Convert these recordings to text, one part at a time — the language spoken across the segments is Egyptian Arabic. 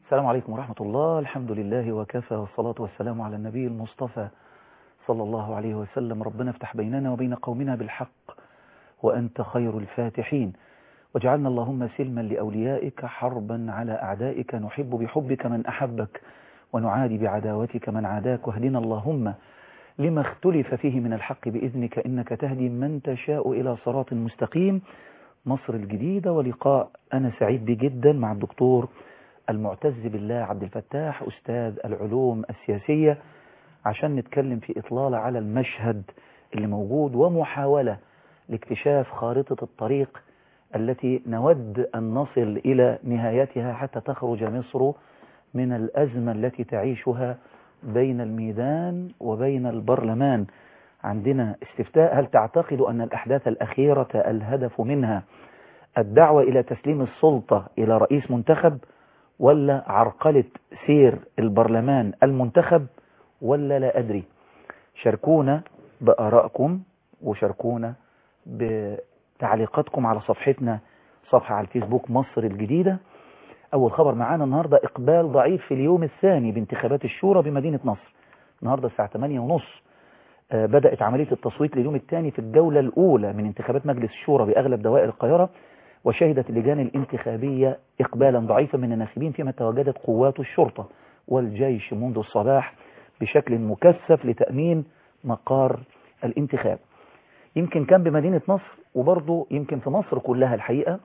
السلام عليكم ورحمة الله الحمد لله وكفى والصلاة والسلام على النبي المصطفى صلى الله عليه وسلم ربنا افتح بيننا وبين قومنا بالحق وأنت خير الفاتحين وجعلنا اللهم سلما لأوليائك حربا على أعدائك نحب بحبك من أحبك ونعادي بعداوتك من عاداك واهدنا اللهم لما اختلف فيه من الحق بإذنك إنك تهدي من تشاء إلى صراط مستقيم مصر الجديدة ولقاء أنا سعيد به جدا مع الدكتور المعتز بالله عبد الفتاح أستاذ العلوم السياسية عشان نتكلم في إطلالة على المشهد اللي موجود ومحاولة لاكتشاف خارطة الطريق التي نود أن نصل إلى نهايتها حتى تخرج مصر من الأزمة التي تعيشها بين الميدان وبين البرلمان عندنا استفتاء هل تعتقد أن الأحداث الأخيرة الهدف منها الدعوة إلى تسليم السلطة إلى رئيس منتخب ولا عرقلة سير البرلمان المنتخب ولا لا أدري شاركونا بآرائكم وشاركونا بتعليقاتكم على صفحتنا صفحة على الفيسبوك مصر الجديدة أول خبر معانا النهاردة إقبال ضعيف في اليوم الثاني بانتخابات الشورى بمدينة نصر النهاردة الساعة 8 ونص بدأت عملية التصويت لليوم الثاني في الجولة الأولى من انتخابات مجلس الشورى بأغلب دوائر القاهرة وشهدت اللجان الانتخابية إقبالا ضعيفا من الناخبين فيما تواجدت قوات الشرطة والجيش منذ الصباح بشكل مكثف لتأمين مقار الانتخاب يمكن كان بمدينة نصر وبرضه يمكن في مصر كلها الحقيقة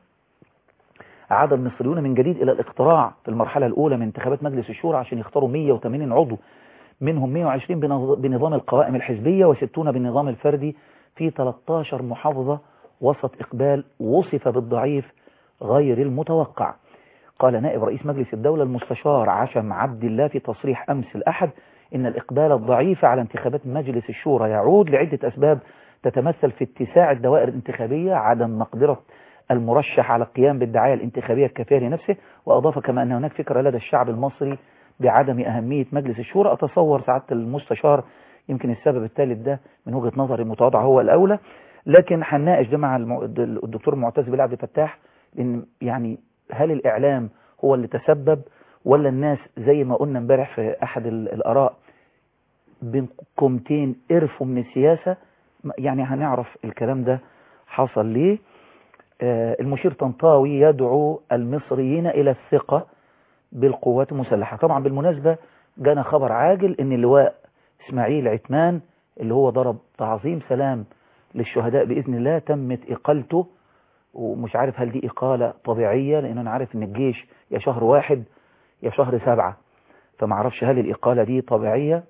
عاد المصريون من جديد إلى الاقتراع في المرحلة الأولى من انتخابات مجلس الشورى عشان يختاروا 180 عضو منهم 120 بنظام القوائم الحزبية و60 بالنظام الفردي في 13 محافظة وسط إقبال وصف بالضعيف غير المتوقع قال نائب رئيس مجلس الدولة المستشار عشم عبد الله في تصريح أمس الأحد إن الإقبال الضعيف على انتخابات مجلس الشورى يعود لعدة أسباب تتمثل في اتساع الدوائر الانتخابية عدم مقدرة المرشح على القيام بالدعاية الانتخابية الكافية لنفسه وأضاف كما أن هناك فكرة لدى الشعب المصري بعدم أهمية مجلس الشورى أتصور سعادة المستشار يمكن السبب الثالث ده من وجهة نظري المتواضعة هو الأولى لكن هنناقش ده مع الدكتور معتز بالله عبد الفتاح لأن يعني هل الإعلام هو اللي تسبب ولا الناس زي ما قلنا امبارح في أحد الآراء بين كومتين قرفوا من السياسة يعني هنعرف الكلام ده حصل ليه المشير طنطاوي يدعو المصريين إلى الثقة بالقوات المسلحة طبعا بالمناسبة جانا خبر عاجل ان اللواء اسماعيل عثمان اللي هو ضرب تعظيم سلام للشهداء بإذن الله تمت إقالته ومش عارف هل دي إقالة طبيعية لأن أنا عارف ان الجيش يا شهر واحد يا شهر سبعة فما اعرفش هل الإقالة دي طبيعية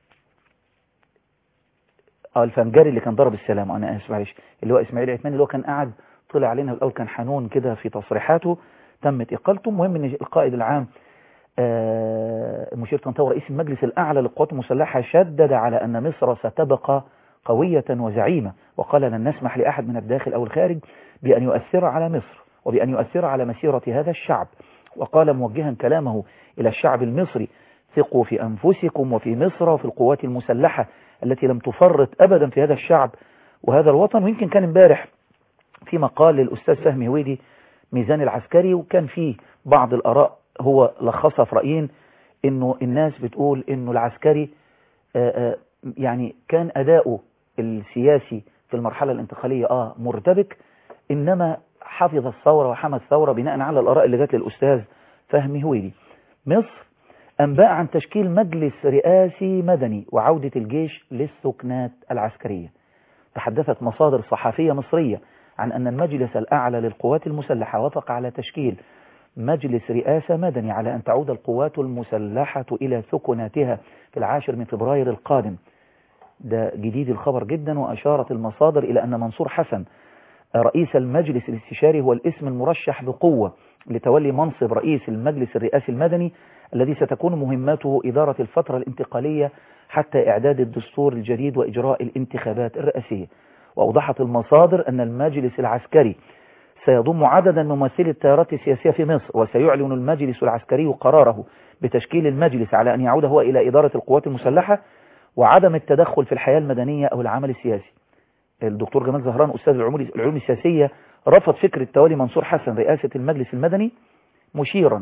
اه الفنجري اللي كان ضرب السلام انا اسف معلش اللي هو اسماعيل عثمان اللي هو كان قاعد طلع علينا الاول كان حنون كده في تصريحاته تمت اقالته المهم ان القائد العام المشير طنطاوي رئيس المجلس الاعلى للقوات المسلحه شدد على ان مصر ستبقى قويه وزعيمه وقال لن نسمح لاحد من الداخل او الخارج بان يؤثر على مصر وبان يؤثر على مسيره هذا الشعب وقال موجها كلامه الى الشعب المصري ثقوا في انفسكم وفي مصر وفي القوات المسلحه التي لم تفرط ابدا في هذا الشعب وهذا الوطن ويمكن كان امبارح في مقال للأستاذ فهمي هويدي ميزان العسكري وكان فيه بعض الآراء هو لخصها في رأيين انه الناس بتقول انه العسكري آآ آآ يعني كان أداؤه السياسي في المرحلة الانتقالية آه مرتبك إنما حفظ الثورة وحمى الثورة بناء على الآراء اللي جات للأستاذ فهمي هويدي مصر أنباء عن تشكيل مجلس رئاسي مدني وعودة الجيش للسكنات العسكرية تحدثت مصادر صحفية مصرية عن أن المجلس الأعلى للقوات المسلحة وافق على تشكيل مجلس رئاسة مدني على أن تعود القوات المسلحة إلى سكناتها في العاشر من فبراير القادم ده جديد الخبر جدا وأشارت المصادر إلى أن منصور حسن رئيس المجلس الاستشاري هو الاسم المرشح بقوة لتولي منصب رئيس المجلس الرئاسي المدني الذي ستكون مهمته إدارة الفترة الانتقالية حتى إعداد الدستور الجديد وإجراء الانتخابات الرئاسية وأوضحت المصادر أن المجلس العسكري سيضم عددا من ممثلي التيارات السياسية في مصر وسيعلن المجلس العسكري قراره بتشكيل المجلس على أن يعود هو إلى إدارة القوات المسلحة وعدم التدخل في الحياة المدنية أو العمل السياسي الدكتور جمال زهران أستاذ العلوم السياسية رفض فكرة تولي منصور حسن رئاسة المجلس المدني مشيرا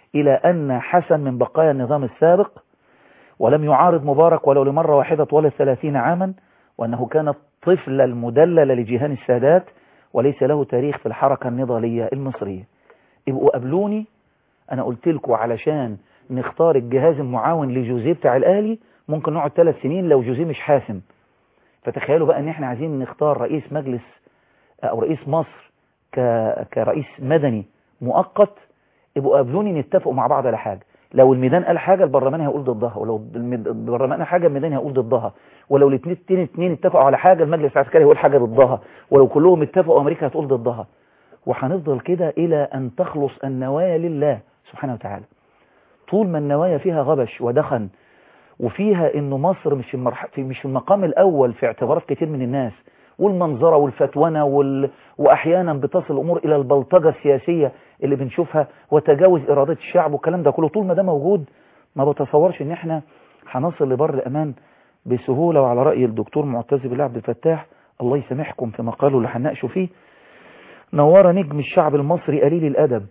إلى أن حسن من بقايا النظام السابق ولم يعارض مبارك ولو لمرة واحدة طوال الثلاثين عاما وأنه كان الطفل المدلل لجيهان السادات وليس له تاريخ في الحركة النضالية المصرية ابقوا قابلوني أنا قلت لكم علشان نختار الجهاز المعاون لجوزيه بتاع الأهلي ممكن نقعد ثلاث سنين لو جوزيه مش حاسم فتخيلوا بقى ان احنا عايزين نختار رئيس مجلس او رئيس مصر ك... كرئيس مدني مؤقت يبقوا قابلوني نتفقوا مع بعض على حاجة لو الميدان قال حاجة البرلمان هيقول ضدها ولو البرلمان قال حاجة الميدان هيقول ضدها ولو الاثنين اثنين اتفقوا على حاجة المجلس العسكري هيقول حاجة ضدها ولو كلهم اتفقوا امريكا هتقول ضدها وهنفضل كده الى ان تخلص النوايا لله سبحانه وتعالى طول ما النوايا فيها غبش ودخن وفيها انه مصر مش المرح... في مش المقام الاول في اعتبارات كتير من الناس والمنظرة والفتونة وال... واحيانا بتصل الامور الى البلطجة السياسية اللي بنشوفها وتجاوز ارادة الشعب والكلام ده كله طول ما ده موجود ما بتصورش ان احنا هنصل لبر الامان بسهولة وعلى رأي الدكتور معتز بالله عبد الفتاح الله يسامحكم في مقاله اللي هنناقشه فيه نور نجم الشعب المصري قليل الادب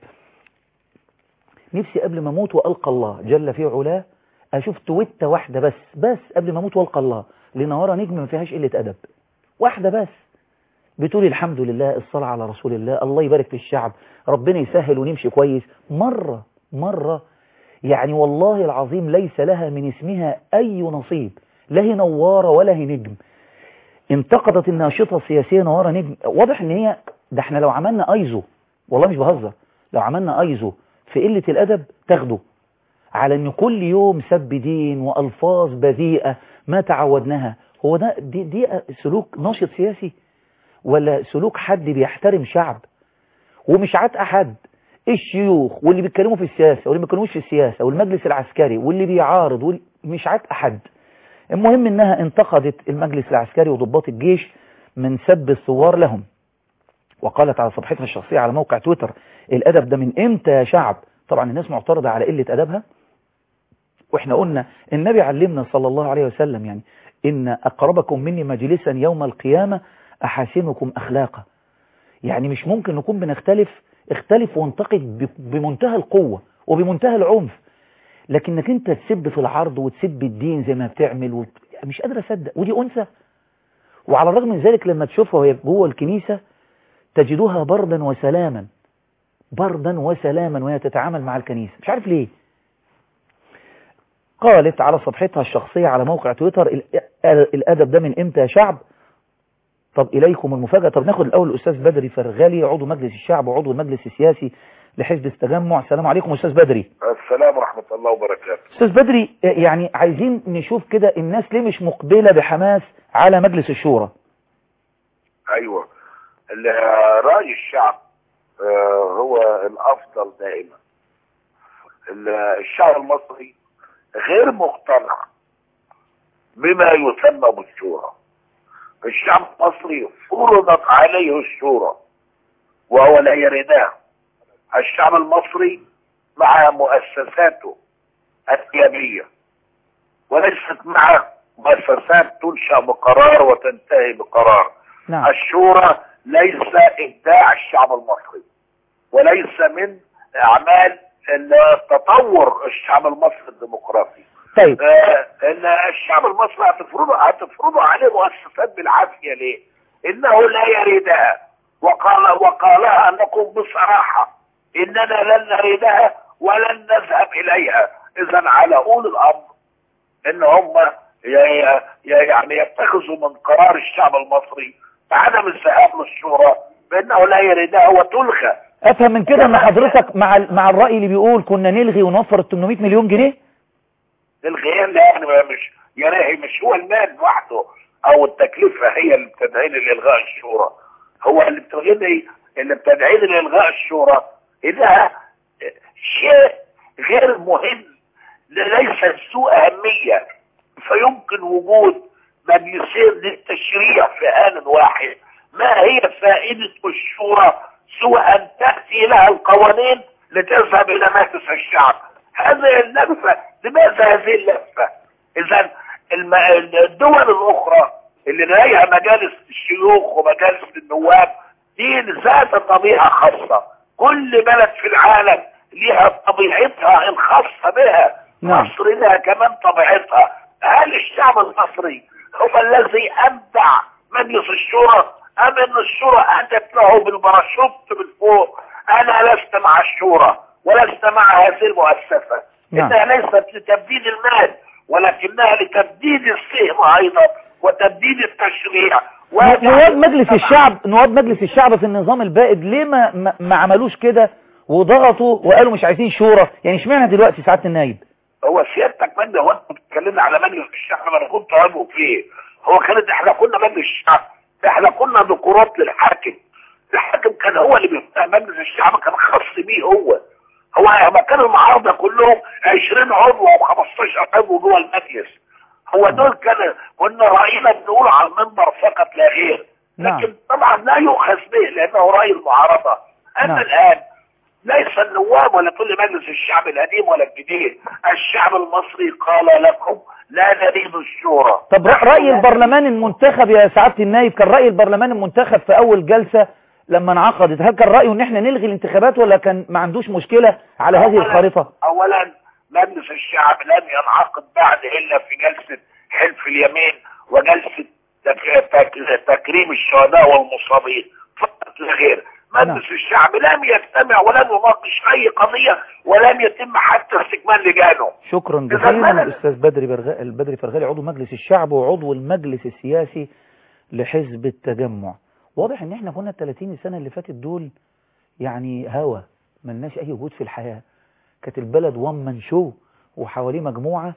نفسي قبل ما اموت والقى الله جل في علاه اشوف تويتة واحدة بس بس قبل ما اموت والقى الله لنهارة نجم ما فيهاش قلة ادب واحدة بس بتقول الحمد لله الصلاة على رسول الله الله يبارك في الشعب ربنا يسهل ونمشي كويس مرة مرة يعني والله العظيم ليس لها من اسمها اي نصيب لا هي نوارة ولا هي نجم انتقدت الناشطة السياسية نوارة نجم واضح ان هي ده احنا لو عملنا ايزو والله مش بهزر لو عملنا ايزو في قلة الادب تاخده على ان كل يوم سب دين والفاظ بذيئة ما تعودناها هو ده دي, دي سلوك ناشط سياسي ولا سلوك حد بيحترم شعب ومش عاد احد الشيوخ واللي بيتكلموا في السياسة واللي ما بيتكلموش في السياسة والمجلس العسكري واللي بيعارض واللي مش عاد احد المهم انها انتقدت المجلس العسكري وضباط الجيش من سب الثوار لهم وقالت على صفحتها الشخصية على موقع تويتر الادب ده من امتى يا شعب طبعا الناس معترضة على قلة ادبها واحنا قلنا النبي علمنا صلى الله عليه وسلم يعني إن أقربكم مني مجلسا يوم القيامة أحاسنكم أخلاقا يعني مش ممكن نكون بنختلف اختلف وانتقد بمنتهى القوة وبمنتهى العنف لكنك انت تسب في العرض وتسب الدين زي ما بتعمل وت... مش قادر اصدق ودي انثى وعلى الرغم من ذلك لما تشوفها وهي جوه الكنيسة تجدها بردا وسلاما بردا وسلاما وهي تتعامل مع الكنيسة مش عارف ليه قالت على صفحتها الشخصية على موقع تويتر الأدب ده من إمتى يا شعب طب إليكم المفاجأة طب ناخد الأول الأستاذ بدري فرغالي عضو مجلس الشعب وعضو المجلس السياسي لحزب التجمع السلام عليكم أستاذ بدري السلام ورحمة الله وبركاته أستاذ بدري يعني عايزين نشوف كده الناس ليه مش مقبلة بحماس على مجلس الشورى أيوة رأي الشعب هو الأفضل دائما الشعب المصري غير مقتنع بما يسمى بالشورى الشعب المصري فرضت عليه الشورى وهو لا يردها الشعب المصري مع مؤسساته الثيابية وليست مع مؤسسات تنشأ بقرار وتنتهي بقرار نعم. الشورى ليس إبداع الشعب المصري وليس من أعمال تطور الشعب المصري الديمقراطي طيب آه ان الشعب المصري هتفرضوا هتفرضوا عليه مؤسسات بالعافيه ليه؟ انه لا يريدها وقال وقالها لكم بصراحه اننا لن نريدها ولن نذهب اليها اذا على اولي الامر ان هم يعني يتخذوا من قرار الشعب المصري بعدم الذهاب للشورى بانه لا يريدها وتلغى افهم من كده ان حضرتك مع مع الراي اللي بيقول كنا نلغي ونوفر ال 800 مليون جنيه الغياب لا يعني مش يعني مش هو المال وحده او التكلفه هي اللي بتدعيني لالغاء الشورى هو اللي بتدعيني اللي بتدعيني لالغاء الشورى انها شيء غير مهم ليس ذو اهميه فيمكن وجود مجلسين للتشريع في ان واحد ما هي فائده الشورى سوى ان تاتي لها القوانين لتذهب الى مجلس الشعب هذه اللفه لماذا هذه اللفه اذا الم... الدول الاخرى اللي لديها مجالس الشيوخ ومجالس النواب دي ذات طبيعه خاصه كل بلد في العالم ليها طبيعتها الخاصة بها نعم. مصر لها كمان طبيعتها هل الشعب المصري هو الذي أبدع مجلس الشورى أم أن الشورى أتت له بالباراشوت من فوق أنا لست مع الشورى ولست مع هذه المؤسسة نعم. إنها ليست لتبديد المال ولكنها لتبديد السهم أيضا وتبديد التشريع نواب مجلس الشعب نواب مجلس الشعب في النظام البائد ليه ما, ما, ما عملوش كده وضغطوا وقالوا مش عايزين شورى يعني اشمعنى دلوقتي سعاده النايب هو سيادتك من ده هو انت بتتكلمنا على مجلس الشعب ما انا كنت عضو فيه هو كانت احنا كنا مجلس الشعب احنا كنا ذكورات للحاكم الحاكم كان هو اللي بيفتح مجلس الشعب كان خاص بيه هو هو ما كان المعارضه كلهم 20 عضو او 15 عضو جوه المجلس هو دول كان كنا راينا بنقول على المنبر فقط لا غير نعم. لكن طبعا لا يؤخذ به لانه راي المعارضه اما نعم. الان ليس النواب ولا كل مجلس الشعب القديم ولا الجديد الشعب المصري قال لكم لا نريد الشورى طب رأ- رأي البرلمان المنتخب يا سعادة النايب كان رأي البرلمان المنتخب في أول جلسة لما انعقدت هل كان رأيه ان احنا نلغي الانتخابات ولا كان ما عندوش مشكلة على هذه أولاً- الخارطة اولا مجلس الشعب لم ينعقد بعد الا في جلسه حلف اليمين وجلسه تك- تك- تكريم الشهداء والمصابين فقط لا غير نعم. مجلس الشعب لم يجتمع ولم يناقش اي قضيه ولم يتم حتى استكمال لجانه شكرا إذا جزيلا ما- الأستاذ بدري برغ... البدري فرغالي عضو مجلس الشعب وعضو المجلس السياسي لحزب التجمع واضح ان احنا كنا ال 30 سنة اللي فاتت دول يعني هوا ملناش اي وجود في الحياة كانت البلد وان من شو وحواليه مجموعة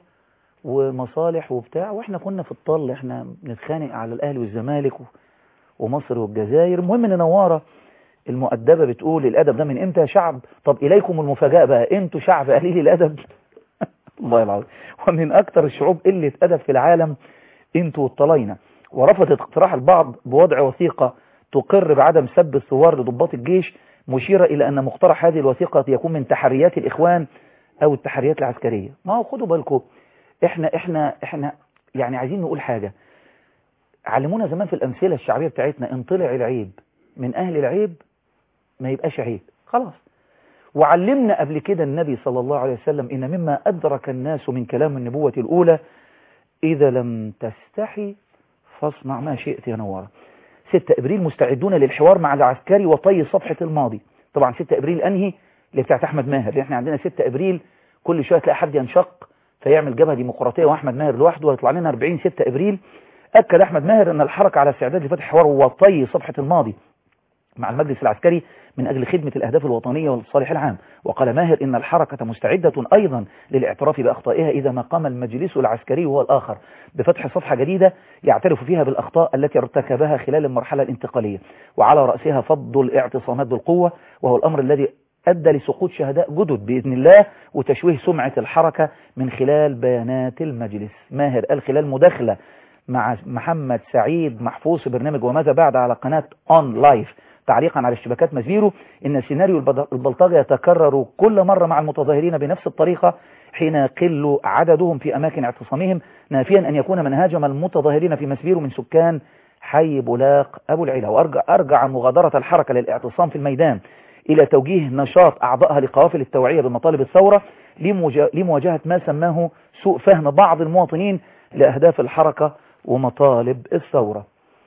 ومصالح وبتاع واحنا كنا في الطل احنا بنتخانق على الاهلي والزمالك و- ومصر والجزائر المهم ان نوارة المؤدبة بتقول الادب ده من امتى يا شعب طب اليكم المفاجأة بقى انتوا شعب قليل الادب الله العظيم ومن اكثر الشعوب قلة ادب في العالم انتوا والطلاينة ورفضت اقتراح البعض بوضع وثيقة تقر بعدم سب الثوار لضباط الجيش مشيرة إلى أن مقترح هذه الوثيقة يكون من تحريات الإخوان أو التحريات العسكرية ما هو خدوا بالكم إحنا إحنا إحنا يعني عايزين نقول حاجة علمونا زمان في الأمثلة الشعبية بتاعتنا إن طلع العيب من أهل العيب ما يبقاش عيب خلاص وعلمنا قبل كده النبي صلى الله عليه وسلم إن مما أدرك الناس من كلام النبوة الأولى إذا لم تستحي فاصنع ما شئت يا نوارة 6 ابريل مستعدون للحوار مع العسكري وطي صفحة الماضي طبعا 6 ابريل انهي اللي بتاعت احمد ماهر لان احنا عندنا 6 ابريل كل شويه تلاقي حد ينشق فيعمل جبهه ديمقراطيه واحمد ماهر لوحده ويطلع لنا 40 6 ابريل اكد احمد ماهر ان الحركه على استعداد لفتح حوار وطي صفحه الماضي مع المجلس العسكري من أجل خدمة الأهداف الوطنية والصالح العام وقال ماهر إن الحركة مستعدة أيضا للاعتراف بأخطائها إذا ما قام المجلس العسكري هو الآخر بفتح صفحة جديدة يعترف فيها بالأخطاء التي ارتكبها خلال المرحلة الانتقالية وعلى رأسها فض الاعتصامات بالقوة وهو الأمر الذي أدى لسقوط شهداء جدد بإذن الله وتشويه سمعة الحركة من خلال بيانات المجلس ماهر قال خلال مداخلة مع محمد سعيد محفوظ في برنامج وماذا بعد على قناة أون لايف تعليقا على اشتباكات مزبيرو إن سيناريو البلطجة يتكرر كل مرة مع المتظاهرين بنفس الطريقة حين يقل عددهم في أماكن اعتصامهم نافيا أن يكون من هاجم المتظاهرين في مسبيرو من سكان حي بولاق أبو العلا وأرجع أرجع مغادرة الحركة للاعتصام في الميدان إلى توجيه نشاط أعضائها لقوافل التوعية بمطالب الثورة لمواجهة ما سماه سوء فهم بعض المواطنين لأهداف الحركة ومطالب الثورة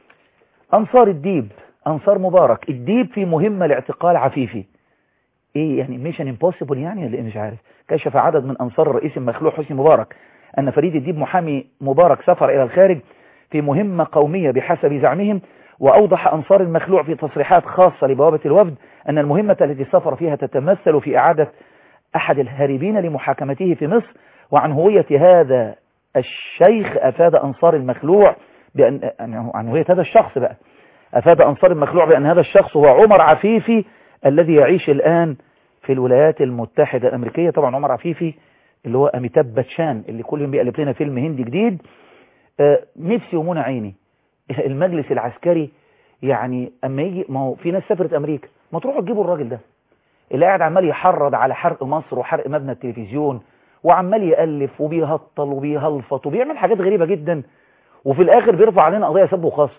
أنصار الديب أنصار مبارك الديب في مهمة لاعتقال عفيفي إيه يعني ميشن امبوسيبل يعني ولا إيه مش عارف كشف عدد من أنصار الرئيس المخلوع حسني مبارك أن فريد الديب محامي مبارك سفر إلى الخارج في مهمة قومية بحسب زعمهم وأوضح أنصار المخلوع في تصريحات خاصة لبوابة الوفد أن المهمة التي سافر فيها تتمثل في إعادة أحد الهاربين لمحاكمته في مصر وعن هوية هذا الشيخ أفاد أنصار المخلوع بأن عن هوية هذا الشخص بقى أفاد أنصار المخلوع بأن هذا الشخص هو عمر عفيفي الذي يعيش الآن في الولايات المتحدة الأمريكية طبعا عمر عفيفي اللي هو أميتاب باتشان اللي كل يوم بيقلب لنا فيلم هندي جديد آه نفسي ومنى عيني المجلس العسكري يعني أما يجي ما هو في ناس سافرت أمريكا ما تروحوا تجيبوا الراجل ده اللي قاعد عمال يحرض على حرق مصر وحرق مبنى التلفزيون وعمال يألف وبيهطل وبيهلفط وبيعمل حاجات غريبة جدا وفي الآخر بيرفع علينا قضية سب وخاص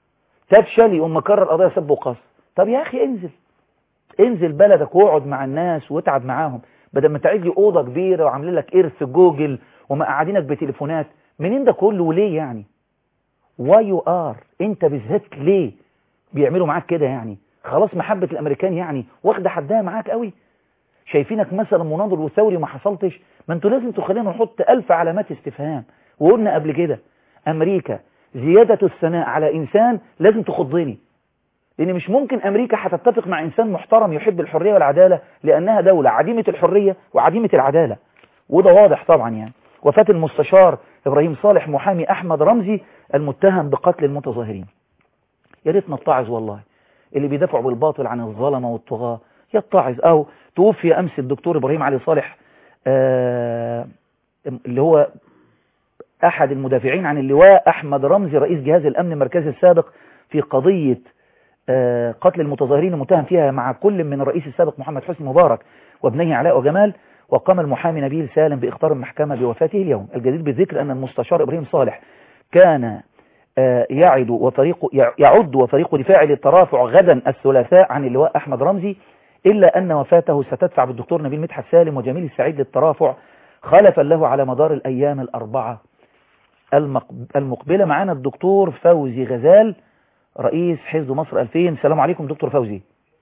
تفشل يقوم مكرر قضية سب وقص طب يا أخي انزل انزل بلدك واقعد مع الناس واتعب معاهم بدل ما تعيد لي اوضه كبيره وعاملين لك ارث جوجل ومقعدينك بتليفونات منين ده كله وليه يعني واي يو ار انت بالذات ليه بيعملوا معاك كده يعني خلاص محبه الامريكان يعني واخده حدها معاك قوي شايفينك مثلا مناضل وثوري وما حصلتش ما انتوا لازم تخلينا نحط ألف علامات استفهام وقلنا قبل كده أمريكا زيادة الثناء على إنسان لازم تخضني لأن مش ممكن أمريكا هتتفق مع إنسان محترم يحب الحرية والعدالة لأنها دولة عديمة الحرية وعديمة العدالة وده واضح طبعا يعني وفاة المستشار إبراهيم صالح محامي أحمد رمزي المتهم بقتل المتظاهرين يا ريت نتعظ والله اللي بيدافعوا بالباطل عن الظلمة والطغاة يتعظ أو توفي أمس الدكتور إبراهيم علي صالح آه اللي هو أحد المدافعين عن اللواء أحمد رمزي رئيس جهاز الأمن المركزي السابق في قضية آه قتل المتظاهرين المتهم فيها مع كل من الرئيس السابق محمد حسني مبارك وابنيه علاء وجمال وقام المحامي نبيل سالم بإخطار المحكمة بوفاته اليوم الجديد بالذكر أن المستشار إبراهيم صالح كان آه يعد وفريق يعد وفريق دفاعي للترافع غدا الثلاثاء عن اللواء أحمد رمزي إلا أن وفاته ستدفع بالدكتور نبيل مدحت سالم وجميل السعيد للترافع خلفا له على مدار الأيام الأربعة المقبلة معنا الدكتور فوزي غزال رئيس حزب مصر 2000 السلام عليكم دكتور فوزي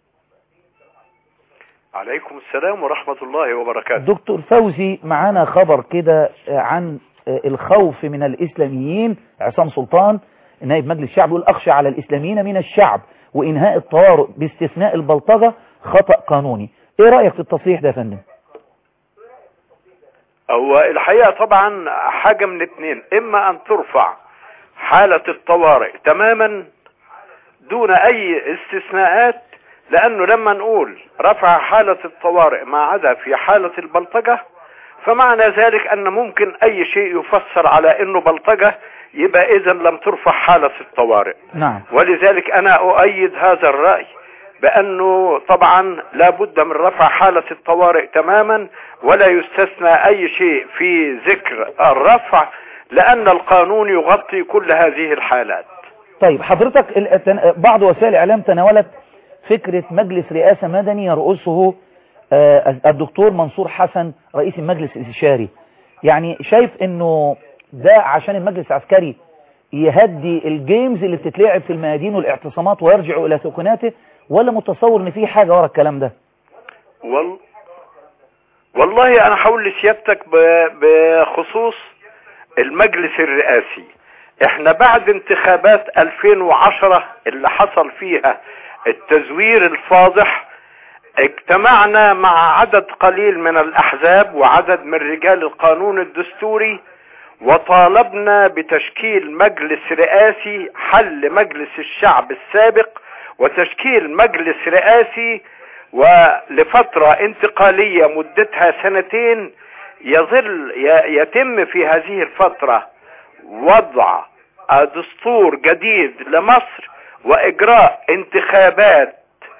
عليكم السلام ورحمة الله وبركاته دكتور فوزي معانا خبر كده عن الخوف من الإسلاميين عصام سلطان نائب مجلس الشعب يقول أخشى على الإسلاميين من الشعب وإنهاء الطوارئ باستثناء البلطجة خطأ قانوني ايه رأيك في التصريح ده يا فندم هو الحقيقة طبعا حاجة من اتنين اما ان ترفع حالة الطوارئ تماما دون اي استثناءات لانه لما نقول رفع حالة الطوارئ ما عدا في حالة البلطجة فمعنى ذلك ان ممكن اي شيء يفسر على انه بلطجة يبقى اذا لم ترفع حالة الطوارئ نعم ولذلك انا اؤيد هذا الرأي بأنه طبعا لابد من رفع حالة الطوارئ تماما ولا يستثنى أي شيء في ذكر الرفع لأن القانون يغطي كل هذه الحالات طيب حضرتك بعض وسائل الإعلام تناولت فكرة مجلس رئاسة مدني يرأسه الدكتور منصور حسن رئيس المجلس الاستشاري يعني شايف انه ده عشان المجلس العسكري يهدي الجيمز اللي بتتلعب في الميادين والاعتصامات ويرجع الى سكناته ولا متصور ان في حاجة ورا الكلام ده وال... والله انا هقول لسيادتك ب... بخصوص المجلس الرئاسي احنا بعد انتخابات 2010 اللي حصل فيها التزوير الفاضح اجتمعنا مع عدد قليل من الاحزاب وعدد من رجال القانون الدستوري وطالبنا بتشكيل مجلس رئاسي حل مجلس الشعب السابق وتشكيل مجلس رئاسي ولفترة انتقالية مدتها سنتين يظل يتم في هذه الفترة وضع دستور جديد لمصر واجراء انتخابات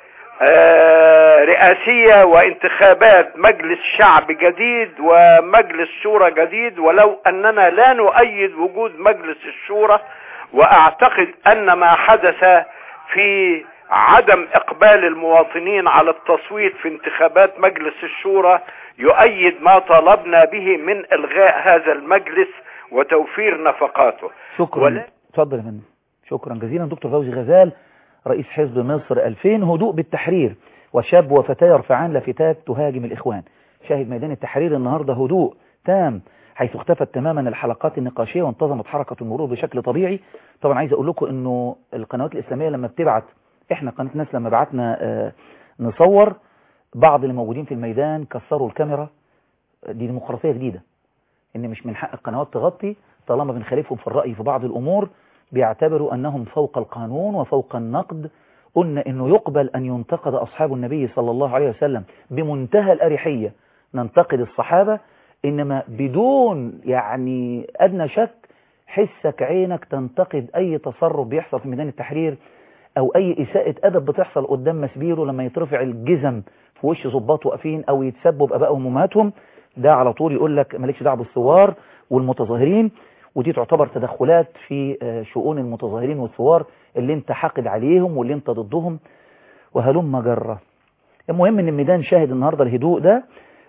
رئاسية وانتخابات مجلس شعب جديد ومجلس شورى جديد ولو اننا لا نؤيد وجود مجلس الشورى واعتقد ان ما حدث في عدم اقبال المواطنين على التصويت في انتخابات مجلس الشورى يؤيد ما طالبنا به من الغاء هذا المجلس وتوفير نفقاته شكرا ولا... اتفضل يا فندم شكرا جزيلا دكتور فوزي غزال رئيس حزب مصر 2000 هدوء بالتحرير وشاب وفتاة يرفعان لافتات تهاجم الإخوان شاهد ميدان التحرير النهاردة هدوء تام حيث اختفت تماما الحلقات النقاشية وانتظمت حركة المرور بشكل طبيعي طبعا عايز أقول لكم أنه القنوات الإسلامية لما بتبعت إحنا قناة ناس لما بعتنا آه نصور بعض اللي موجودين في الميدان كسروا الكاميرا دي ديمقراطية جديدة إن مش من حق القنوات تغطي طالما بنخالفهم في الرأي في بعض الأمور بيعتبروا أنهم فوق القانون وفوق النقد قلنا أنه يقبل أن ينتقد أصحاب النبي صلى الله عليه وسلم بمنتهى الأريحية ننتقد الصحابة إنما بدون يعني أدنى شك حسك عينك تنتقد أي تصرف بيحصل في ميدان التحرير أو أي إساءة أدب بتحصل قدام مسبيره لما يترفع الجزم في وش ظباط واقفين أو يتسبوا بأبائهم وأمهاتهم ده على طول يقول لك مالكش دعوه بالثوار والمتظاهرين ودي تعتبر تدخلات في شؤون المتظاهرين والثوار اللي انت حاقد عليهم واللي انت ضدهم وهلم جرة المهم ان الميدان شاهد النهاردة الهدوء ده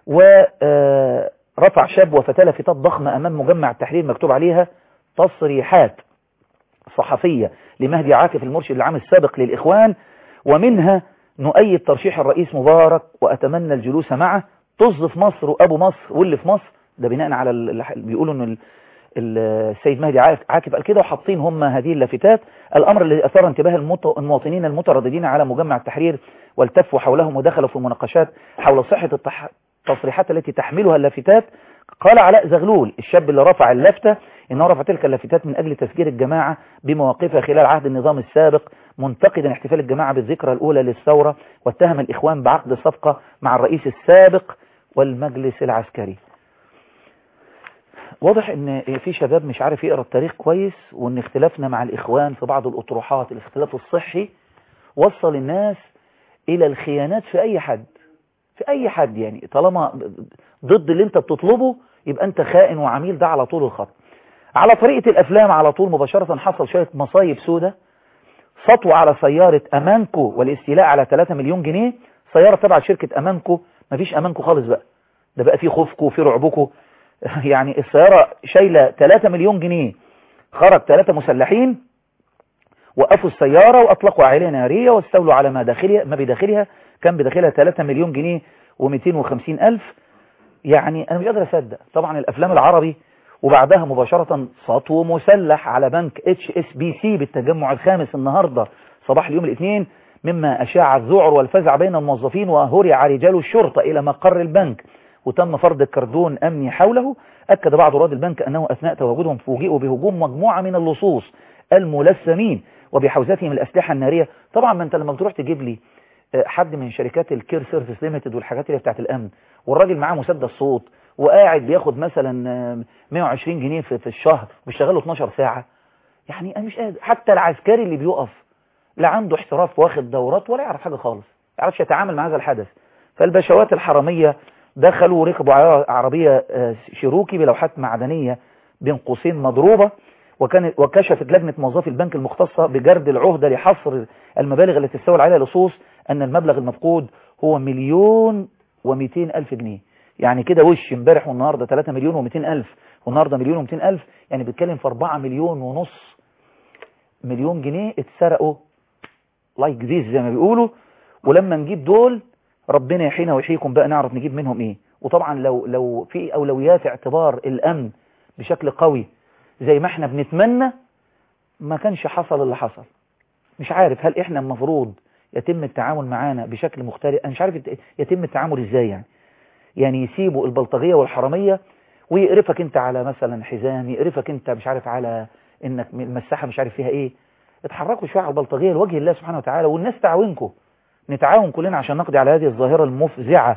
ورفع شاب وفتاة لافتات ضخمة أمام مجمع التحرير مكتوب عليها تصريحات صحفية لمهدي عاكف المرشد العام السابق للإخوان ومنها نؤيد ترشيح الرئيس مبارك وأتمنى الجلوس معه طز في مصر وأبو مصر واللي في مصر ده بناء على اللي بيقولوا أن السيد مهدي عاكف قال كده وحاطين هم هذه اللافتات الأمر الذي أثار انتباه المواطنين المترددين على مجمع التحرير والتفوا حولهم ودخلوا في مناقشات حول صحة التصريحات التي تحملها اللافتات قال علاء زغلول الشاب اللي رفع اللفتة إنه رفع تلك اللافتات من أجل تفكير الجماعة بمواقفها خلال عهد النظام السابق منتقدا احتفال الجماعة بالذكرى الأولى للثورة واتهم الإخوان بعقد صفقة مع الرئيس السابق والمجلس العسكري واضح ان في شباب مش عارف يقرا التاريخ كويس وان اختلافنا مع الاخوان في بعض الاطروحات الاختلاف الصحي وصل الناس الى الخيانات في اي حد في اي حد يعني طالما ضد اللي انت بتطلبه يبقى انت خائن وعميل ده على طول الخط على طريقة الافلام على طول مباشرة حصل شوية مصايب سودة سطوة على سيارة امانكو والاستيلاء على 3 مليون جنيه سيارة تبع شركة امانكو مفيش امانكو خالص بقى ده بقى في خوفكو وفي رعبكو يعني السيارة شايلة 3 مليون جنيه خرج ثلاثة مسلحين وقفوا السيارة وأطلقوا عائلة نارية واستولوا على ما داخلها ما بداخلها كان بداخلها 3 مليون جنيه و250 ألف يعني أنا مش قادر أصدق طبعا الأفلام العربي وبعدها مباشرة سطو مسلح على بنك اتش اس بي سي بالتجمع الخامس النهاردة صباح اليوم الاثنين مما أشاع الذعر والفزع بين الموظفين وهرع رجال الشرطة إلى مقر البنك وتم فرض كردون أمني حوله أكد بعض رواد البنك أنه أثناء تواجدهم فوجئوا بهجوم مجموعة من اللصوص الملثمين وبحوزتهم الأسلحة النارية طبعا ما أنت لما بتروح تجيب لي حد من شركات الكير سيرفيس ليميتد والحاجات اللي بتاعت الأمن والراجل معاه مسدس صوت وقاعد بياخد مثلا 120 جنيه في الشهر وبيشتغله 12 ساعة يعني أنا مش قادر حتى العسكري اللي بيقف لا عنده احتراف واخد دورات ولا يعرف حاجة خالص يعرفش يتعامل مع هذا الحدث فالبشوات الحرامية دخلوا وركبوا عربية شيروكي بلوحات معدنية بين قوسين مضروبة وكانت وكشفت لجنة موظفي البنك المختصة بجرد العهدة لحصر المبالغ التي تستولى عليها لصوص أن المبلغ المفقود هو مليون ومئتين ألف جنيه يعني كده وش امبارح والنهاردة 3 مليون ومئتين ألف والنهاردة مليون ومئتين ألف يعني بيتكلم في 4 مليون ونص مليون جنيه اتسرقوا لايك like ذيس زي ما بيقولوا ولما نجيب دول ربنا يحيينا ويحييكم بقى نعرف نجيب منهم ايه وطبعا لو لو في اولويات اعتبار الامن بشكل قوي زي ما احنا بنتمنى ما كانش حصل اللي حصل مش عارف هل احنا المفروض يتم التعامل معانا بشكل مختلف انا مش عارف يتم التعامل ازاي يعني يعني يسيبوا البلطجية والحرامية ويقرفك انت على مثلا حزام يقرفك انت مش عارف على انك المساحة مش عارف فيها ايه اتحركوا شوية على البلطجية لوجه الله سبحانه وتعالى والناس تعاونكم نتعاون كلنا عشان نقضي على هذه الظاهرة المفزعة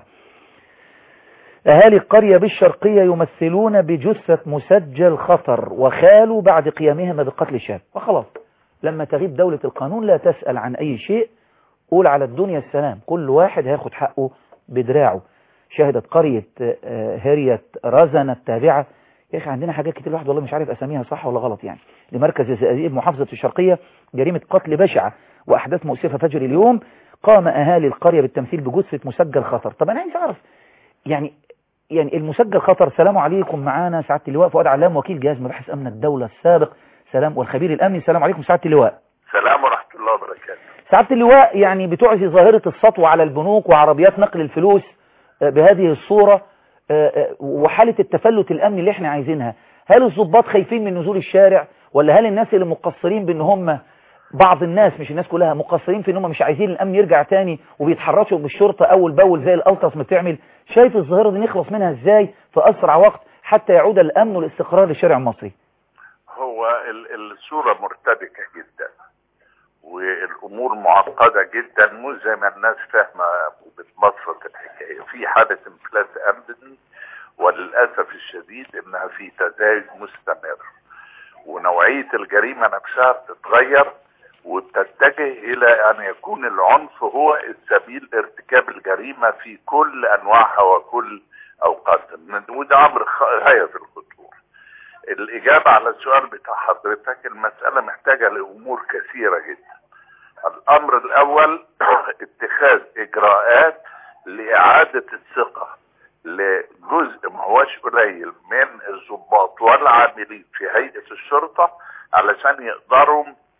أهالي القرية بالشرقية يمثلون بجثة مسجل خطر وخالوا بعد قيامهم بقتل شاب وخلاص لما تغيب دولة القانون لا تسأل عن أي شيء قول على الدنيا السلام كل واحد هياخد حقه بدراعه شهدت قرية هرية رزنة التابعة يا أخي عندنا حاجات كتير الواحد والله مش عارف أساميها صح ولا غلط يعني لمركز الزقازيق محافظة الشرقية جريمة قتل بشعة وأحداث مؤسفة فجر اليوم قام أهالي القرية بالتمثيل بجثة مسجل خطر طب أنا عايز أعرف يعني يعني المسجل خطر سلام عليكم معانا سعادة اللواء فؤاد علام وكيل جهاز مباحث أمن الدولة السابق سلام والخبير الأمني سلام عليكم سعادة اللواء سلام ورحمة الله وبركاته سعادة اللواء يعني بتعزي ظاهرة السطو على البنوك وعربيات نقل الفلوس بهذه الصورة وحالة التفلت الأمني اللي احنا عايزينها هل الضباط خايفين من نزول الشارع ولا هل الناس اللي مقصرين بان هم بعض الناس مش الناس كلها مقصرين في ان هم مش عايزين الامن يرجع تاني وبيتحرشوا بالشرطة اول باول زي الالتراس ما بتعمل شايف الظاهرة دي نخلص منها ازاي في اسرع وقت حتى يعود الامن والاستقرار للشارع المصري هو الصورة مرتبكة جدا والامور معقدة جدا مش زي ما الناس فاهمة وبتبسط الحكاية في حالة انفلات امن وللأسف الشديد انها في تزايد مستمر ونوعية الجريمة نفسها بتتغير وبتتجه الى ان يكون العنف هو السبيل لارتكاب الجريمة في كل انواعها وكل اوقاتها وده امر غاية في الخطورة الاجابة على السؤال بتاع حضرتك المسألة محتاجة لامور كثيرة جدا الامر الاول اتخاذ اجراءات لاعادة الثقة لجزء ما هوش قليل من الضباط والعاملين في هيئة الشرطة علشان يقدروا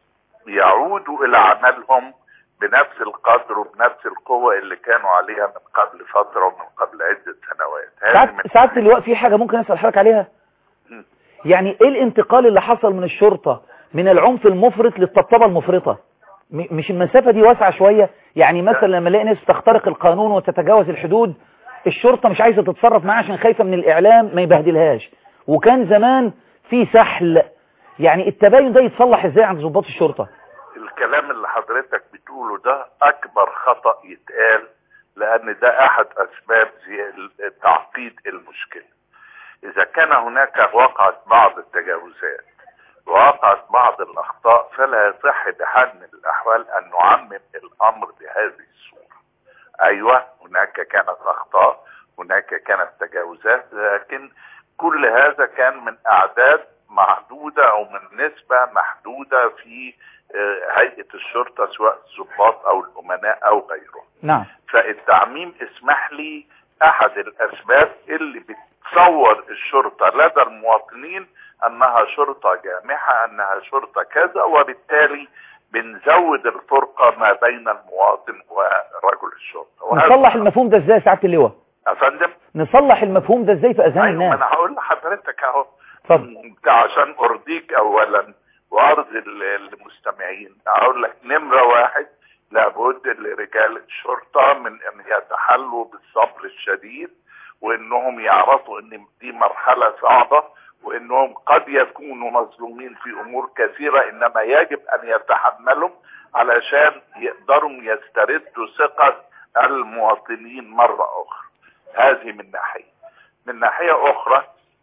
يعودوا الى عملهم بنفس القدر وبنفس القوة اللي كانوا عليها من قبل فترة ومن قبل عدة سنوات هذه من ساعات ساعات الوقت في حاجة ممكن أسأل حضرتك عليها مم. يعني ايه الانتقال اللي حصل من الشرطة من العنف المفرط للطبطبة المفرطة م- مش المسافة دي واسعة شوية يعني مثلا لما الاقي ناس تخترق القانون وتتجاوز الحدود الشرطة مش عايزة تتصرف معاه عشان خايفة من الإعلام ما يبهدلهاش وكان زمان في سحل يعني التباين ده يتصلح ازاي عند ضباط الشرطة الكلام اللي حضرتك بتقوله ده اكبر خطأ يتقال لان ده احد اسباب زي- تعقيد المشكلة اذا كان هناك وقعت بعض التجاوزات ووقعت بعض الاخطاء فلا يصح بحال من الاحوال ان نعمم الامر بهذه الصورة ايوه هناك كانت اخطاء هناك كانت تجاوزات لكن كل هذا كان من اعداد محدودة او من نسبة محدودة في آه، هيئة الشرطة سواء الضباط او الامناء او غيرهم نعم فالتعميم اسمح لي احد الاسباب اللي بتصور الشرطة لدى المواطنين انها شرطة جامحة انها شرطة كذا وبالتالي بنزود الفرقة ما بين المواطن ورجل الشرطة وهذا- نصلح المفهوم ده ازاي يا سعادة اللواء يا فندم نصلح المفهوم ده ازاي في اذهان أيوة، ما الناس انا هقول لحضرتك اهو اتفضل انت عشان ارضيك اولا وارضي ال- المستمعين اقول لك نمرة واحد لابد لرجال الشرطة من ان يتحلوا بالصبر الشديد وانهم يعرفوا ان دي مرحلة صعبة وانهم قد يكونوا مظلومين في امور كثيرة انما يجب ان يتحملوا علشان يقدروا يستردوا ثقة المواطنين مرة اخرى هذه من ناحية من ناحية اخرى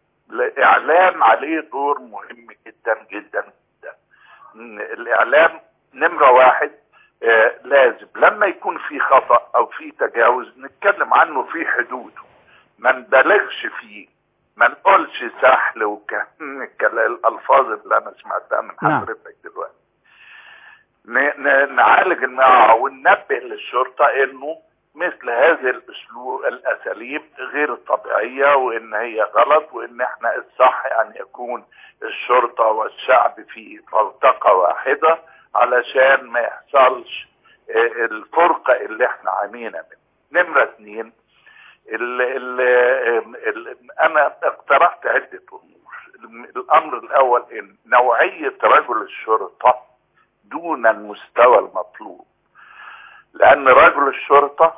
الاعلام عليه دور مهم جدا جدا جدا م، الاعلام نمرة واحد آه، لازم لما يكون في خطأ او في تجاوز نتكلم عنه في حدوده ما نبالغش فيه ما نقولش سحل وكان الالفاظ اللي انا سمعتها من نعم. حضرتك دلوقتي ن- ن- نعالج المعه وننبه للشرطة انه مثل هذه الاسلوب الاساليب غير طبيعية وان هي غلط وان احنا الصح ان يكون الشرطة والشعب في منطقة واحدة علشان ما يحصلش آه، الفرقة اللي احنا عانينا منها نمرة اتنين ال ال ال انا اقترحت عدة امور الامر الاول ان نوعية رجل الشرطة دون المستوى المطلوب لان رجل الشرطة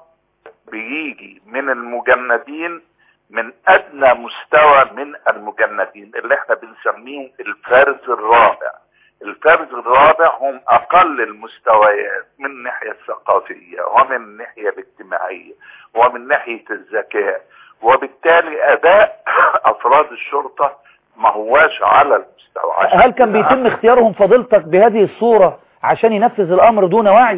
بيجي من المجندين من ادنى مستوى من المجندين اللي احنا بنسميهم الفرز الرابع الفرز الرابع هم اقل المستويات من الناحية الثقافية ومن الناحية الاجتماعية ومن ناحية الذكاء وبالتالي اداء افراد الشرطة ما هواش على المستوى عشان هل كان كده بيتم اختيارهم فضيلتك بهذه الصورة عشان ينفذ الامر دون وعي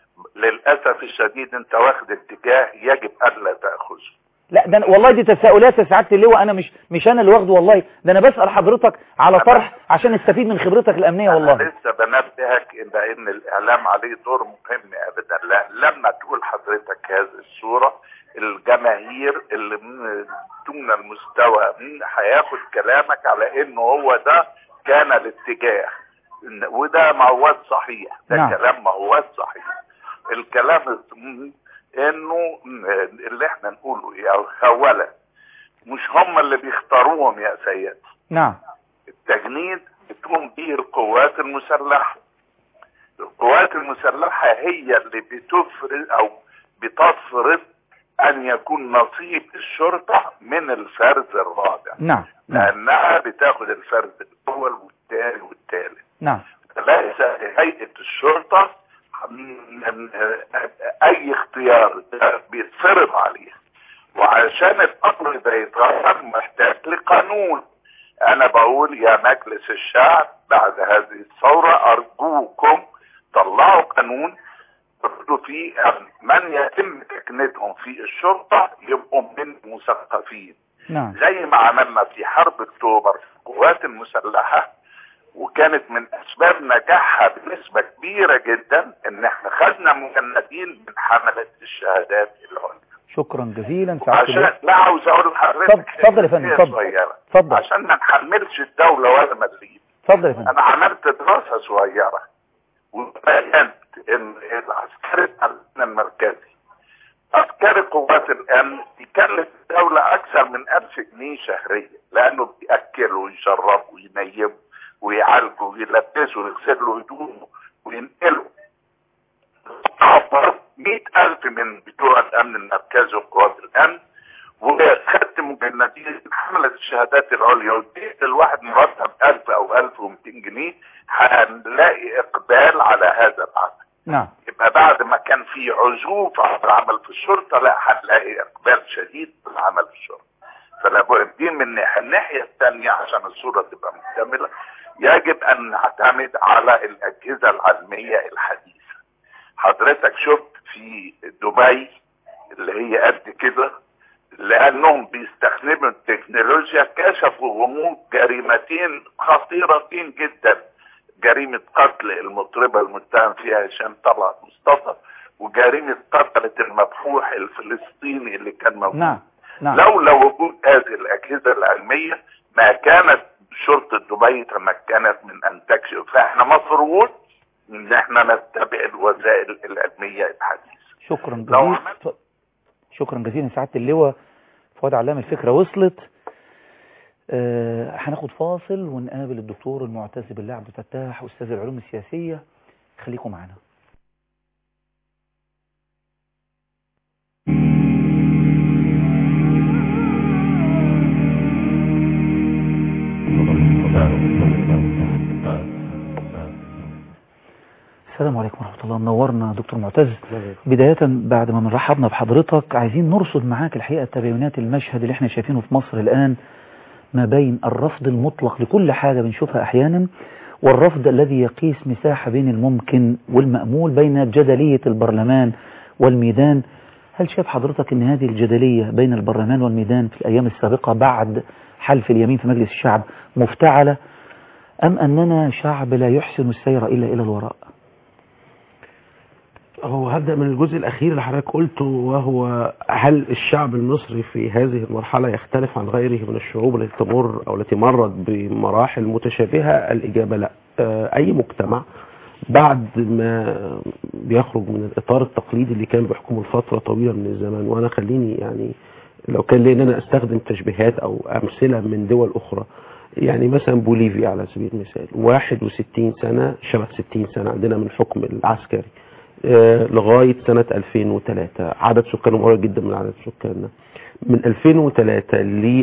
للاسف الشديد انت واخد اتجاه يجب الا تاخذه لا ده أنا- والله دي تساؤلات يا سعاده اللواء انا مش مش انا اللي واخده والله ده انا بسال حضرتك على طرح عشان نستفيد من خبرتك الامنيه انا والله لسه بنبهك ان ان الاعلام عليه دور مهم ابدا لا لما تقول حضرتك هذه الصوره الجماهير اللي من دون المستوى من هياخد كلامك على انه هو ده كان الاتجاه إن- وده ما هو صحيح ده نعم. كلام ما هو صحيح الكلام الص- انه اللي احنا نقوله ايه اولا مش هم اللي بيختاروهم يا سيدي نعم التجنيد بتقوم به القوات المسلحة القوات المسلحة هي اللي بتفرض او بتفرض ان يكون نصيب الشرطة من الفرز الرابع نعم نعم لانها بتاخد الفرز الاول والثاني والثالث نعم ليس لهيئة الشرطة اي اختيار ده بيتفرض عليها وعشان الامر ده يتغير محتاج لقانون انا بقول يا مجلس الشعب بعد هذه الثورة ارجوكم طلعوا قانون برضو في أن من يتم تكنيتهم في الشرطة يبقوا من مثقفين نعم زي ما عملنا في حرب اكتوبر في القوات المسلحة وكانت من اسباب نجاحها بنسبة كبيرة جدا ان احنا خدنا مجندين من حملة الشهادات العليا شكرا جزيلا سعادة عشان اللواء لا عاوز اقول لحضرتك اتفضل- اتفضل يا فندم، هي اتفضل. صغيرة. اتفضل عشان ما نحملش الدولة ولا مسؤولين اتفضل يا فندم انا عملت دراسة صغيرة وبينت ان العسكري الامن المركزي عسكري قوات الامن يكلف الدولة اكثر من الف جنيه شهريا لانه بيأكله ويشربه وينيمه ويعالجه ويلبسه ويغسله هدومه وينقله عبر مئة ألف من بتوع الأمن المركزي وقوات الأمن وخدت مجندين حملت الشهادات العليا واديت الواحد مرتب 1000 أو 1200 جنيه هنلاقي إقبال على هذا العمل نعم يبقى بعد ما كان في عزوف على العمل في الشرطة لا هنلاقي إقبال شديد في العمل في الشرطة فلا بد دي من الناحية الناحية الثانية عشان الصورة تبقى مكتملة يجب أن نعتمد على الأجهزة العلمية الحديثة حضرتك شفت في دبي اللي هي قد كده لانهم بيستخدموا التكنولوجيا كشفوا غموض جريمتين خطيرتين جدا جريمة قتل المطربة المتهم فيها هشام طلعت مصطفى وجريمة قتلة المبحوح الفلسطيني اللي كان موجود نعم نعم لولا وجود هذه الأجهزة العلمية ما كانت شرطة دبي تمكنت من أن تكشف فإحنا مفروض إن إحنا نتبع الوسائل العلمية الحديثة شكرا لو جزيلا عملت- شكرا جزيلا سعادة اللواء فؤاد علام الفكرة وصلت آه، هناخد فاصل ونقابل الدكتور المعتز بالله عبد الفتاح أستاذ العلوم السياسية خليكم معنا السلام عليكم ورحمة الله منورنا دكتور معتز بداية بعد ما رحبنا بحضرتك عايزين نرصد معاك الحقيقة تباينات المشهد اللي احنا شايفينه في مصر الآن ما بين الرفض المطلق لكل حاجة بنشوفها أحيانا والرفض الذي يقيس مساحة بين الممكن والمأمول بين جدلية البرلمان والميدان هل شايف حضرتك أن هذه الجدلية بين البرلمان والميدان في الأيام السابقة بعد حلف اليمين في مجلس الشعب مفتعلة أم أننا شعب لا يحسن السير إلا إلى الوراء هو هبدأ من الجزء الأخير اللي حضرتك قلته وهو هل الشعب المصري في هذه المرحلة يختلف عن غيره من الشعوب التي تمر أو التي مرت بمراحل متشابهة الإجابة لا آه، أي مجتمع بعد ما بيخرج من الإطار التقليدي اللي كان بيحكمه لفترة طويلة من الزمن وأنا خليني يعني لو كان لي إن أنا أستخدم تشبيهات أو أمثلة من دول أخرى يعني مثلا بوليفيا على سبيل المثال 61 سنة شبه 60 سنة عندنا من الحكم العسكري آه، لغاية سنة 2003 عدد سكانهم قريب جدا من عدد سكاننا من 2003 ل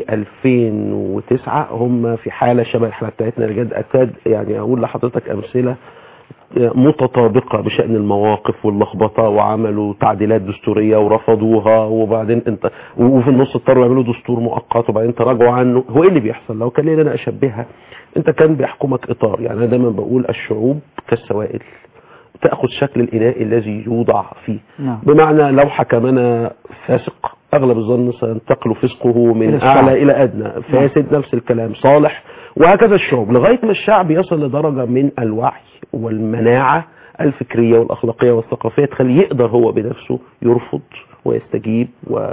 2009 هم في حالة شبه الحالة بتاعتنا اللي جد أكاد يعني أقول لحضرتك أمثلة آه، متطابقة بشأن المواقف واللخبطة وعملوا تعديلات دستورية ورفضوها وبعدين انت وفي النص اضطروا يعملوا دستور مؤقت وبعدين تراجعوا عنه هو ايه اللي بيحصل لو كان لي إن انا اشبهها انت كان بيحكمك اطار يعني انا دايما بقول الشعوب كالسوائل تأخذ شكل الإناء الذي يوضع فيه نعم بمعنى لو حكمنا فاسق أغلب الظن سينتقل فسقه إلى من الشعب. أعلى إلى أدنى فاسد نفس الكلام صالح وهكذا الشعوب لغاية ما الشعب يصل لدرجة من الوعي والمناعة الفكرية والأخلاقية والثقافية تخليه يقدر هو بنفسه يرفض ويستجيب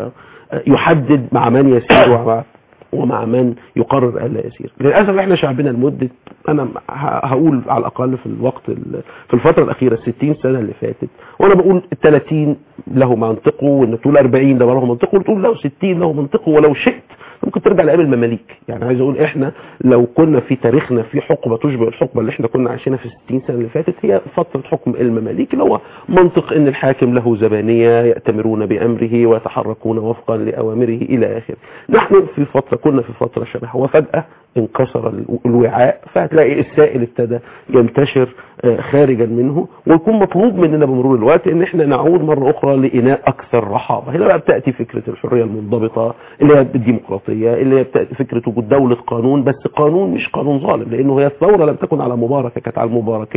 ويحدد مع من يسير ومع ومع من يقرر الا يسير للاسف احنا شعبنا لمده انا ه- هقول على الاقل في الوقت ال- في الفتره الاخيره 60 سنه اللي فاتت وانا بقول ال 30 له منطقه وان تقول 40 ده له منطقه وتقول لو 60 له منطقه ولو شئت ممكن ترجع لايام المماليك يعني عايز اقول احنا لو كنا في تاريخنا في حقبه تشبه الحقبه اللي احنا كنا عايشينها في 60 سنه اللي فاتت هي فتره حكم المماليك اللي هو منطق ان الحاكم له زبانيه ياتمرون بامره ويتحركون وفقا لاوامره الى اخره نحن في فتره كنا في فتره شبه وفجاه انكسر ال- الوعاء فهتلاقي السائل ابتدى ينتشر آه، خارجا منه ويكون مطلوب مننا بمرور الوقت ان احنا نعود مره اخرى لاناء اكثر رحابه هنا بقى بتاتي فكره الحريه المنضبطه اللي هي الديمقراطيه اللي هي بتاتي فكره وجود دوله قانون بس قانون مش قانون ظالم لانه هي الثوره لم تكن على مباركه كانت على المباركيه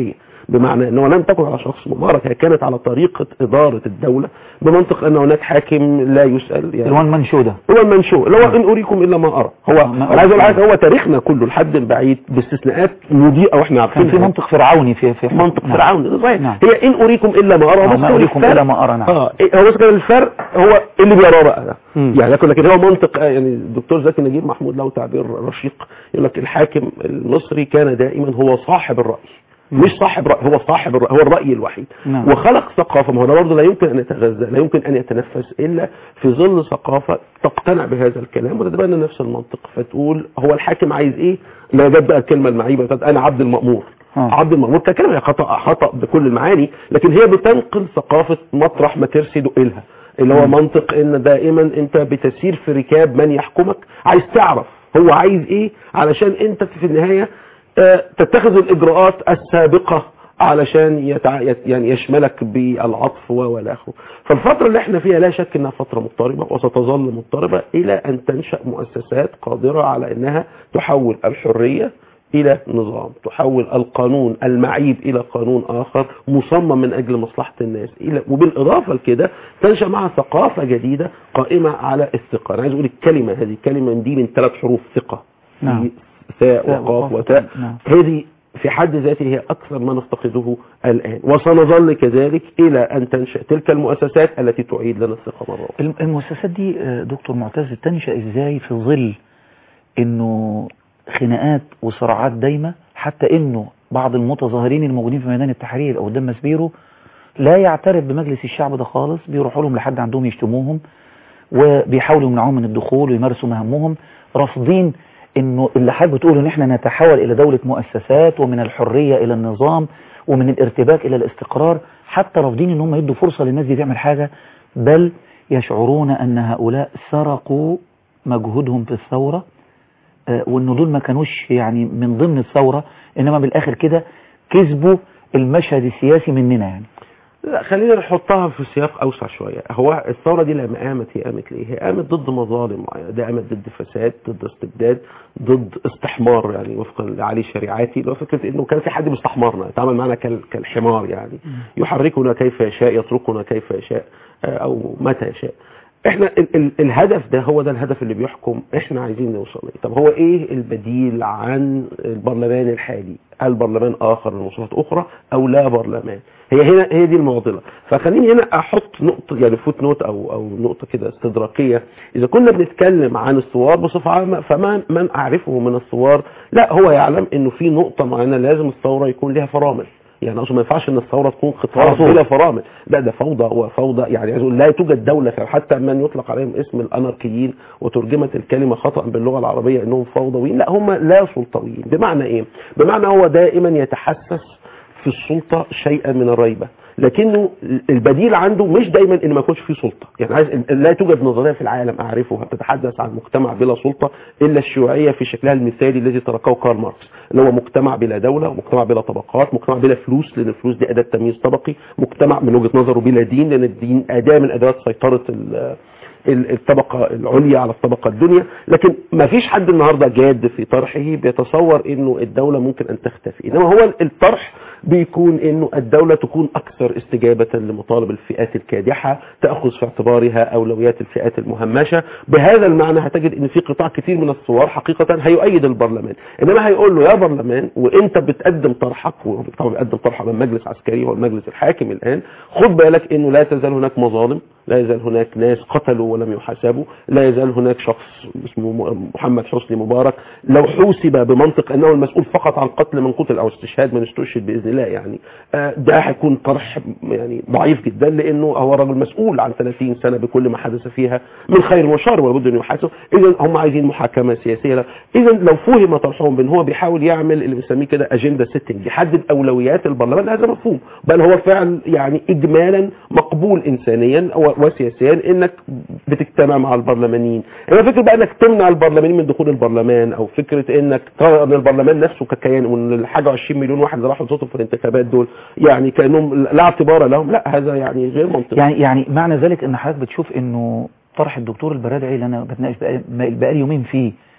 بمعنى انه لم تكن على شخص مبارك هي كانت على طريقه اداره الدوله بمنطق ان هناك حاكم لا يسال يعني الوان منشو ده هو المنشوء اللي هو ان اريكم الا ما ارى هو ما انا عايز اقول أرى. حاجه هو تاريخنا كله لحد بعيد باستثناءات مضيئه واحنا كان في عارفينها منطق فرعوني في في منطق نعم. فرعون صحيح نعم. هي ان اريكم الا ما ارى آه، بس ما كان أريكم الفرق- إلا ما أرى، نعم. اه إيه، هو بس كان الفرق هو اللي بيراه بقى ده مم. يعني لكن لكن هو منطق آه، يعني الدكتور زكي نجيب محمود له تعبير رشيق يقول لك الحاكم المصري كان دائما هو صاحب الراي مش صاحب رأي هو صاحب الرأي هو الرأي الوحيد نعم. وخلق ثقافة ما هو ده برضه لا يمكن أن يتغذى لا يمكن أن يتنفس إلا في ظل ثقافة تقتنع بهذا الكلام وتتبنى نفس المنطق فتقول هو الحاكم عايز إيه لا جت بقى الكلمة المعيبة بتاعت أنا عبد المأمور آه. عبد المأمور كلمة خطأ خطأ بكل المعاني لكن هي بتنقل ثقافة مطرح ما ترسي دقلها اللي هو منطق ان دائما انت بتسير في ركاب من يحكمك عايز تعرف هو عايز ايه علشان انت في النهاية آه، تتخذ الاجراءات السابقة علشان يتع... يت- يعني يشملك بالعطف و- والى اخره فالفترة اللي احنا فيها لا شك انها فترة مضطربة وستظل مضطربة الى ان تنشأ مؤسسات قادرة على انها تحول الحرية الى نظام تحول القانون المعيب الى قانون اخر مصمم من اجل مصلحة الناس الى وبالاضافة لكده تنشأ معها ثقافة جديدة قائمة على الثقة انا عايز اقول الكلمة هذه الكلمة دي من ثلاث حروف ثقة نعم. في ثاء ثاء وقاف وقاف. وتاء نعم. هذه في حد ذاته هي أكثر ما نفتقده الآن وسنظل كذلك إلى أن تنشأ تلك المؤسسات التي تعيد لنا الثقة مرة أخرى الم- المؤسسات دي آه، دكتور معتز تنشأ ازاي في ظل انه خناقات وصراعات دايمة حتى انه بعض المتظاهرين الموجودين في ميدان التحرير او قدام مسبيرو لا يعترف بمجلس الشعب ده خالص بيروحوا لهم لحد عندهم يشتموهم وبيحاولوا يمنعوهم من الدخول ويمارسوا مهامهم رافضين انه اللي حضرتك بتقوله ان احنا نتحول الى دولة مؤسسات ومن الحرية الى النظام ومن الارتباك الى الاستقرار حتى رافضين ان هم يدوا فرصة للناس دي تعمل حاجة بل يشعرون ان هؤلاء سرقوا مجهودهم في الثورة آه، وان دول ما كانوش يعني من ضمن الثورة انما بالاخر كده كسبوا المشهد السياسي مننا يعني لا خلينا نحطها في سياق أوسع شوية هو الثورة دي لما قامت هي قامت ليه؟ هي قامت ضد مظالم معينة ده قامت ضد فساد ضد استبداد ضد استحمار يعني وفقا لعلي شريعاتي اللي هو فكرة انه كان في حد بيستحمرنا يتعامل معنا كال- كالحمار يعني يحركنا كيف يشاء يتركنا كيف يشاء آه، او متى يشاء احنا ال ال الهدف ده هو ده الهدف اللي بيحكم احنا عايزين نوصل ليه طب هو ايه البديل عن البرلمان الحالي هل برلمان اخر لمصلحات اخرى او لا برلمان هي هنا هي دي المعضله فخليني هنا احط نقطه يعني فوت نوت او او نقطه كده استدراكيه اذا كنا بنتكلم عن الثوار بصفه عامه فما من اعرفه من الثوار لا هو يعلم انه في نقطه معينه لازم الثوره يكون لها فرامل يعني اصلا ما ينفعش ان الثوره تكون على قطار طول. بلا فرامل لا ده فوضى وفوضى يعني عايز اقول لا توجد دوله فيها حتى من يطلق عليهم اسم الاناركيين وترجمت الكلمه خطا باللغه العربيه انهم فوضويين لا هم لا سلطويين بمعنى ايه بمعنى هو دائما يتحسس في السلطه شيئا من الريبه لكنه البديل عنده مش دايما ان ما يكونش فيه سلطه يعني عايز لا توجد نظريه في العالم اعرفها تتحدث عن مجتمع بلا سلطه الا الشيوعيه في شكلها المثالي الذي تركه كارل ماركس اللي هو مجتمع بلا دوله ومجتمع بلا طبقات مجتمع بلا فلوس لان الفلوس دي اداه تمييز طبقي مجتمع من وجهه نظره بلا دين لان الدين اداه من ادوات سيطره ال- ال- الطبقة العليا على الطبقة الدنيا لكن ما فيش حد النهاردة جاد في طرحه بيتصور انه الدولة ممكن ان تختفي انما هو الطرح بيكون انه الدولة تكون اكثر استجابة لمطالب الفئات الكادحة تأخذ في اعتبارها اولويات الفئات المهمشة بهذا المعنى هتجد ان في قطاع كتير من الثوار حقيقة هيؤيد البرلمان انما هيقول له يا برلمان وانت بتقدم طرحك وطبعا بيقدم طرح امام مجلس عسكري هو المجلس الحاكم الان خد بالك انه لا تزال هناك مظالم لا يزال هناك ناس قتلوا ولم يحاسبوا لا يزال هناك شخص اسمه م- محمد حسني مبارك لو حوسب بمنطق انه المسؤول فقط عن قتل من قتل او استشهاد من استشهد باذن الله يعني آه، ده هيكون طرح يعني ضعيف جدا لانه هو رجل مسؤول عن 30 سنه بكل ما حدث فيها من خير وشر ولابد ان يحاسب اذا هم عايزين محاكمه سياسيه اذا لو فهم طرحهم بان هو بيحاول يعمل اللي بنسميه كده اجنده سيتنج يحدد اولويات البرلمان هذا مفهوم بل هو فعل يعني اجمالا مقبول انسانيا و- وسياسيا انك بتجتمع مع البرلمانيين انما فكره بقى انك تمنع البرلمانيين من دخول البرلمان او فكره انك ترى ان البرلمان نفسه ككيان وان الحاجه 20 مليون واحد اللي راحوا صوتهم في الانتخابات دول يعني كانهم لا اعتبار لهم لا هذا يعني غير منطقي يعني يعني معنى ذلك ان حضرتك بتشوف انه طرح الدكتور البرادعي اللي انا بتناقش بقالي- بقالي يومين فيه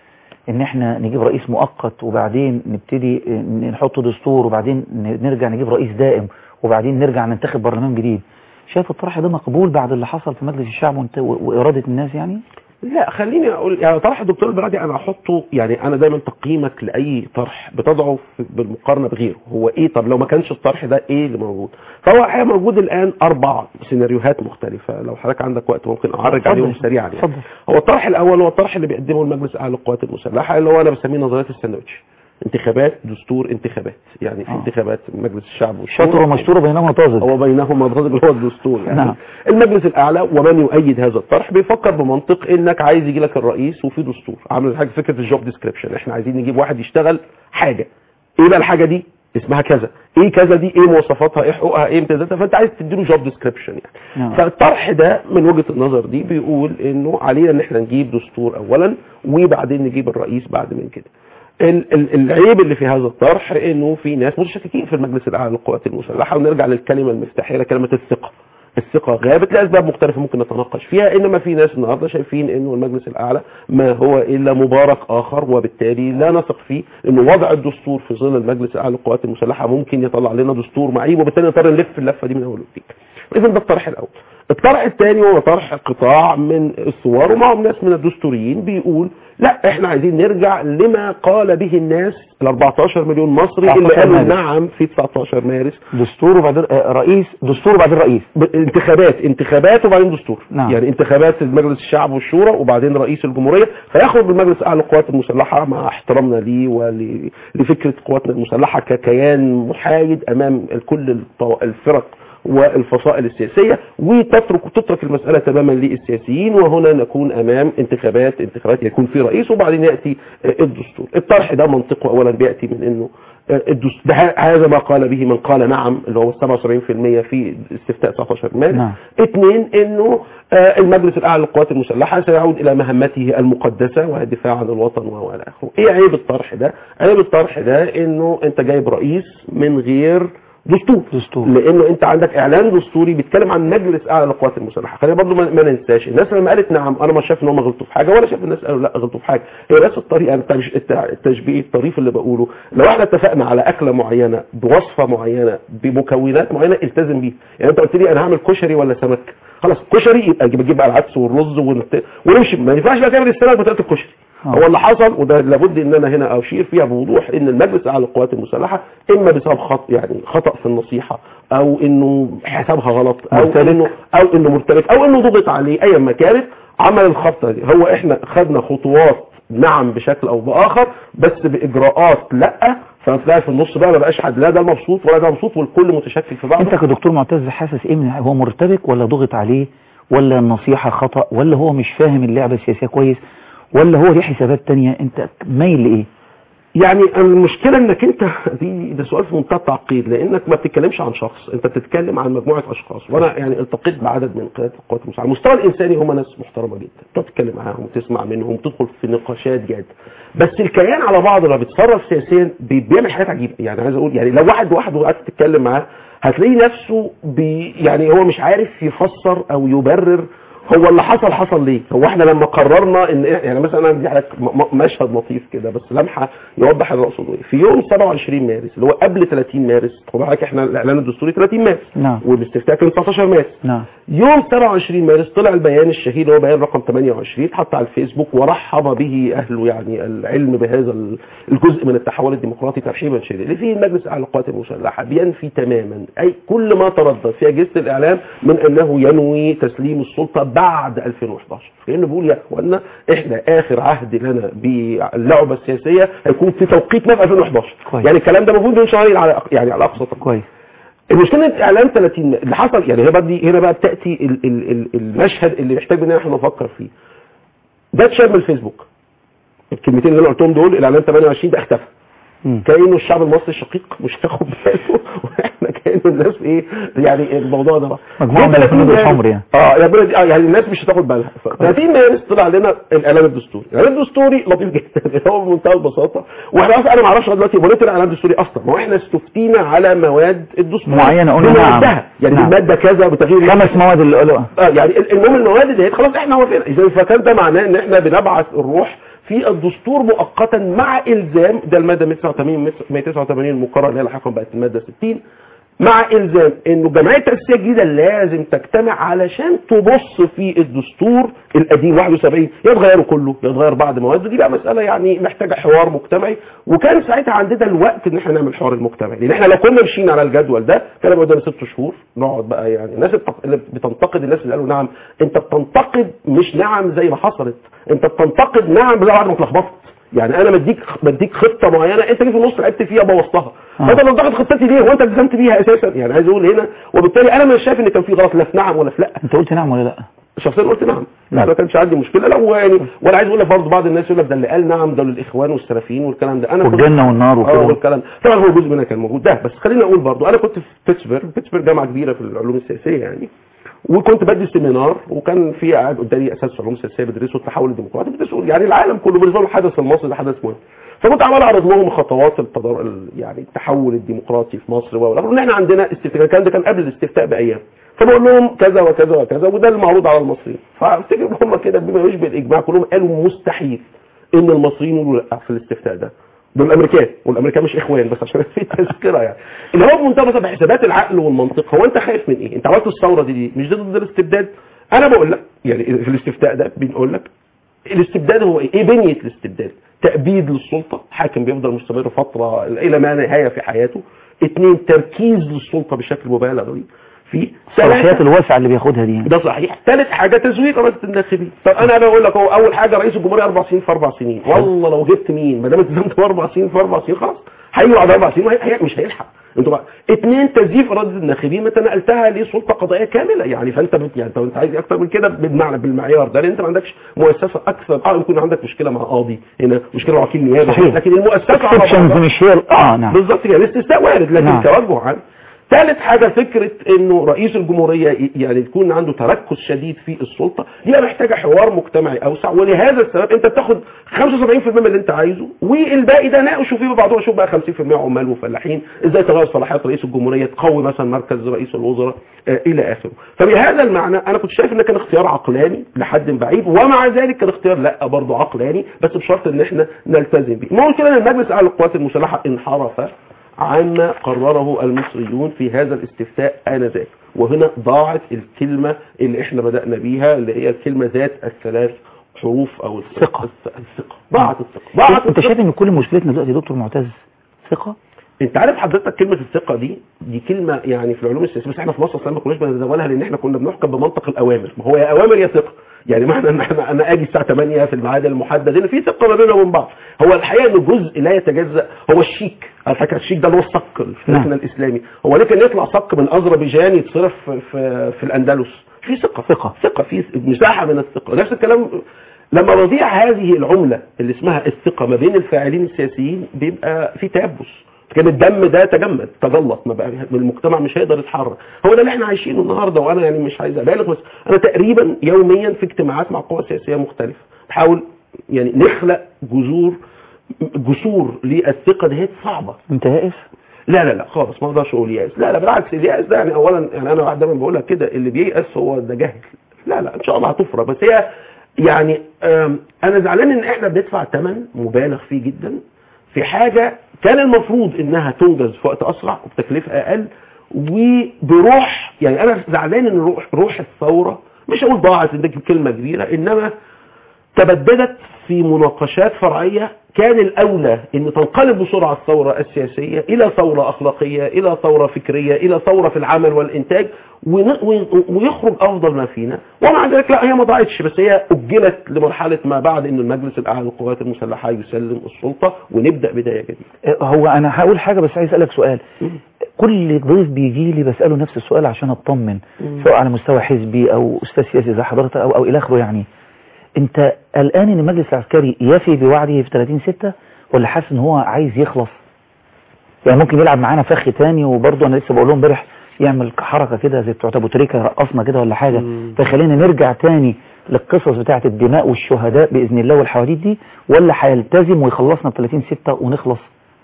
ان احنا نجيب رئيس مؤقت وبعدين نبتدي اه، نحط دستور وبعدين ن- نرجع نجيب رئيس دائم وبعدين نرجع ننتخب برلمان جديد شايف الطرح ده مقبول بعد اللي حصل في مجلس الشعب وانت- و- وإرادة الناس يعني لا خليني اقول يعني طرح الدكتور البرادي انا احطه يعني انا دايما تقييمك لاي طرح بتضعه في- بالمقارنه بغيره هو ايه طب لو ما كانش الطرح ده ايه اللي موجود فهو الحقيقه موجود الان اربع سيناريوهات مختلفه لو حضرتك عندك وقت ممكن اعرج اتفضل. عليهم سريعا يعني. اتفضل. هو الطرح الاول هو الطرح اللي بيقدمه المجلس الاعلى للقوات المسلحه اللي هو انا بسميه نظريه الساندوتش انتخابات دستور انتخابات يعني في آه. انتخابات مجلس الشعب والشورى شطر ومشطور بينهما طازج هو بينهما الرجل اللي هو الدستور يعني نعم. المجلس الاعلى ومن يؤيد هذا الطرح بيفكر بمنطق انك عايز يجي لك الرئيس وفي دستور عامل حاجه فكره الجوب ديسكريبشن احنا عايزين نجيب واحد يشتغل حاجه ايه بقى الحاجه دي اسمها كذا ايه كذا دي ايه مواصفاتها ايه حقوقها ايه امتيازاتها فانت عايز تديله جوب ديسكريبشن يعني نعم. فالطرح ده من وجهه النظر دي بيقول انه علينا ان احنا نجيب دستور اولا وبعدين نجيب الرئيس بعد من كده ال- ال- العيب اللي في هذا الطرح انه في ناس متشككين في المجلس الاعلى للقوات المسلحه ونرجع للكلمه المفتاحيه كلمه الثقه الثقه غابت لاسباب مختلفه ممكن نتناقش فيها انما في ناس النهارده شايفين انه المجلس الاعلى ما هو الا مبارك اخر وبالتالي لا نثق فيه انه وضع الدستور في ظل المجلس الاعلى للقوات المسلحه ممكن يطلع لنا دستور معيب وبالتالي نضطر نلف اللفه دي من اول وجديد اذا ده الطرح الاول الطرح الثاني هو طرح قطاع من الثوار ومعهم ناس من الدستوريين بيقول لا احنا عايزين نرجع لما قال به الناس ال 14 مليون مصري اللي 19 قالوا مارس. نعم في 19 مارس دستور وبعدين اه، رئيس دستور وبعدين رئيس ب- انتخابات انتخابات وبعدين دستور نعم. يعني انتخابات مجلس الشعب والشورى وبعدين رئيس الجمهوريه فيخرج المجلس الاعلى للقوات المسلحه مع احترامنا ليه ولفكره قواتنا المسلحه ككيان محايد امام كل الطو- الفرق والفصائل السياسيه وتترك تترك المساله تماما للسياسيين وهنا نكون امام انتخابات انتخابات يكون في رئيس وبعدين ياتي آه، الدستور الطرح ده منطقه اولا بياتي من انه آه، الدس- ده ه- هذا ما قال به من قال نعم اللي هو 77% في استفتاء 19 مارس نعم. اثنين انه آه، المجلس الاعلى للقوات المسلحه سيعود الى مهمته المقدسه وهي الدفاع عن الوطن والى اخره. ايه عيب الطرح ده؟ عيب الطرح ده انه انت جايب رئيس من غير دستور دستور. لانه انت عندك اعلان دستوري بيتكلم عن مجلس اعلى للقوات المسلحه خلينا برضو ما ما ننساش الناس لما قالت نعم انا مش شايف ان هم غلطوا في حاجه ولا شايف الناس قالوا لا غلطوا في حاجه هي بس الطريقه التج- الت- التشبيه الطريف اللي بقوله لو احنا اتفقنا على اكله معينه بوصفه معينه بمكونات معينه التزم بيها يعني انت قلت لي انا هعمل كشري ولا سمك خلاص كشري يبقى اجيب اجيب بقى العدس والرز ونت- ونمشي ما ينفعش بقى تعمل السمك بتاعت الكشري آه. هو اللي حصل وده لابد ان انا هنا اشير فيها بوضوح ان المجلس الاعلى للقوات المسلحه اما بسبب خط يعني خطا في النصيحه او انه حسابها غلط او مرتبك. انه او انه مرتبك او انه ضغط عليه ايا ما كانت عمل الخطه دي هو احنا خدنا خطوات نعم بشكل او باخر بس باجراءات لا فتلاقي في النص بقى ما بقاش حد لا ده المبسوط ولا ده مبسوط والكل متشكل في بعضه انت كدكتور معتز حاسس ايه من هو مرتبك ولا ضغط عليه ولا النصيحة خطأ ولا هو مش فاهم اللعبة السياسية كويس ولا هو ليه حسابات تانية انت مايل لايه يعني المشكله انك انت دي ده سؤال في منتهى التعقيد لانك ما بتتكلمش عن شخص انت بتتكلم عن مجموعه اشخاص وانا يعني التقيت بعدد من قيادات القوات المسلحه على المستوى الانساني هم ناس محترمه جدا تقعد تتكلم معاهم وتسمع منهم وتدخل في نقاشات جاد بس الكيان على بعضه لما بيتصرف سياسيا بي- بيعمل حاجات عجيبه يعني عايز اقول يعني لو واحد واحد وقعدت تتكلم معاه هتلاقي نفسه بي يعني هو مش عارف يفسر او يبرر هو اللي حصل حصل ليه هو احنا لما قررنا ان إيه- يعني مثلا انا دي م- م- مشهد لطيف كده بس لمحه يوضح اللي اقصده ايه في يوم 27 مارس اللي هو قبل 30 مارس خد بالك احنا الاعلان الدستوري 30 مارس نعم. والاستفتاء كان 19 مارس نعم يوم 27 مارس طلع البيان الشهير اللي هو بيان رقم 28 اتحط على الفيسبوك ورحب به اهله يعني العلم بهذا ال- الجزء من التحول الديمقراطي ترحيبا شديدا اللي فيه المجلس الاعلى للقوات المسلحه بينفي تماما اي كل ما تردد في اجهزه الاعلام من انه ينوي تسليم السلطه بعد 2011 لانه بيقول يا اخوانا احنا اخر عهد لنا باللعبه السياسيه هيكون في توقيتنا في 2011 كويس. يعني الكلام ده المفروض من شهرين على يعني على اقصى تقدير كويس المشكله ان اعلان 30 م- اللي حصل يعني هنا بقى دي هنا بقى بتاتي ال ال ال المشهد اللي محتاج مننا احنا نفكر فيه ده اتشال من الفيسبوك الكلمتين اللي انا قلتهم دول الاعلان 28 ده اختفى مم. كانه الشعب المصري الشقيق مش هياخد باله واحنا كانه الناس ايه يعني الموضوع ده بقى. مجموعة من جه 30 الهنود مارس- الحمر يعني. اه يا بلد اه يعني الناس مش هتاخد بالها ف 30 مارس طلع لنا الاعلان الدستوري الاعلان الدستوري لطيف جدا هو بمنتهى البساطه واحنا اصلا انا ما اعرفش لغايه دلوقتي هو ليه طلع الاعلان الدستوري اصلا ما هو احنا استفتينا على مواد الدستور معينة قلنا نعم. بموادها. يعني نعم. الماده كذا بتغيير خمس مواد اللي قالوا اه يعني المهم المواد دي خلاص احنا وافقنا اذا فكان ده معناه ان احنا بنبعث الروح في الدستور مؤقتا مع الزام ده الماده 189 189 المقرره اللي هي لاحقا بقت الماده 60 مع الزام انه جمعيه التاسيسيه الجديده لازم تجتمع علشان تبص في الدستور القديم 71 يا تغيره كله يا تغير بعض مواده دي بقى مساله يعني محتاجه حوار مجتمعي وكان ساعتها عندنا الوقت ان احنا نعمل حوار المجتمعي لان احنا لو كنا مشينا على الجدول ده كان هيبقى قدامنا ست شهور نقعد بقى يعني الناس التق- اللي بتنتقد الناس اللي قالوا نعم انت بتنتقد مش نعم زي ما حصلت انت بتنتقد نعم زي بعد ما اتلخبطت يعني انا بديك بديك خطه معينه انت جيت في النص لعبت فيها بوظتها آه. فانت بتنتقد خطتي ليه وانت التزمت بيها اساسا يعني عايز اقول هنا وبالتالي انا مش شايف ان كان في غلط لا في نعم ولا في لا انت قلت نعم ولا لا شخصيا قلت نعم نعم. ما كانش عندي مشكله لا هو يعني وانا عايز اقول لك برضه بعض الناس يقول لك ده اللي قال نعم ده للاخوان والسلفيين والكلام ده انا كنت- والجنة والنار اه وكده والكلام ده. طبعا هو جزء منها كان موجود ده بس خليني اقول برضه انا كنت في بيتسبرج بيتسبرج جامعه كبيره في العلوم السياسيه يعني وكنت بدي سيمينار وكان في قاعد قدامي اساس علوم سياسيه بيدرسوا التحول الديمقراطي بيدرسوا يعني العالم كله بالنسبه لهم الحدث المصري ده حدث مهم فكنت عمال اعرض لهم خطوات التدار... ال- يعني التحول الديمقراطي في مصر والامر ان احنا عندنا استفتاء الكلام ده كان قبل الاستفتاء بايام فبقول لهم كذا وكذا وكذا وده المعروض على المصريين فافتكر هم كده بما يشبه الاجماع كلهم قالوا مستحيل ان المصريين يقولوا لا في الاستفتاء ده دول الامريكان والامريكان مش اخوان بس عشان في تذكره يعني اللي هو بمنتهى البساطة بحسابات العقل والمنطق هو انت خايف من ايه انت عملت الثوره دي, دي مش دي ضد الاستبداد انا بقول لك يعني في الاستفتاء ده بنقول لك الاستبداد هو ايه؟ ايه بنيه الاستبداد؟ تأبيد للسلطة، حاكم بيفضل مستمر فترة إلى ما نهاية في حياته. اثنين تركيز للسلطة بشكل مبالغ فيه. في الصلاحيات الواسعة اللي بياخدها دي يعني. ده صحيح ثالث حاجه تزوير رئاسه الناخبين طب انا بقول لك هو اول حاجه رئيس الجمهوريه اربع سنين في اربع سنين والله لو جبت مين ما دام التزمت باربع سنين في اربع سنين خلاص هيجي بعد اربع سنين وهي هي- مش هيلحق انتوا بقى اثنين تزييف اراده الناخبين ما انت نقلتها لسلطه قضائيه كامله يعني فانت بت... يعني انت عايز اكتر من كده بالمعنى بالمعيار ده لان انت ما عندكش مؤسسه اكثر اه يكون عندك مشكله مع قاضي هنا مشكله مع وكيل نيابه صحيح. لكن المؤسسه على اكسبشنز بعضها- مش هي ال- اه نعم بالظبط كده الاستثناء وارد لكن نعم. توجه عام ثالث حاجة فكرة انه رئيس الجمهورية ي- يعني يكون عنده تركز شديد في السلطة دي محتاجة حوار مجتمعي اوسع ولهذا السبب انت بتاخد 75% من اللي انت عايزه والباقي ده ناقشوا فيه بعضهم شوف بقى 50% عمال وفلاحين ازاي تغير صلاحيات رئيس الجمهورية تقوي مثلا مركز رئيس الوزراء آه الى اخره فبهذا المعنى انا كنت شايف ان كان اختيار عقلاني لحد بعيد ومع ذلك كان اختيار لا برضه عقلاني بس بشرط ان احنا نلتزم بيه ما كده ان المجلس الاعلى للقوات المسلحة انحرف عما قرره المصريون في هذا الاستفتاء آنذاك وهنا ضاعت الكلمة اللي احنا بدأنا بيها اللي هي الكلمة ذات الثلاث حروف او ثقة. الث- الثقة ضاعت الثقة ضاعت انت الثقة. شايف ان كل مشكلتنا دلوقتي يا دكتور معتز ثقة انت عارف حضرتك كلمة الثقة دي دي كلمة يعني في العلوم السياسية بس احنا في مصر اصلا ما كناش بنتداولها لان احنا كنا بنحكم بمنطق الاوامر ما هو يا اوامر يا ثقة يعني معنى ان احنا انا اجي الساعة 8 في الميعاد المحدد ان في ثقة ما بيننا وبين بعض هو الحقيقة ان جزء لا يتجزأ هو الشيك على فكرة الشيك ده اللي هو الصك في نعم. تاريخنا الاسلامي هو لكن يطلع صك من اذربيجان يتصرف في, في, في الاندلس في ثقة ثقة. ثقة في مساحة من الثقة نفس الكلام لما نضيع هذه العملة اللي اسمها الثقة ما بين الفاعلين السياسيين بيبقى في تيبس كان الدم ده تجمد تجلط ما بقى المجتمع مش هيقدر يتحرك هو ده اللي احنا عايشينه النهارده وانا يعني مش عايز ابالغ بس انا تقريبا يوميا في اجتماعات مع قوى سياسيه مختلفه بحاول يعني نخلق جذور جسور للثقه دي صعبه انت يائس لا لا لا خالص ما اقدرش اقول يأس لا لا بالعكس اليأس ده يعني اولا يعني انا واحد دايما بقول لك كده اللي بييأس هو ده جاهل لا لا ان شاء الله هتفرج بس هي يعني آم، انا زعلان ان احنا بندفع ثمن مبالغ فيه جدا في حاجه كان المفروض انها تنجز في وقت اسرع وبتكلفه اقل وبروح يعني انا زعلان ان روح روح الثوره مش هقول ضاعت دي كلمه كبيره انما تبددت في مناقشات فرعية كان الأولى أن تنقلب بسرعة الثورة السياسية إلى ثورة أخلاقية إلى ثورة فكرية إلى ثورة في العمل والإنتاج ون- ون- ويخرج أفضل ما فينا ومع ذلك لا هي ما ضاعتش بس هي أجلت لمرحلة ما بعد أن المجلس الأعلى للقوات المسلحة يسلم السلطة ونبدأ بداية جديدة هو انا هقول حاجة بس عايز اسألك سؤال كل ضيف بيجي لي بسأله نفس السؤال عشان اطمن سواء على مستوى حزبي او استاذ سياسي زي حضرتك او او الى اخره يعني انت قلقان ان المجلس العسكري يفي بوعده في 30 6 ولا حاسس ان هو عايز يخلص يعني ممكن يلعب معانا فخ تاني وبرضه انا لسه بقول لهم امبارح يعمل حركه كده زي بتوع ابو تريكه يرقصنا كده ولا حاجه فخلينا نرجع تاني للقصص بتاعه الدماء والشهداء باذن الله والحواديت دي ولا هيلتزم ويخلصنا ب 30 6 ونخلص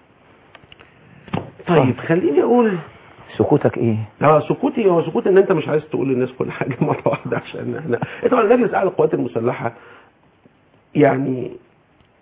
طيب خليني أقول سكوتك ايه اه سكوتي هو سكوت ان انت مش عايز تقول للناس كل حاجه مره واحده عشان احنا طبعا المجلس الاعلى للقوات المسلحه يعني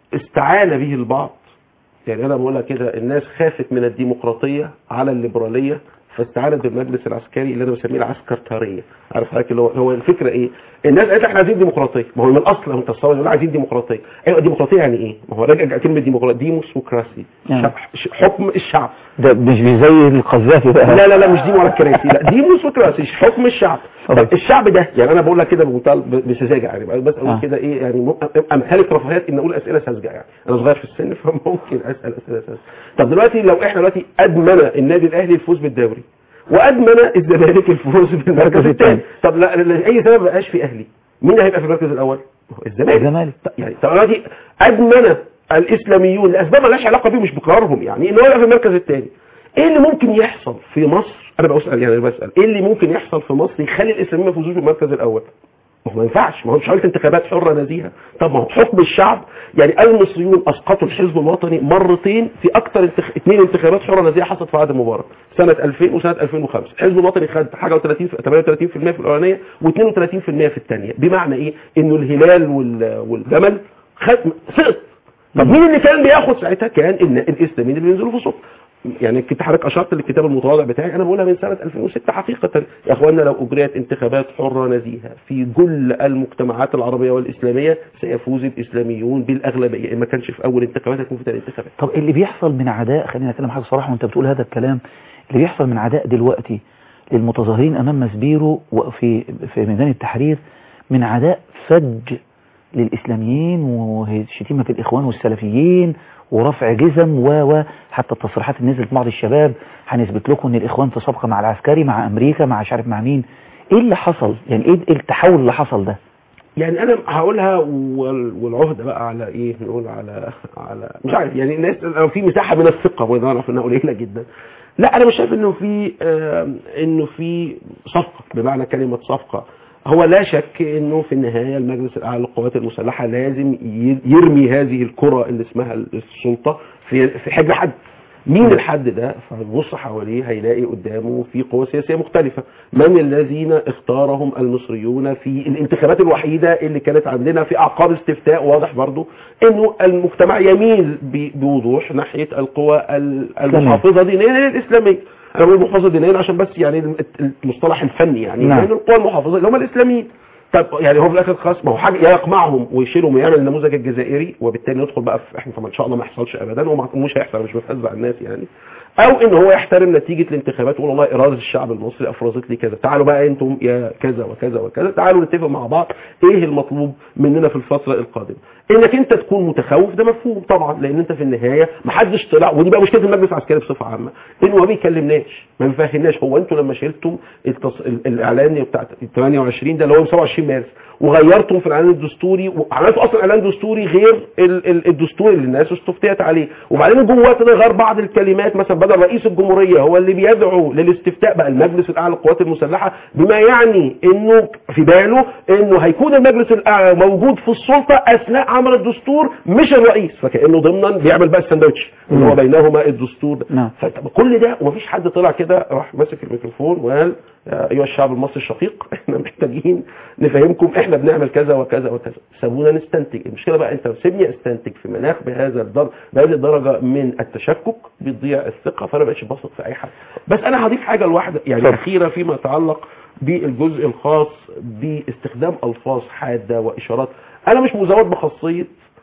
استعان به البعض يعني انا بقول لك كده الناس خافت من الديمقراطيه على الليبراليه فاستعانت بالمجلس العسكري اللي انا بسميه العسكرتاريه عارف حضرتك اللي هو هو الفكره ايه الناس قالت احنا عايزين ديمقراطيه ما هو من الاصل انت تصور يقول عايزين ديمقراطيه ايوه ديمقراطيه يعني ايه ما هو راجع كلمه ديمقراطيه ديموسوكراسي نعم. شع- ش- حكم الشعب ده مش مش زي القذافي بقى لا لا لا مش دي ولا الكراسي لا ديموسوكراسي حكم الشعب طبعا. طب الشعب ده يعني انا بقول لك كده بمنتهى ب- بسذاجه يعني بس اقول آه. كده ايه يعني م- امثله رفاهيات ان اقول اسئله ساذجه يعني انا صغير في السن فممكن اسال اسئله ساذجه طب دلوقتي لو احنا دلوقتي ادمن النادي الاهلي الفوز بالدوري وادمن الزمالك الفوز بالمركز الثاني طب لا لا- اي سبب ما بقاش في اهلي مين هيبقى في المركز الاول ما هو الزمالك الزمالك. طب يعني طب دلوقتي ادمن الاسلاميون لاسباب مالهاش علاقه بيهم مش بقرارهم يعني ان هو يبقى في المركز الثاني ايه اللي ممكن يحصل في مصر انا بسال يعني بسال ايه اللي ممكن يحصل في مصر يخلي الاسلاميين ما يفوزوش بالمركز الاول ما هو ما ينفعش ما هو مش عملت انتخابات حره نزيهه طب ما هو حكم الشعب يعني المصريون اسقطوا الحزب الوطني مرتين في اكثر انتخ... اثنين انتخابات حره نزيهه حصلت في عهد مبارك سنه 2000 وسنه 2005 الحزب الوطني خد حاجه و30 38% في الاولانيه و32% في الثانيه بمعنى ايه انه الهلال وال... والجمل خد سقط طب مين اللي كان بياخد ساعتها كان إن الاسلاميين اللي بينزلوا في الصف يعني كنت حضرتك اشرت للكتاب المتواضع بتاعي انا بقولها من سنه 2006 حقيقه يا اخوانا لو اجريت انتخابات حره نزيهه في كل المجتمعات العربيه والاسلاميه سيفوز الاسلاميون بالاغلبيه ان ما كانش في اول انتخابات هيكون في ثاني انتخابات طب اللي بيحصل من عداء خلينا نتكلم حاجه صراحه وانت بتقول هذا الكلام اللي بيحصل من عداء دلوقتي للمتظاهرين امام مسبيرو وفي في ميدان التحرير من عداء فج للاسلاميين وشتيمه في الاخوان والسلفيين ورفع جزم و و حتى التصريحات اللي نزلت بعض الشباب هنثبت لكم ان الاخوان في صفقه مع العسكري مع امريكا مع مش عارف مع مين ايه اللي حصل يعني ايه إيه التحول اللي حصل ده يعني انا هقولها وال- والعهده بقى على ايه نقول على على مش عارف يعني الناس لو في مساحه من الثقه وانا اعرف انها قليله جدا لا انا مش شايف انه في آم، انه في صفقه بمعنى كلمه صفقه هو لا شك انه في النهايه المجلس الاعلى للقوات المسلحه لازم ي- يرمي هذه الكره اللي اسمها السلطه في في حجر حد مين الحد ده فبص حواليه هيلاقي قدامه في قوى سياسيه مختلفه من الذين اختارهم المصريون في الانتخابات الوحيده اللي كانت عندنا في اعقاب استفتاء واضح برضو انه المجتمع يميل ب- بوضوح ناحيه القوى ال- المحافظه دينيا للاسلاميه انا بقول محافظه دينيا عشان بس يعني الم- المصطلح الفني يعني نعم. لان القوى المحافظه اللي هم الاسلاميين طب يعني هو في الاخر خلاص ما هو حاجه يا يقمعهم ويشيلهم ويعمل النموذج الجزائري وبالتالي ندخل بقى في احنا طبعا ان شاء الله ما يحصلش ابدا ومش هيحصل أنا مش بتهزع الناس يعني او ان هو يحترم نتيجه الانتخابات ويقول والله اراده الشعب المصري افرزت لي كذا تعالوا بقى انتم يا كذا وكذا وكذا تعالوا نتفق مع بعض ايه المطلوب مننا في الفتره القادمه انك انت تكون متخوف ده مفهوم طبعا لان انت في النهايه ما حدش طلع ودي بقى مشكله المجلس العسكري بصفه عامه انه ما بيكلمناش ما بيفهمناش هو انتوا لما شلتم التص... ال- الاعلان بتاع 28 ده اللي هو 27 مارس وغيرتم في الاعلان الدستوري وعملتوا اصلا اعلان دستوري غير ال... ال... الدستور اللي الناس استفتيت عليه وبعدين جواه كده غير بعض الكلمات مثلا بدل رئيس الجمهوريه هو اللي بيدعو للاستفتاء بقى المجلس الاعلى للقوات المسلحه بما يعني انه في باله انه هيكون المجلس الاعلى موجود في السلطه اثناء عمل الدستور مش الرئيس فكانه ضمنا بيعمل بقى الساندوتش اللي هو بينهما الدستور ده نعم. فطب كل ده ومفيش حد طلع كده راح ماسك الميكروفون وقال يا ايها الشعب المصري الشقيق احنا محتاجين نفهمكم احنا بنعمل كذا وكذا وكذا سابونا نستنتج المشكله بقى انت سيبني استنتج في مناخ بهذا الدر بهذه الدرجه من التشكك بتضيع الثقه فانا بقتش بثق في اي حد بس انا هضيف حاجه الواحده يعني اتفضل. اخيره فيما يتعلق بالجزء الخاص باستخدام الفاظ حاده واشارات انا مش مزود بخاصيه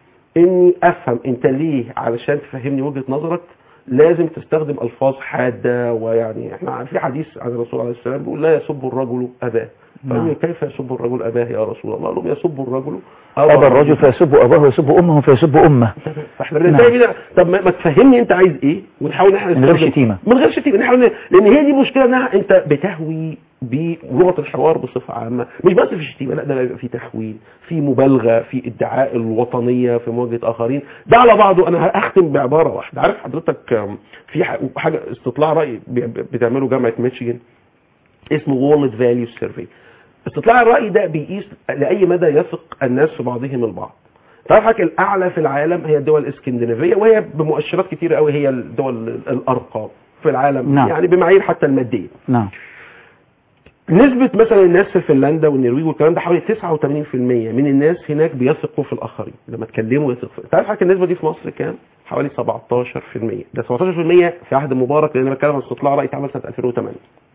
اني افهم انت ليه علشان تفهمني وجهة نظرك لازم تستخدم الفاظ حادة ويعني احنا في حديث عن الرسول عليه السلام بيقول لا يسب الرجل اباه نعم. فقالوا كيف يسب الرجل اباه يا رسول الله قال لهم يسب الرجل أبى الرجل فيسب أباه ويسب أمه فيسب أمه فاحنا بننتهي نعم. كده طب ما ما تفهمني انت عايز ايه ونحاول ان احنا من غير نستخدم- شتيمة. من غير شتيمه نحاول ن- لان هي دي المشكله انها انت بتهوي بلغه الحوار بصفه عامه مش بس في الشتيمه لا ده بيبقى في تخوين في مبالغه في ادعاء الوطنيه في مواجهه اخرين ده على بعضه انا هختم بعباره واحده عارف حضرتك آم، في ح- حاجه استطلاع راي بي- بتعمله جامعه ميشيغان اسمه وورلد فاليو سيرفي استطلاع الرأي ده بيقيس لأي مدى يثق الناس في بعضهم البعض تعرفك الأعلى في العالم هي الدول الإسكندنافية وهي بمؤشرات كتيرة قوي هي الدول الأرقى في العالم نعم. يعني بمعايير حتى المادية نعم نسبة مثلا الناس في فنلندا والنرويج والكلام ده حوالي 89% من الناس هناك بيثقوا في الآخرين لما تكلموا يثق في تعرف حضرتك النسبة دي في مصر كام؟ حوالي 17% ده 17% في عهد مبارك لأن أنا بتكلم عن استطلاع رأي اتعمل سنة 2008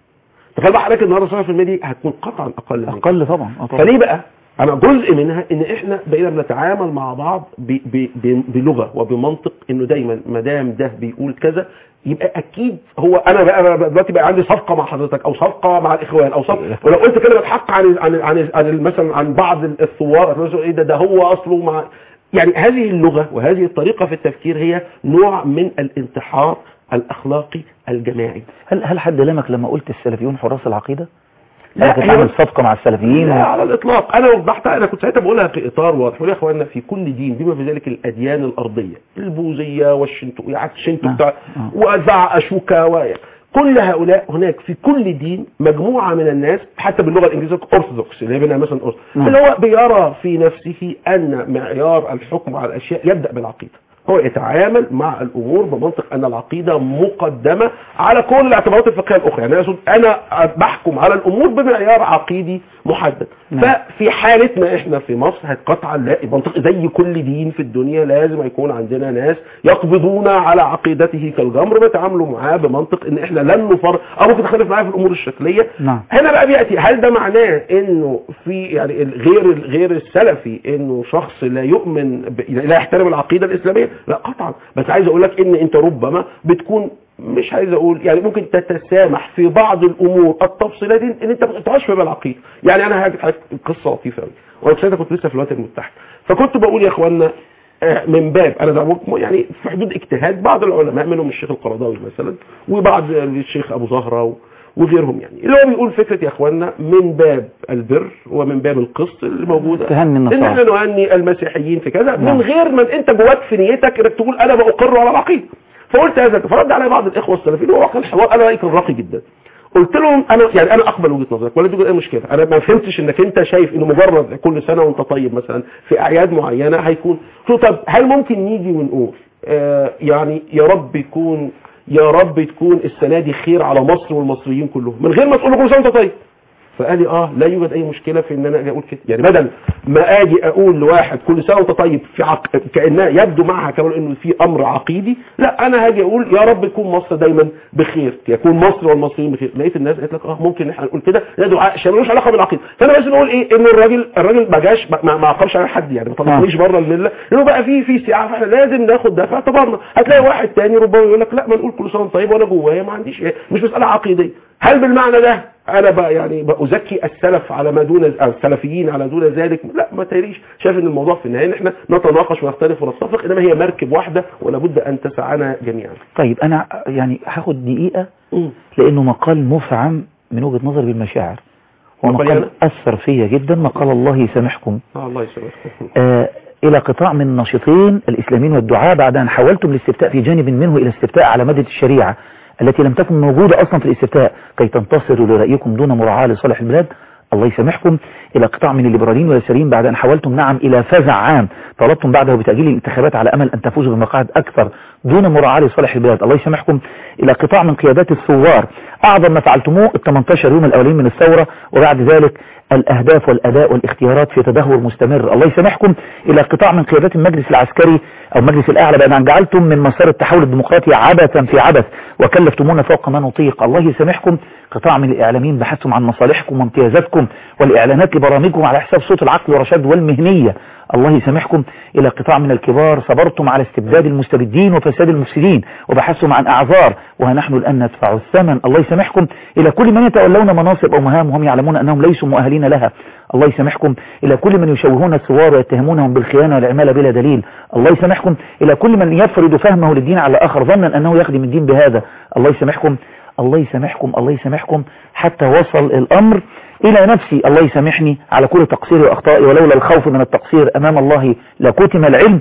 تخيل بقى حضرتك النهارده 17% دي هتكون قطعا أقل من كده. اقل طبعا آه طبعا فليه بقى انا جزء منها ان احنا بقينا بنتعامل مع بعض ب ب ب بلغه وبمنطق انه دايما ما دام ده بيقول كذا يبقى اكيد هو انا بقى أنا دلوقتي بقى عندي صفقه مع حضرتك او صفقه مع الاخوان او صفقه ولو قلت كلمه حق عن عن عن, عن مثلا عن بعض الثوار مثلا ايه ده ده هو اصله مع يعني هذه اللغه وهذه الطريقه في التفكير هي نوع من الانتحار الاخلاقي الجماعي هل هل حد لمك لما قلت السلفيون حراس العقيده لا، لا كنت هي- عامل صفقه مع السلفيين لا و... على الاطلاق انا وضحتها انا كنت ساعتها بقولها في اطار واضح بقول يا اخوانا في كل دين بما في ذلك الاديان الارضيه البوذيه والشنتو يعني الشنتو نعم. بتاع آه. وزع اشوكا و كل هؤلاء هناك في كل دين مجموعه من الناس حتى باللغه الانجليزيه ارثوذكس اللي هي بينها مثلا أرث نعم. اللي هو بيرى في نفسه ان معيار الحكم على الاشياء يبدا بالعقيده هو يتعامل مع الامور بمنطق ان العقيده مقدمه على كل الاعتبارات الفقهيه الاخرى يعني أنا أقصد انا بحكم على الامور بمعيار عقيدي محدد نعم. ففي حالتنا احنا في مصر هتقطع نلاقي منطق زي كل دين في الدنيا لازم يكون عندنا ناس يقبضون على عقيدته كالجمر بيتعاملوا معاه بمنطق ان احنا لن نفرق او ممكن تختلف معاه في الامور الشكليه نعم. هنا بقى بياتي هل ده معناه انه في يعني ال- غير غير السلفي انه شخص لا يؤمن ب... لا يحترم العقيده الاسلاميه لا قطعا بس عايز اقول لك ان انت ربما بتكون مش عايز اقول يعني ممكن تتسامح في بعض الامور التفصيلات دي ان انت ما تقطعش في العقيده يعني انا هحكي لك قصه لطيفه قوي وانا ساعتها كنت لسه في الولايات المتحده فكنت بقول يا اخوانا آه، من باب انا ده يعني في حدود اجتهاد بعض العلماء منهم الشيخ القرضاوي مثلا وبعض الشيخ ابو زهره و- وغيرهم يعني اللي هو بيقول فكره يا اخوانا من باب البر ومن باب القسط اللي موجوده تهني ان النصارى. احنا نهني المسيحيين في كذا نعم. من غير ما انت جواك في نيتك انك تقول انا بأقر على العقيده فقلت هذا فرد علي بعض الاخوه السلفيين وهو كان حوار انا رايي كان راقي جدا قلت لهم انا يعني انا اقبل وجهه نظرك ولا تقول ايه مشكله انا ما فهمتش انك انت شايف انه مجرد كل سنه وانت طيب مثلا في اعياد معينه هيكون قلت له طب هل ممكن نيجي ونقول آه يعني يا رب يكون يا رب تكون السنه دي خير على مصر والمصريين كلهم من غير ما تقول له كل سنه وانت طيب فقال لي اه لا يوجد اي مشكله في ان انا اجي اقول كده يعني بدل ما اجي اقول لواحد كل سنه وانت طيب في عق... كانها يبدو معها كمان انه في امر عقيدي لا انا هاجي اقول يا رب تكون مصر دايما بخير يكون مصر والمصريين بخير لقيت الناس قالت لك اه ممكن احنا نقول كده ده دعاء عشان ملوش علاقه بالعقيده فانا بس بقول ايه ان الراجل الراجل ما جاش ما ما عقبش على حد يعني ما طلعنيش بره المله لانه بقى في في سعه فاحنا لازم ناخد ده في اعتبارنا هتلاقي واحد تاني ربما يقول لك لا ما نقول كل سنه وأنت طيب وانا جوايا ما عنديش ايه مش مساله عقيديه هل بالمعنى ده انا بقى يعني بأزكي السلف على ما دون أو السلفيين على دون ذلك لا ما تهريش شايف ان الموضوع في النهايه ان احنا نتناقش ونختلف ونتفق انما هي مركب واحده ولا بد ان تسعنا جميعا طيب انا يعني هاخد دقيقه لانه مقال مفعم من وجهه نظري بالمشاعر هو مقال مقال يعني؟ اثر فيا جدا مقال الله يسامحكم آه الله يسلمك آه إلى قطاع من الناشطين الإسلاميين والدعاء بعد أن حولتم الاستفتاء في جانب منه إلى استفتاء على مادة الشريعة التي لم تكن موجودة أصلا في الاستفتاء كي تنتصروا لرأيكم دون مراعاة لصالح البلاد الله يسامحكم إلى قطاع من الليبراليين واليساريين بعد أن حولتم نعم إلى فزع عام طلبتم بعده بتأجيل الانتخابات على أمل أن تفوزوا بمقاعد أكثر دون مراعاة لصالح البلاد الله يسامحكم إلى قطاع من قيادات الثوار أعظم ما فعلتموه ال 18 يوم الأولين من الثورة وبعد ذلك الأهداف والأداء والاختيارات في تدهور مستمر الله يسامحكم إلى قطاع من قيادات المجلس العسكري أو المجلس الأعلى بعد أن جعلتم من مسار التحول الديمقراطي عبثا في عبث وكلفتمونا فوق ما نطيق الله يسامحكم قطاع من الإعلاميين بحثتم عن مصالحكم وامتيازاتكم والإعلانات لبرامجكم على حساب صوت العقل والرشاد والمهنية الله يسامحكم إلى قطاع من الكبار صبرتم على استبداد المستبدين وفساد المفسدين وبحثتم عن أعذار وها نحن الآن ندفع الثمن الله يسامحكم إلى كل من يتولون مناصب أو مهام وهم يعلمون أنهم ليسوا مؤهلين لها الله يسامحكم إلى كل من يشوهون الثوار ويتهمونهم بالخيانة والعمالة بلا دليل الله يسامحكم إلى كل من يفرض فهمه للدين على آخر ظنا أنه يخدم الدين بهذا الله يسامحكم الله يسامحكم الله يسامحكم حتى وصل الأمر إلى نفسي الله يسامحني على كل تقصيري وأخطائي ولولا الخوف من التقصير أمام الله لكتم العلم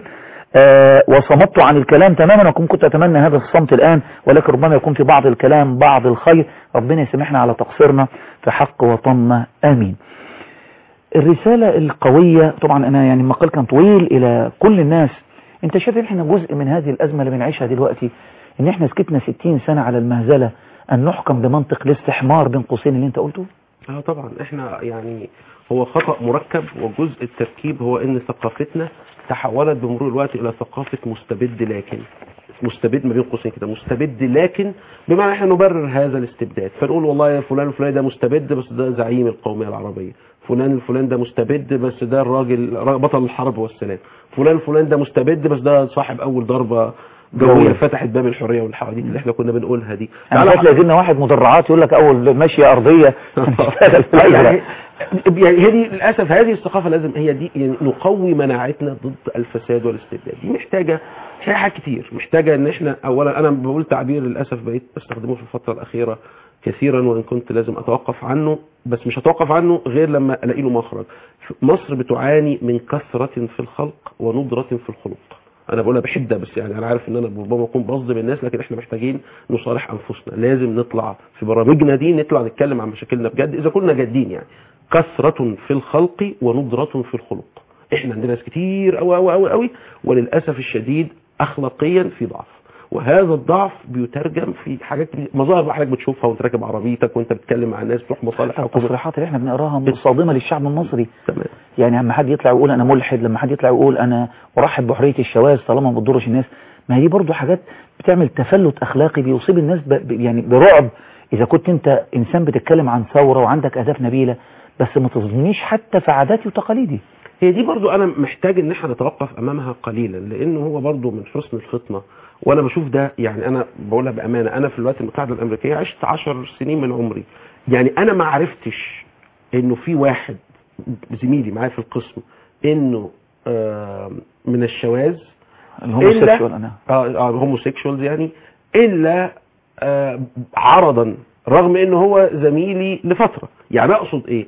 آه وصمت عن الكلام تماما وكنت كنت أتمنى هذا الصمت الآن ولكن ربما يكون في بعض الكلام بعض الخير ربنا يسامحنا على تقصيرنا في حق وطننا آمين الرسالة القوية طبعا أنا يعني المقال كان طويل إلى كل الناس أنت شايف إن إحنا جزء من هذه الأزمة اللي بنعيشها دلوقتي إن إحنا سكتنا 60 سنة على المهزلة أن نحكم بمنطق الاستحمار بين قوسين اللي أنت قلته اه طبعا احنا يعني هو خطأ مركب وجزء التركيب هو ان ثقافتنا تحولت بمرور الوقت الى ثقافة مستبد لكن مستبد ما بين قوسين كده مستبد لكن بمعنى احنا نبرر هذا الاستبداد فنقول والله يا فلان الفلاني ده مستبد بس ده زعيم القومية العربية فلان الفلان ده مستبد بس ده الراجل بطل الحرب والسلام فلان الفلان ده مستبد بس ده صاحب اول ضربة جوية جوية. فتحت باب الحرية والحواديت اللي احنا كنا بنقولها دي انا تعالى فاكر لازم لنا واحد مدرعات يقول لك اول ماشيه ارضيه نشتغل في يعني الازرق يعني هي دي للاسف هذه الثقافه لازم هي دي يعني نقوي مناعتنا ضد الفساد والاستبداد دي محتاجه محتاجه حاجات كتير محتاجه ان احنا اولا انا بقول تعبير للاسف بقيت بستخدمه في الفتره الاخيره كثيرا وان كنت لازم اتوقف عنه بس مش هتوقف عنه غير لما الاقي له مخرج مصر بتعاني من كثره في الخلق وندره في الخلق انا بقولها بحده بس يعني انا عارف ان انا ربما اكون بظلم الناس لكن احنا محتاجين نصالح انفسنا لازم نطلع في برامجنا دي نطلع نتكلم عن مشاكلنا بجد اذا كنا جادين يعني كثره في الخلق وندره في الخلق احنا عندنا ناس كتير قوي قوي قوي قوي وللاسف الشديد اخلاقيا في ضعف وهذا الضعف بيترجم في حاجات كتير مظاهر بقى حضرتك بتشوفها وانت راكب عربيتك وانت بتتكلم مع الناس بتروح مصالح حكومه التصريحات اللي احنا بنقراها مصادمه للشعب المصري تمام يعني لما حد يطلع يقول انا ملحد لما حد يطلع يقول انا ارحب بحريه الشواذ طالما ما بتضرش الناس ما هي دي برضو حاجات بتعمل تفلت اخلاقي بيصيب الناس ب... ب- يعني برعب اذا كنت انت انسان بتتكلم عن ثوره وعندك اهداف نبيله بس ما تظلمنيش حتى في عاداتي وتقاليدي هي دي برضو انا محتاج ان احنا نتوقف امامها قليلا لان هو برضو من حسن الفطنه وانا بشوف ده يعني انا بقولها بامانه انا في الولايات المتحده الامريكيه عشت عشر سنين من عمري يعني انا ما عرفتش انه في واحد زميلي معايا في القسم انه آه من الشواذ الهوموسيكشوال انا اه اه هوموسيكشوالز يعني الا آه عرضا رغم انه هو زميلي لفتره يعني اقصد ايه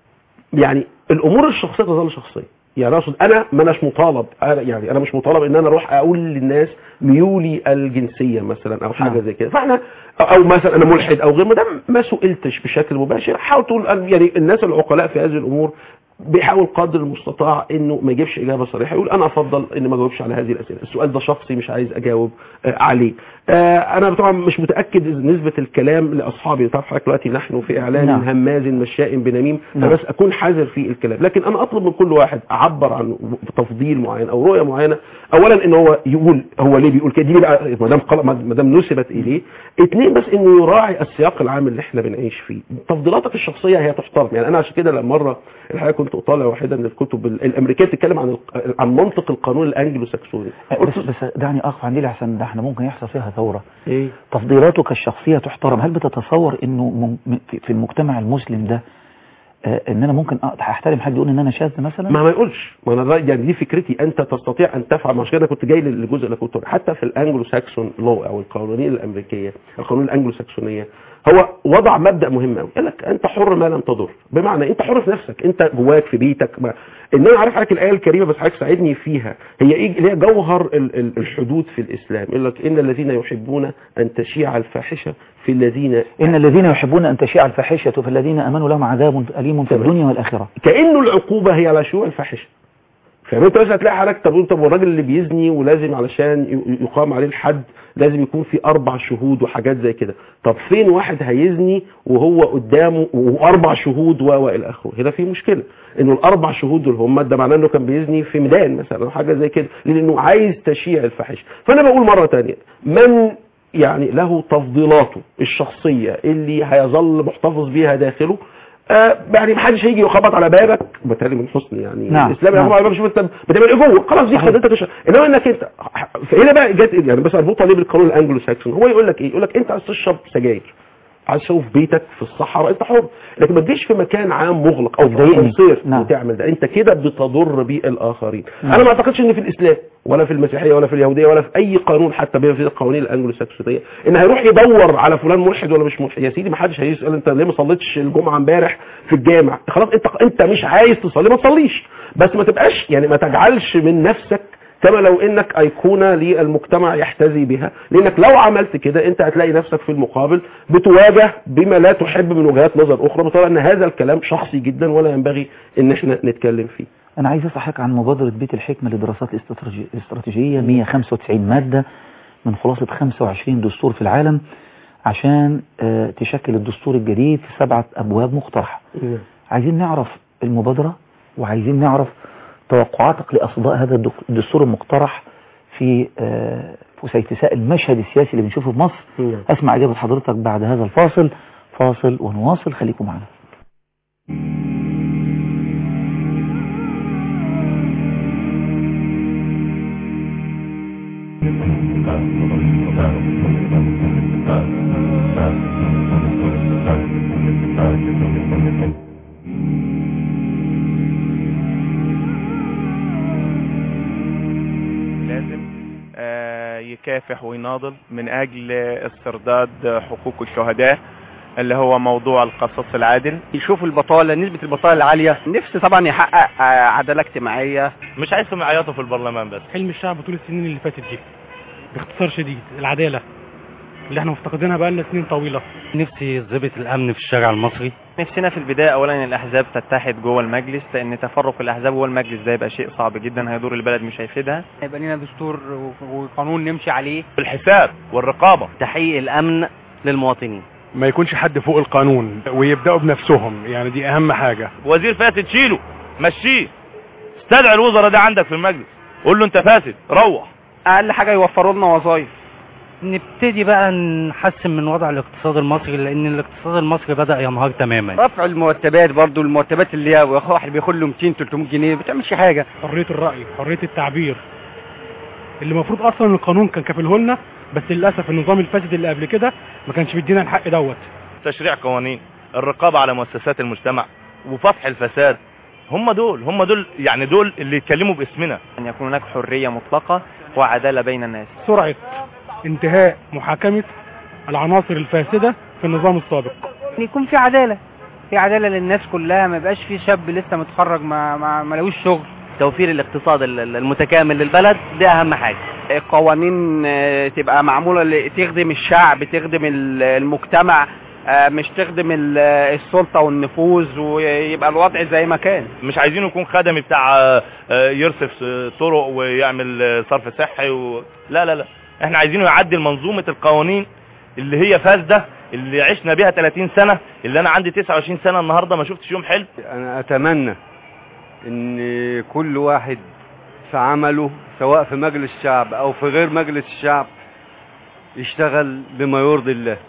يعني الامور الشخصيه تظل شخصيه يعني اقصد انا ما اناش مطالب أنا يعني انا مش مطالب ان انا اروح اقول للناس ميولي الجنسيه مثلا او حاجه نعم. زي كده فاحنا او مثلا انا ملحد او غير ما دام ما سئلتش بشكل مباشر حاول تقول يعني الناس العقلاء في هذه الامور بيحاول قدر المستطاع انه ما يجيبش اجابه صريحه يقول انا افضل ان ما اجاوبش على هذه الاسئله السؤال ده شخصي مش عايز اجاوب آه عليه آه انا طبعا مش متاكد إذا نسبه الكلام لاصحابي تعرف حضرتك دلوقتي نحن في اعلان نعم. هماز مشاء بنميم نعم. فبس اكون حذر في الكلام لكن انا اطلب من كل واحد اعبر عن تفضيل معين او رؤيه معينه اولا ان هو يقول هو ليه بيقول كده دي بقى ما دام قل- ما دام نسبت اليه اثنين بس انه يراعي السياق العام اللي احنا بنعيش فيه تفضيلاتك الشخصيه هي تحترم يعني انا عشان كده لما مره الحقيقه كنت اطالع واحده من الكتب ال- الامريكيه بتتكلم عن الق- عن منطق القانون الانجلو ساكسوني بس بس دعني اقف عندي لحسن ده احنا ممكن يحصل فيها ثوره ايه تفضيلاتك الشخصيه تحترم هل بتتصور انه مم- م- في في المجتمع المسلم ده آه، ان انا ممكن أ- احترم حد يقول ان انا شاذ مثلا ما ما يقولش ما انا رأي- يعني دي فكرتي انت تستطيع ان تفعل مش كده كنت جاي للجزء اللي كنت حتى في الانجلو ساكسون لو او القوانين الامريكيه القانون الانجلو ساكسونيه هو وضع مبدا مهم قوي قال لك انت حر ما لم تضر بمعنى انت حر في نفسك انت جواك في بيتك ما ان انا عارف حضرتك الايه الكريمه بس حضرتك ساعدني فيها هي ايه اللي هي جوهر ال- ال- الحدود في الاسلام يقول لك ان الذين يحبون ان تشيع الفاحشه في الذين ان الذين يحبون ان تشيع الفاحشه في الذين امنوا لهم عذاب اليم في تمام. الدنيا والاخره كانه العقوبه هي على شيوع الفاحشه فاهم انت مثلا هتلاقي حضرتك طب طب والراجل اللي بيزني ولازم علشان ي- يقام عليه الحد لازم يكون في اربع شهود وحاجات زي كده طب فين واحد هيزني وهو قدامه واربع شهود و والى اخره هنا في مشكله انه الاربع شهود دول هم ده معناه انه كان بيزني في ميدان مثلا او حاجه زي كده لانه عايز تشيع الفاحشه فانا بقول مره تانية من يعني له تفضيلاته الشخصيه اللي هيظل محتفظ بيها داخله آه يعني محدش هيجي يخبط على بابك بالتالي من حسن يعني نعم، الاسلام نعم. يخبط على بابك شوف انت بتعمل ايه جوه خلاص دي صحيح. خدتك الش- انما انك انت فهنا بقى جت يعني بس اربطها ليه بالقانون الانجلو ساكسون هو يقول لك ايه يقول لك انت عايز تشرب سجاير عايز تشرب في بيتك في الصحراء انت حر لكن ما تجيش في مكان عام مغلق او في بتضايقني. اسانسير نعم. وتعمل ده انت كده بتضر بيه الاخرين نعم. انا ما اعتقدش ان في الاسلام ولا في المسيحيه ولا في اليهوديه ولا في اي قانون حتى بين في القوانين الانجلو ساكسونيه ان هيروح يدور على فلان ملحد ولا مش ملحد يا سيدي ما حدش هيسال انت ليه ما صليتش الجمعه امبارح في الجامع خلاص انت انت مش عايز تصلي ما تصليش بس ما تبقاش يعني ما تجعلش من نفسك كما لو انك ايقونه للمجتمع يحتذي بها لانك لو عملت كده انت هتلاقي نفسك في المقابل بتواجه بما لا تحب من وجهات نظر اخرى بطلع ان هذا الكلام شخصي جدا ولا ينبغي ان احنا نتكلم فيه انا عايز اصحك عن مبادره بيت الحكمه للدراسات الاستراتيجي- الاستراتيجيه 195 ماده من خلاصه 25 دستور في العالم عشان آه، تشكل الدستور الجديد في سبعة أبواب مقترحة عايزين نعرف المبادرة وعايزين نعرف توقعاتك لأصداء هذا الدك- الدستور المقترح في آه، فسيفساء المشهد السياسي اللي بنشوفه في مصر نعم. أسمع إجابة حضرتك بعد هذا الفاصل فاصل ونواصل خليكم معنا لازم آه، يكافح ويناضل من اجل استرداد حقوق الشهداء اللي هو موضوع القصاص العادل يشوفوا البطالة نسبة البطالة العالية نفسي طبعا يحقق آه، عدالة اجتماعية مش عايزهم يعيطوا في البرلمان بس حلم الشعب طول السنين اللي فاتت دي باختصار شديد العدالة اللي احنا مفتقدينها بقالنا سنين طويلة نفسي يظبط الامن في الشارع المصري نفسنا في البداية اولا ان الاحزاب تتحد جوه المجلس لان تفرق الاحزاب جوه المجلس ده يبقى شيء صعب جدا هيضر البلد مش هيفيدها يبقى لنا دستور وقانون نمشي عليه الحساب والرقابة تحقيق الامن للمواطنين ما يكونش حد فوق القانون ويبدأوا بنفسهم يعني دي اهم حاجة وزير فاسد شيله مشيه استدعي الوزراء ده عندك في المجلس قول له انت فاسد روح اقل حاجة يوفروا لنا وظائف نبتدي بقى نحسن من وضع الاقتصاد المصري لان الاقتصاد المصري بدأ ينهار تماما رفع المرتبات برضو المرتبات اللي هي واحد بياخد له 200 300 جنيه ما بتعملش حاجة حرية الرأي حرية التعبير اللي المفروض اصلا القانون كان كافله لنا بس للاسف النظام الفاسد اللي قبل كده ما كانش بيدينا الحق دوت تشريع قوانين الرقابة على مؤسسات المجتمع وفتح الفساد هم دول هم دول يعني دول اللي يتكلموا باسمنا ان يكون هناك حرية مطلقة وعدالة بين الناس سرعة انتهاء محاكمة العناصر الفاسدة في النظام السابق ان يكون في عدالة في عدالة للناس كلها ما يبقاش في شاب لسه متخرج ما ما, ما لهوش شغل توفير الاقتصاد ال- ال- المتكامل للبلد ده اهم حاجة القوانين آه، تبقى معمولة ل- تخدم الشعب تخدم ال- المجتمع آه، مش تخدم ال- السلطة والنفوذ ويبقى الوضع زي ما كان مش عايزينه يكون خدمي بتاع آه، آه، يرصف آه، طرق ويعمل آه، صرف صحي و... لا لا لا احنا عايزينه يعدل منظومة القوانين اللي هي فاسدة اللي عشنا بيها 30 سنة اللي انا عندي 29 سنة النهاردة ما شفتش يوم حلو انا اتمنى ان كل واحد في عمله سواء في مجلس الشعب او في غير مجلس الشعب يشتغل بما يرضي الله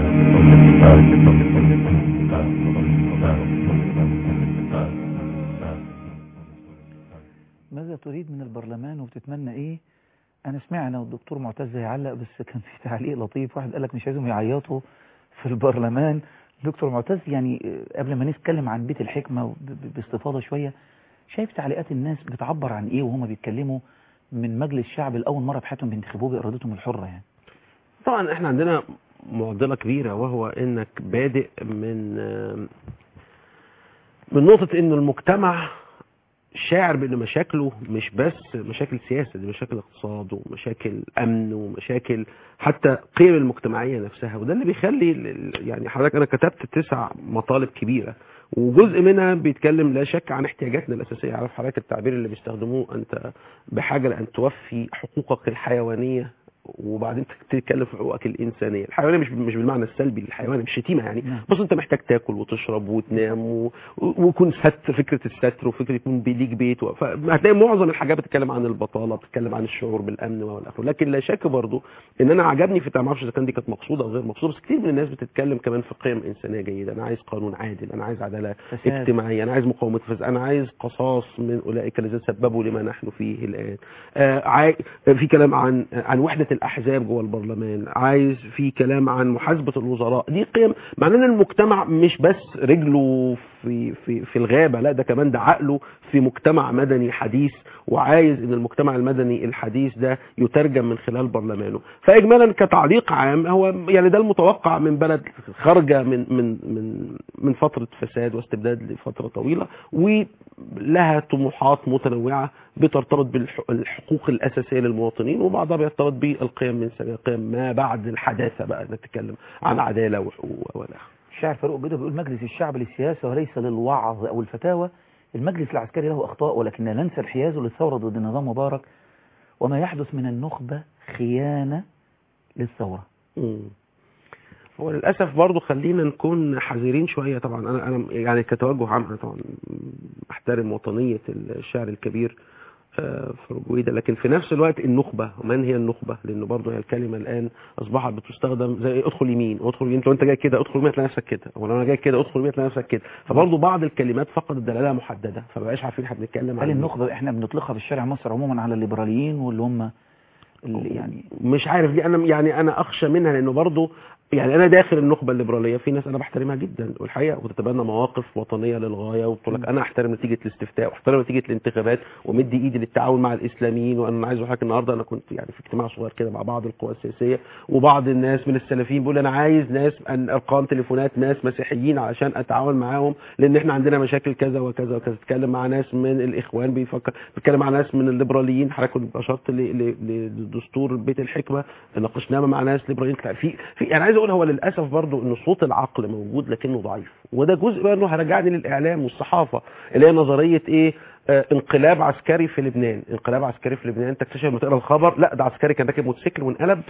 ماذا تريد من البرلمان وبتتمنى ايه انا سمعنا والدكتور معتز هيعلق بس كان في تعليق لطيف واحد قال لك مش عايزهم يعيطوا في البرلمان دكتور معتز يعني آه، قبل ما نتكلم عن بيت الحكمة وب- ب- باستفاضة شوية شايف تعليقات الناس بتعبر عن ايه وهم بيتكلموا من مجلس الشعب لأول مرة بحياتهم بينتخبوه بإرادتهم الحرة يعني طبعا احنا عندنا معضلة كبيرة وهو انك بادئ من من نقطة ان المجتمع شاعر بان مشاكله مش بس مشاكل سياسة دي مشاكل اقتصاد ومشاكل امن ومشاكل حتى قيم المجتمعية نفسها وده اللي بيخلي ال- ال- يعني حضرتك انا كتبت تسع مطالب كبيرة وجزء منها بيتكلم لا شك عن احتياجاتنا الاساسية عارف حضرتك التعبير اللي بيستخدموه انت بحاجة لان توفي حقوقك الحيوانية وبعدين تتكلم في حقوقك الانسانيه الحيوانيه مش مش بالمعنى السلبي للحيوان مش شتيمه يعني نعم. بص انت محتاج تاكل وتشرب وتنام و... ويكون ستر فكره الستر وفكره يكون بيليك بيت و... فهتلاقي معظم الحاجات بتتكلم عن البطاله بتتكلم عن الشعور بالامن والى اخره لكن لا شك برضو ان انا عجبني في ما اعرفش اذا كان دي كانت مقصوده او غير مقصوده بس كتير من الناس بتتكلم كمان في قيم انسانيه جيده انا عايز قانون عادل انا عايز عداله فساد. اجتماعيه انا عايز مقاومه فساد انا عايز قصاص من اولئك الذين سببوا لما نحن فيه الان آه عاي... في كلام عن عن وحده الاحزاب جوه البرلمان عايز في كلام عن محاسبه الوزراء دي قيم معناه ان المجتمع مش بس رجله في في في الغابه لا ده كمان ده عقله في مجتمع مدني حديث وعايز ان المجتمع المدني الحديث ده يترجم من خلال برلمانه فاجمالا كتعليق عام هو يعني ده المتوقع من بلد خارجه من من من من فتره فساد واستبداد لفتره طويله ولها طموحات متنوعه بترتبط بالحقوق الاساسيه للمواطنين وبعضها بيرتبط بالقيم من سبيل قيم ما بعد الحداثه بقى نتكلم عن عداله وحقوق ولا الشاعر فاروق جدا بيقول مجلس الشعب للسياسة وليس للوعظ أو الفتاوى المجلس العسكري له أخطاء ولكننا لا ننسى انحيازه للثورة ضد نظام مبارك وما يحدث من النخبة خيانة للثورة مم. هو للاسف برضو خلينا نكون حذرين شويه طبعا انا انا يعني كتوجه عام أنا طبعا احترم وطنيه الشاعر الكبير آه، فرجويدة لكن في نفس الوقت النخبة ومن هي النخبة لأنه برضه هي الكلمة الآن أصبحت بتستخدم زي إيه، ادخل يمين ادخل يمين لو أنت جاي كده ادخل يمين تلاقي نفسك كده ولو أنا جاي كده ادخل يمين تلاقي نفسك كده فبرضه بعض الكلمات فقدت دلالة محددة فمبقاش عارفين احنا بنتكلم هل عن النخبة احنا بنطلقها في الشارع مصر عموما على الليبراليين واللي هم اللي يعني مش عارف دي انا يعني انا اخشى منها لانه برضه يعني انا داخل النخبه الليبراليه في ناس انا بحترمها جدا والحقيقه وتتبنى مواقف وطنيه للغايه وتقول لك انا احترم نتيجه الاستفتاء واحترم نتيجه الانتخابات ومدي ايدي للتعاون مع الاسلاميين وانا عايز اقول لك النهارده انا كنت يعني في اجتماع صغير كده مع بعض القوى السياسيه وبعض الناس من السلفيين بيقول انا عايز ناس أن ارقام تليفونات ناس مسيحيين علشان اتعاون معاهم لان احنا عندنا مشاكل كذا وكذا وكذا تتكلم مع ناس من الاخوان بيفكر بتتكلم مع ناس من الليبراليين حضرتك كنت اشرت ل- ل- لدستور بيت الحكمه ناقشناه مع ناس ليبراليين في في انا عايز اقول هو للاسف برضو ان صوت العقل موجود لكنه ضعيف وده جزء بقى انه هرجعني للاعلام والصحافه اللي هي نظريه ايه آه انقلاب عسكري في لبنان انقلاب عسكري في لبنان تكتشف لما تقرا الخبر لا ده عسكري كان راكب موتوسيكل وانقلب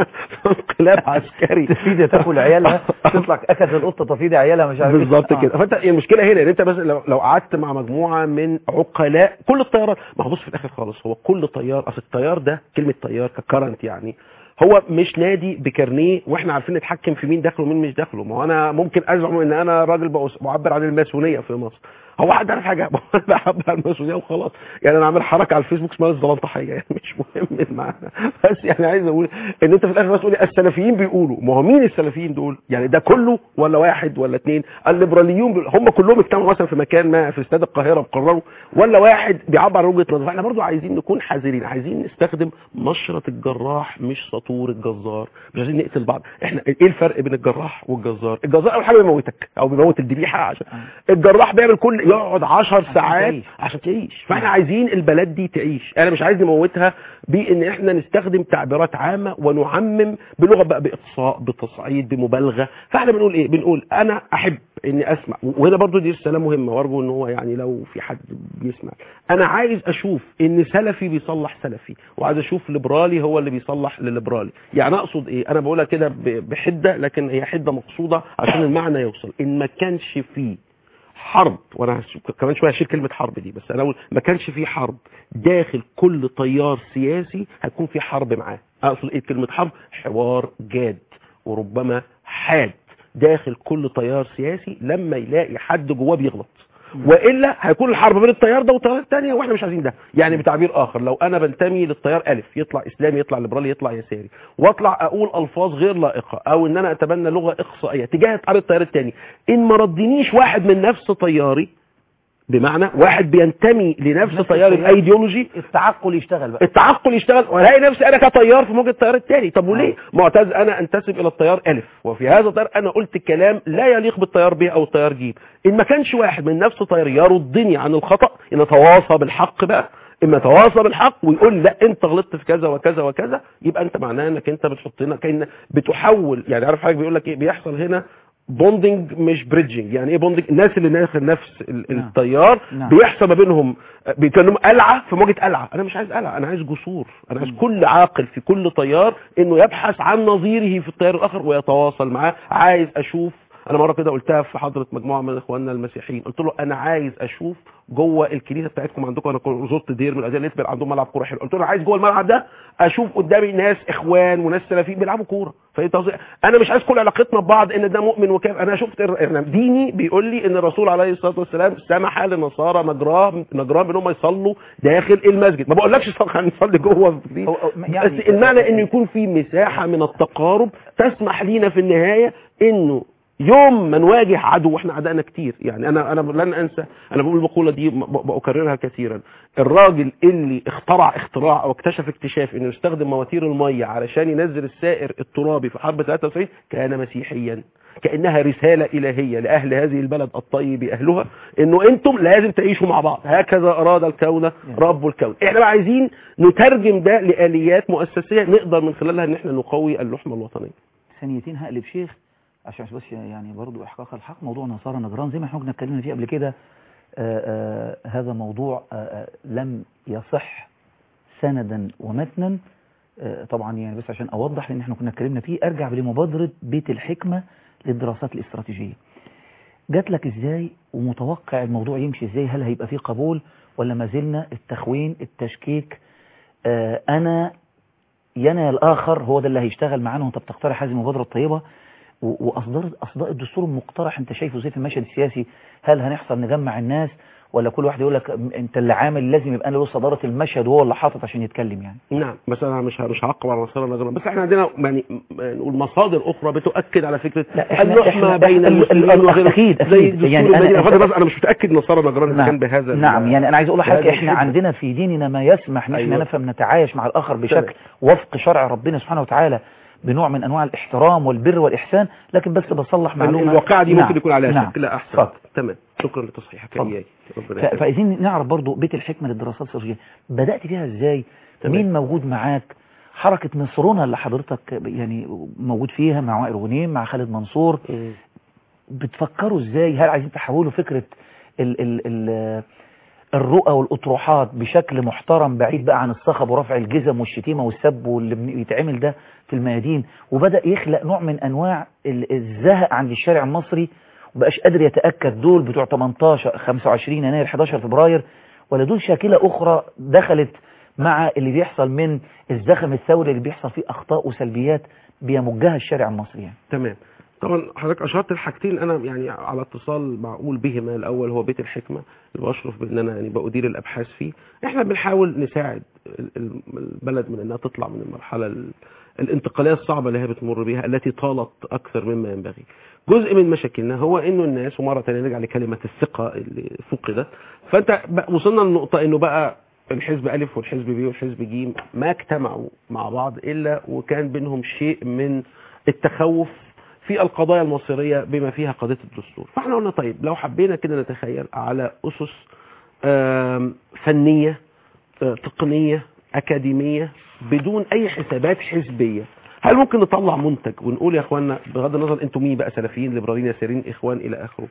انقلاب عسكري تفيدة تاكل عيالها تطلع اكلت القطه تفيد عيالها مش عارف إيه. بالظبط آه. كده فانت المشكله هنا ان انت بس لو لو قعدت مع مجموعه من عقلاء كل الطيارات ما هو بص في الاخر خالص هو كل طيار اصل الطيار ده كلمه طيار ككرنت يعني هو مش نادي بكارنيه واحنا عارفين نتحكم في مين داخله ومين مش داخله ما هو انا ممكن ازعم ان انا راجل بأس- بعبر عن الماسونيه في مصر هو حد عارف حاجه ما هو انا بعبر عن الماسونيه وخلاص يعني انا عامل حركه على الفيسبوك اسمها الزلنطحيه يعني مش مهم المعنى بس يعني عايز اقول ان انت في الاخر بس تقولي السلفيين بيقولوا ما هو مين السلفيين دول يعني ده كله ولا واحد ولا اثنين الليبراليون بيقولوا- هم كلهم اجتمعوا مثلا في مكان ما في استاد القاهره وقرروا ولا واحد بيعبر عن وجهه نظر فاحنا برضو عايزين نكون حذرين عايزين نستخدم مشرط الجراح مش سطور الجزار مش عايزين نقتل بعض احنا ايه الفرق بين الجراح والجزار الجزار اول حاجه بيموتك او بيموت الذبيحه عشان الجراح بيعمل كل يقعد 10 ساعات تعيش. عشان تعيش فاحنا عايزين البلد دي تعيش انا مش عايز نموتها بان احنا نستخدم تعبيرات عامه ونعمم بلغه بقى باقصاء بتصعيد بمبالغه فاحنا بنقول ايه بنقول انا احب اني اسمع وهنا برضو دي رساله مهمه وارجو ان هو يعني لو في حد بيسمع انا عايز اشوف ان سلفي بيصلح سلفي وعايز اشوف ليبرالي هو اللي بيصلح لليبرالي يعني اقصد ايه انا بقولها كده ب- بحده لكن هي حده مقصوده عشان المعنى يوصل ان ما كانش فيه حرب وانا هش- كمان شويه هشيل كلمه حرب دي بس انا اقول ما كانش في حرب داخل كل تيار سياسي هيكون في حرب معاه اقصد ايه كلمه حرب حوار جاد وربما حاد داخل كل تيار سياسي لما يلاقي حد جواه بيغلط والا هيكون الحرب بين التيار ده والتيار الثانيه واحنا مش عايزين ده يعني بتعبير اخر لو انا بنتمي للتيار الف يطلع اسلامي يطلع ليبرالي يطلع يساري واطلع اقول الفاظ غير لائقه او ان انا اتبنى لغه اقصائيه تجاه التيار الثاني ان ما ردنيش واحد من نفس تياري بمعنى واحد بينتمي لنفس تيار الايديولوجي التعقل يشتغل بقى التعقل يشتغل والاقي نفسي انا كطيار في موجه التيار الثاني طب وليه معتز انا انتسب الى التيار الف وفي هذا التيار انا قلت كلام لا يليق بالتيار ب او التيار ج ان ما كانش واحد من نفس تيار يردني عن الخطا ان نتواصى بالحق بقى اما تواصى بالحق ويقول لا انت غلطت في كذا وكذا وكذا يبقى انت معناه انك انت بتحطنا كان بتحول يعني عارف حاجه بيقول لك ايه بيحصل هنا بوندنج مش بريدجنج يعني ايه بوندنج الناس اللي داخل نفس ال- نعم. التيار نعم. بيحصل ما بينهم بيكلموا قلعه في موجه قلعه انا مش عايز قلعه انا عايز جسور انا عايز كل عاقل في كل تيار انه يبحث عن نظيره في التيار الاخر ويتواصل معاه عايز اشوف انا مره كده قلتها في حضره مجموعه من اخواننا المسيحيين قلت له انا عايز اشوف جوه الكنيسه بتاعتكم عندكم انا كنت زرت دير من الاديان لقيت عندهم ملعب كوره حلو قلت له أنا عايز جوه الملعب ده اشوف قدامي ناس اخوان وناس سلفيين بيلعبوا كوره فانت قصدي- انا مش عايز كل علاقتنا ببعض ان ده مؤمن وكافر انا شفت الر- أنا ديني بيقول لي ان الرسول عليه الصلاه والسلام سمح للنصارى نجراه نجراه بانهم يصلوا داخل المسجد ما بقولكش طبعا نصلي جوه في دي. أو- أو- يعني- بس المعنى انه يكون في مساحه من التقارب تسمح لينا في النهايه انه يوم ما نواجه عدو واحنا اعدائنا كتير يعني انا انا لن انسى انا بقول المقوله دي ب- بكررها كثيرا الراجل اللي اخترع اختراع او اكتشف اكتشاف انه يستخدم مواتير الميه علشان ينزل السائر الترابي في حرب 93 كان مسيحيا كانها رساله الهيه لاهل هذه البلد الطيب اهلها انه انتم لازم تعيشوا مع بعض هكذا اراد الكون رب الكون احنا بقى عايزين نترجم ده لاليات مؤسسيه نقدر من خلالها ان احنا نقوي اللحمه الوطنيه ثانيتين هقلب شيخ عشان بس يعني برضو احقاق الحق موضوع نصارى نجران زي ما احنا كنا اتكلمنا فيه قبل كده آه، آه، هذا موضوع آه، آه، لم يصح سندا ومتنا آه، طبعا يعني بس عشان اوضح لان احنا كنا اتكلمنا فيه ارجع لمبادره بيت الحكمه للدراسات الاستراتيجيه جات لك ازاي ومتوقع الموضوع يمشي ازاي هل هيبقى فيه قبول ولا ما زلنا التخوين التشكيك آه انا ينا الاخر هو ده اللي هيشتغل معانا وانت بتقترح هذه المبادره الطيبه و- واصدار اصداء الدستور المقترح انت شايفه ازاي في المشهد السياسي هل هنحصل نجمع الناس ولا كل واحد يقول لك انت اللي عامل لازم يبقى له صداره المشهد وهو اللي حاطط عشان يتكلم يعني نعم بس انا مش مش هعقب على نصارى النجرة بس احنا عندنا يعني م- نقول مصادر اخرى بتؤكد على فكره لا، إحنا- اللحمه إحنا- بين ال- ال- المسلمين ال- وغير أكيد- زي أكيد. دستور يعني أنا- المدينة. أنت- فأنا بس انا مش متاكد نصارى نجران اذا نعم. كان بهذا ال- نعم يعني انا عايز اقول لحضرتك بهذه احنا الحكمة. عندنا في ديننا ما يسمح ان احنا أيوة. نفهم نتعايش مع الاخر تمام. بشكل وفق شرع ربنا سبحانه وتعالى بنوع من انواع الاحترام والبر والاحسان لكن بس بصلح معلومه الواقعه دي نعم. ممكن يكون عليها نعم. شك لا احسن اتفضل. تمام شكرا لتصحيحك اتفضل. اياي ربنا ف- يخليك. فعايزين نعرف برضو بيت الحكمه للدراسات الاستراتيجيه بدات فيها ازاي تمام. مين موجود معاك حركه مصرنا اللي حضرتك يعني موجود فيها مع وائل غنيم مع خالد منصور مم. بتفكروا ازاي هل عايزين تحولوا فكرة ال ال ال الرؤى والأطروحات بشكل محترم بعيد بقى عن الصخب ورفع الجزم والشتيمة والسب واللي بن- بيتعمل ده في الميادين وبدأ يخلق نوع من أنواع ال- الزهق عند الشارع المصري وبقاش قادر يتأكد دول بتوع 18 25 يناير 11 فبراير ولا دول شاكلة أخرى دخلت مع اللي بيحصل من الزخم الثوري اللي بيحصل فيه أخطاء وسلبيات بيمجها الشارع المصري يعني. تمام طبعا حضرتك اشرت الحاجتين انا يعني على اتصال معقول بهما الاول هو بيت الحكمه اللي بشرف بان انا يعني بأدير الابحاث فيه احنا بنحاول نساعد ال- ال- البلد من انها تطلع من المرحله ال- الانتقاليه الصعبه اللي هي بتمر بها التي طالت اكثر مما ينبغي جزء من مشاكلنا هو انه الناس ومره ثانيه نرجع لكلمه الثقه اللي فقدت فانت بقى- وصلنا لنقطه انه بقى الحزب ألف والحزب بي والحزب ج ما اجتمعوا مع بعض إلا وكان بينهم شيء من التخوف في القضايا المصيرية بما فيها قضية الدستور فاحنا قلنا طيب لو حبينا كده نتخيل على أسس آم، فنية آه، تقنية أكاديمية بدون أي حسابات حزبية هل ممكن نطلع منتج ونقول يا اخوانا بغض النظر انتم مين بقى سلفيين ليبراليين يساريين اخوان الى اخره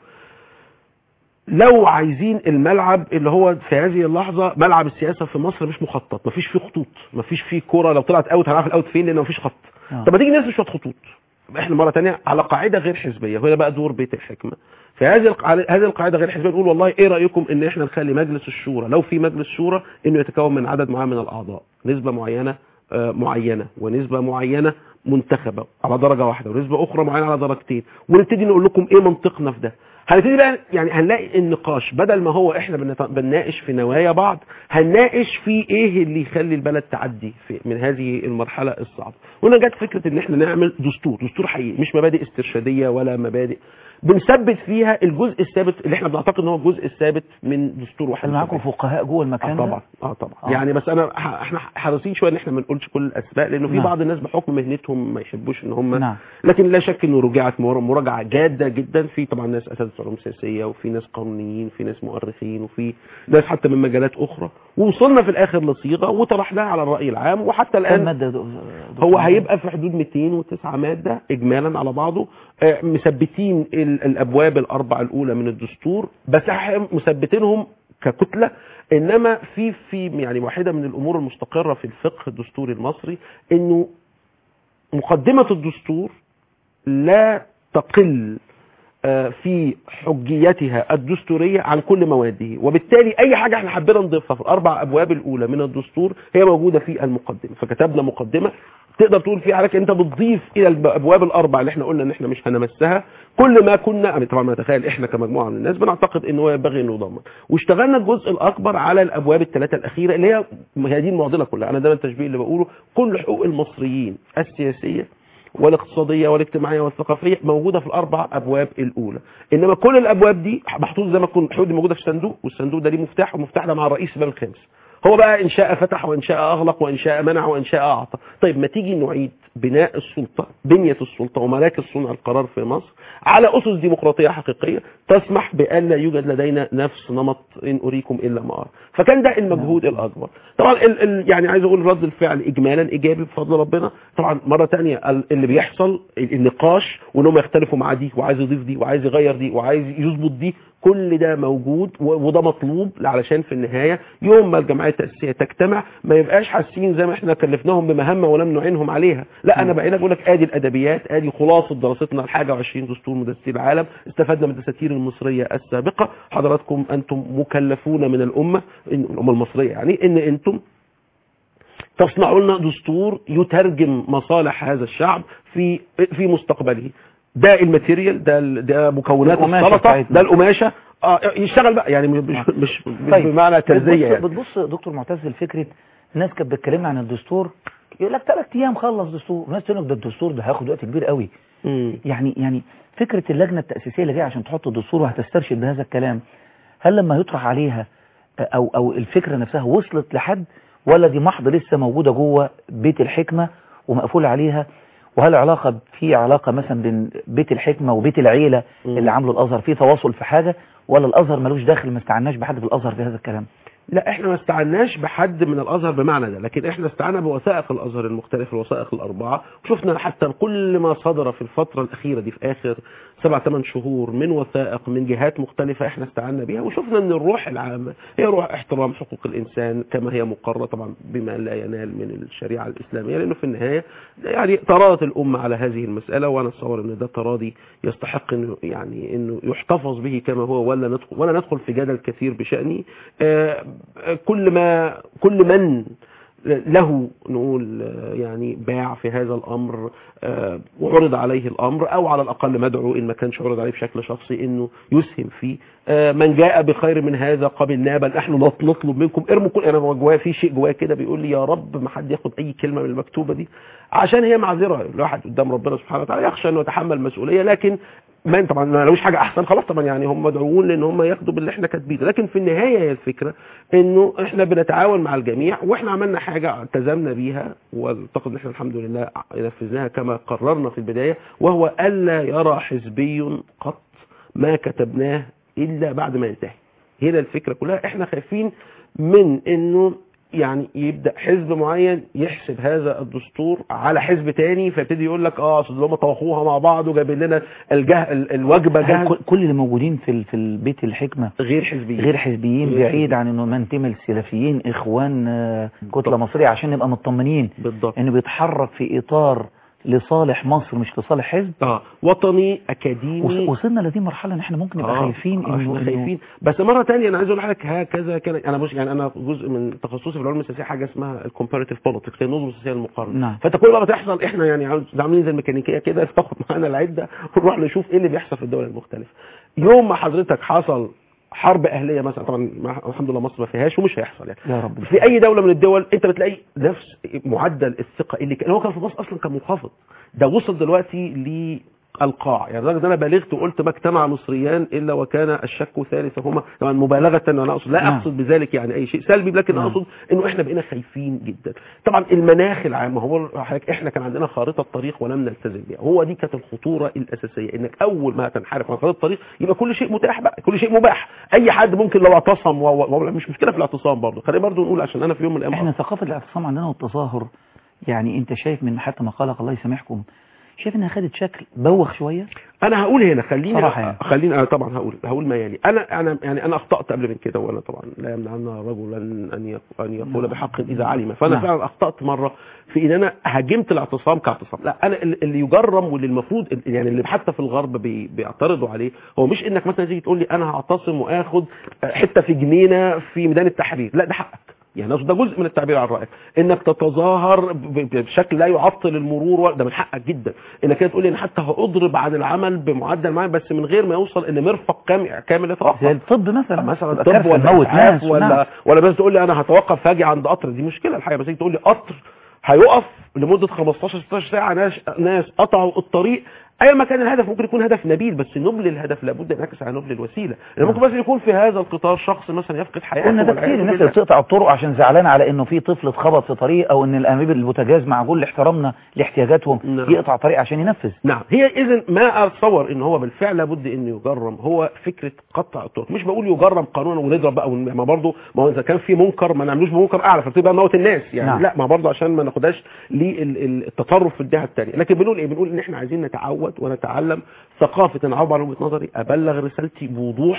لو عايزين الملعب اللي هو في هذه اللحظة ملعب السياسة في مصر مش مخطط مفيش فيه خطوط مفيش فيه كرة لو طلعت اوت هنعرف الاوت فين لان مفيش خط آه. طب ما تيجي نرسم شوية خطوط احنا مرة تانية على قاعدة غير حزبية وهنا بقى دور بيت الحكمة في هذه الق- على هذه القاعدة غير حزبية نقول والله ايه رأيكم ان احنا نخلي مجلس الشورى لو في مجلس شورى انه يتكون من عدد معين من الاعضاء نسبة معينة آه، معينة ونسبة معينة منتخبة على درجة واحدة ونسبة أخرى معينة على درجتين ونبتدي نقول لكم إيه منطقنا في ده هنبتدي بقى يعني هنلاقي النقاش بدل ما هو احنا بنت- بنناقش في نوايا بعض هنناقش في ايه اللي يخلي البلد تعدي في من هذه المرحله الصعبه هنا جت فكره ان احنا نعمل دستور دستور حقيقي مش مبادئ استرشاديه ولا مبادئ بنثبت فيها الجزء الثابت اللي احنا بنعتقد ان هو الجزء الثابت من دستور واحد هل معاكم فقهاء جوه المكان اه ده؟ طبعا اه طبعا آه. يعني بس انا ح- احنا حريصين شويه ان احنا ما نقولش كل الاسماء لانه في نعم. بعض الناس بحكم مهنتهم ما يحبوش ان هم نعم. لكن لا شك انه رجعت مر- مراجعه جاده جدا في طبعا ناس اساتذه علوم سياسيه وفي ناس قانونيين وفي ناس مؤرخين وفي ناس حتى من مجالات اخرى ووصلنا في الاخر لصيغه وطرحناها على الراي العام وحتى كم الان مادة دو- هو دكتور؟ هيبقى في حدود 209 مادة إجمالا على بعضه آه، مثبتين ال- الأبواب الأربع الأولى من الدستور بس إحنا مثبتينهم ككتلة إنما في في يعني واحدة من الأمور المستقرة في الفقه الدستوري المصري إنه مقدمة الدستور لا تقل آه، في حجيتها الدستورية عن كل مواده وبالتالي أي حاجة احنا حبينا نضيفها في الأربع أبواب الأولى من الدستور هي موجودة في المقدمة فكتبنا مقدمة تقدر تقول فيها حضرتك انت بتضيف الى الابواب الاربع اللي احنا قلنا ان احنا مش هنمسها كل ما كنا يعني طبعا ما نتخيل احنا كمجموعه من الناس بنعتقد ان هو ينبغي انه يضمن واشتغلنا الجزء الاكبر على الابواب الثلاثه الاخيره اللي هي هي دي المعضله كلها انا دايما التشبيه اللي بقوله كل حقوق المصريين السياسيه والاقتصاديه والاجتماعيه والثقافيه موجوده في الاربع ابواب الاولى انما كل الابواب دي محطوط زي ما تكون الحقوق دي موجوده في صندوق والصندوق ده ليه مفتاح والمفتاح ده مع الرئيس الباب الخامس هو بقى ان شاء فتح وان شاء اغلق وان شاء منع وان شاء اعطى طيب ما تيجي نعيد بناء السلطه بنيه السلطه ومراكز صنع القرار في مصر على اسس ديمقراطيه حقيقيه تسمح بان لا يوجد لدينا نفس نمط ان اريكم الا ما ارى فكان ده المجهود الاكبر طبعا ال ال يعني عايز اقول رد الفعل اجمالا ايجابي بفضل ربنا طبعا مره تانية ال- اللي بيحصل ال- النقاش وان هم يختلفوا مع دي وعايز يضيف دي وعايز يغير دي وعايز يظبط دي كل ده موجود و- وده مطلوب علشان في النهايه يوم ما الجمعيه التاسيسيه تجتمع ما يبقاش حاسين زي ما احنا كلفناهم بمهمه ولم نعينهم عليها لا انا بقينا بقول لك ادي الادبيات ادي خلاصه دراستنا الحاجه و20 دستور مدرسي العالم استفدنا من الدساتير المصريه السابقه حضراتكم انتم مكلفون من الامه إن- الامه المصريه يعني ان انتم تصنعوا لنا دستور يترجم مصالح هذا الشعب في في مستقبله ده الماتيريال ده ال- ده مكونات القماشة السلطه بتاعتنا. ده القماشه اه يشتغل بقى يعني مش مش, مش طيب. بمعنى ترزيه يعني بتبص بتبص دكتور معتز لفكره الناس كانت بتكلمنا عن الدستور يقول لك ثلاث ايام خلص دستور وناس تقول لك ده الدستور ده هياخد وقت كبير قوي مم. يعني يعني فكره اللجنه التاسيسيه اللي جايه عشان تحط الدستور وهتسترشد بهذا الكلام هل لما يطرح عليها او او الفكره نفسها وصلت لحد ولا دي محض لسه موجوده جوه بيت الحكمه ومقفول عليها وهل علاقه في علاقه مثلا بين بيت الحكمه وبيت العيله مم. اللي عامله الازهر في تواصل في حاجه ولا الازهر ملوش داخل ما استعناش بحد في الازهر في هذا الكلام لا احنا ما استعناش بحد من الازهر بمعنى ده لكن احنا استعنا بوثائق الازهر المختلفه الوثائق الاربعه وشفنا حتى كل ما صدر في الفتره الاخيره دي في اخر سبع ثمان شهور من وثائق من جهات مختلفه احنا استعنا بها وشفنا ان الروح العامه هي روح احترام حقوق الانسان كما هي مقرره طبعا بما لا ينال من الشريعه الاسلاميه لانه في النهايه يعني تراضت الامه على هذه المساله وانا اتصور ان ده تراضي يستحق انه يعني انه يحتفظ به كما هو ولا ندخل ولا ندخل في جدل كثير بشانه آه، كل ما كل من له نقول آه، يعني باع في هذا الامر آه، وعرض عليه الامر او على الاقل مدعو ان ما كانش عرض عليه بشكل شخصي انه يسهم فيه آه، من جاء بخير من هذا قبلناه بل نحن نط- نطلب منكم ارموا كل انا جوايا في شيء جوايا كده بيقول لي يا رب ما حد ياخد اي كلمه من المكتوبه دي عشان هي معذره الواحد قدام ربنا سبحانه وتعالى يخشى انه يتحمل مسؤوليه لكن ما طبعا ما لوش حاجه احسن خلاص طبعا يعني هم مدعوون لان هم ياخدوا باللي احنا كاتبينه لكن في النهايه هي الفكره انه احنا بنتعاون مع الجميع واحنا عملنا حاجه التزمنا بيها واعتقد ان احنا الحمد لله نفذناها كما قررنا في البدايه وهو الا يرى حزبي قط ما كتبناه الا بعد ما ينتهي هنا الفكره كلها احنا خايفين من انه يعني يبدا حزب معين يحسب هذا الدستور على حزب تاني فيبتدي يقول لك اه اصل هم طوخوها مع بعض وجايبين لنا الجه... ال- الوجبه هل جاهزه كل- كل اللي موجودين في ال- في البيت الحكمه غير حزبيين غير حزبيين غير بعيد عن انه منتمي لسلفيين اخوان آه، كتله مصريه عشان نبقى مطمنين بالضبط انه بيتحرك في اطار لصالح مصر مش لصالح حزب اه وطني اكاديمي وص- وصلنا لدي مرحله ان احنا ممكن نبقى آه، خايفين آه، انه احنا إنه- خايفين بس مره تانية انا عايز اقول لحضرتك هكذا كان انا مش يعني انا جزء من تخصصي في العلوم السياسيه حاجه اسمها الكومباريتيف بوليتكس هي النظم السياسيه المقارنه نعم. فانت كل مره تحصل احنا يعني عاوز- عاملين زي الميكانيكيه كده تاخد معانا العده ونروح نشوف ايه اللي بيحصل في الدول المختلفه يوم ما حضرتك حصل حرب اهليه مثلا طبعا ما- الحمد لله مصر ما فيهاش ومش هيحصل يعني يا رب في اي دوله من الدول انت بتلاقي نفس معدل الثقه اللي كان هو كان في مصر اصلا كان منخفض ده وصل دلوقتي للقاع يعني لدرجه ان انا بالغت وقلت ما اجتمع مصريان الا وكان الشك ثالثهما طبعا مبالغه انا اقصد لا نعم. اقصد بذلك يعني اي شيء سلبي لكن نعم. اقصد انه احنا بقينا خايفين جدا طبعا المناخ العام هو حضرتك احنا كان عندنا خارطه طريق ولم نلتزم بها هو دي كانت الخطوره الاساسيه انك اول ما تنحرف عن خارطه الطريق يبقى كل شيء متاح بقى كل شيء مباح اي حد ممكن لو اعتصم و... و... و... مش مشكله في الاعتصام برضه خلينا برضه نقول عشان انا في يوم من الايام احنا ثقافه الاعتصام عندنا والتظاهر يعني انت شايف من حتى ما قالك الله يسامحكم شايف انها خدت شكل بوخ شويه انا هقول هنا خليني صراحة يعني. خليني انا طبعا هقول هقول ما يلي انا انا يعني انا اخطات قبل من كده وانا طبعا لا يمنعنا رجلا ان يق- ان يقول نعم. بحق اذا علم فانا نعم. فعلا اخطات مره في ان انا هاجمت الاعتصام كاعتصام لا انا اللي اللي يجرم واللي المفروض يعني اللي حتى في الغرب بي بيعترضوا عليه هو مش انك مثلا تيجي تقول لي انا هعتصم واخد حته في جنينه في ميدان التحرير لا ده حقك يعني أقصد ده جزء من التعبير عن رايك انك تتظاهر ب- ب- بشكل لا يعطل المرور و- ده من حقك جدا انك كده تقول لي انا حتى هاضرب عن العمل بمعدل معين بس من غير ما يوصل ان مرفق كام كامل يتوقف زي الطب مثلا مثلا تبقى طب كارثة ولا تموت إسعاف ناس ولا نعم. ولا بس تقول لي انا هتوقف هاجي عند قطر دي مشكله الحقيقه بس تيجي تقول لي قطر هيقف لمده 15 16 ساعه ناس ناس قطعوا الطريق ايا ما كان الهدف ممكن يكون هدف نبيل بس نبل الهدف لابد ان ينعكس على نبل الوسيله لان ممكن مثلا يكون في هذا القطار شخص مثلا يفقد حياته قلنا ده والعياذ كتير الناس بالله. اللي بتقطع الطرق عشان زعلانه على انه في طفل اتخبط في طريق او ان الانابيب البوتاجاز مع كل احترامنا لاحتياجاتهم نعم. يقطع طريق عشان ينفذ نعم هي اذا ما اتصور ان هو بالفعل لابد انه يجرم هو فكره قطع الطرق مش بقول يجرم قانونا ونضرب بقى ون- ما برضه ما هو اذا كان في منكر ما نعملوش بمنكر اعلى فبتبقى نموت الناس يعني نعم. لا ما برضه عشان ما ناخدهاش للتطرف في الجهه الثانيه لكن بنقول ايه بنقول ان احنا عايزين نتعود ونتعلم ثقافه انا اعبر عن وجهه نظري ابلغ رسالتي بوضوح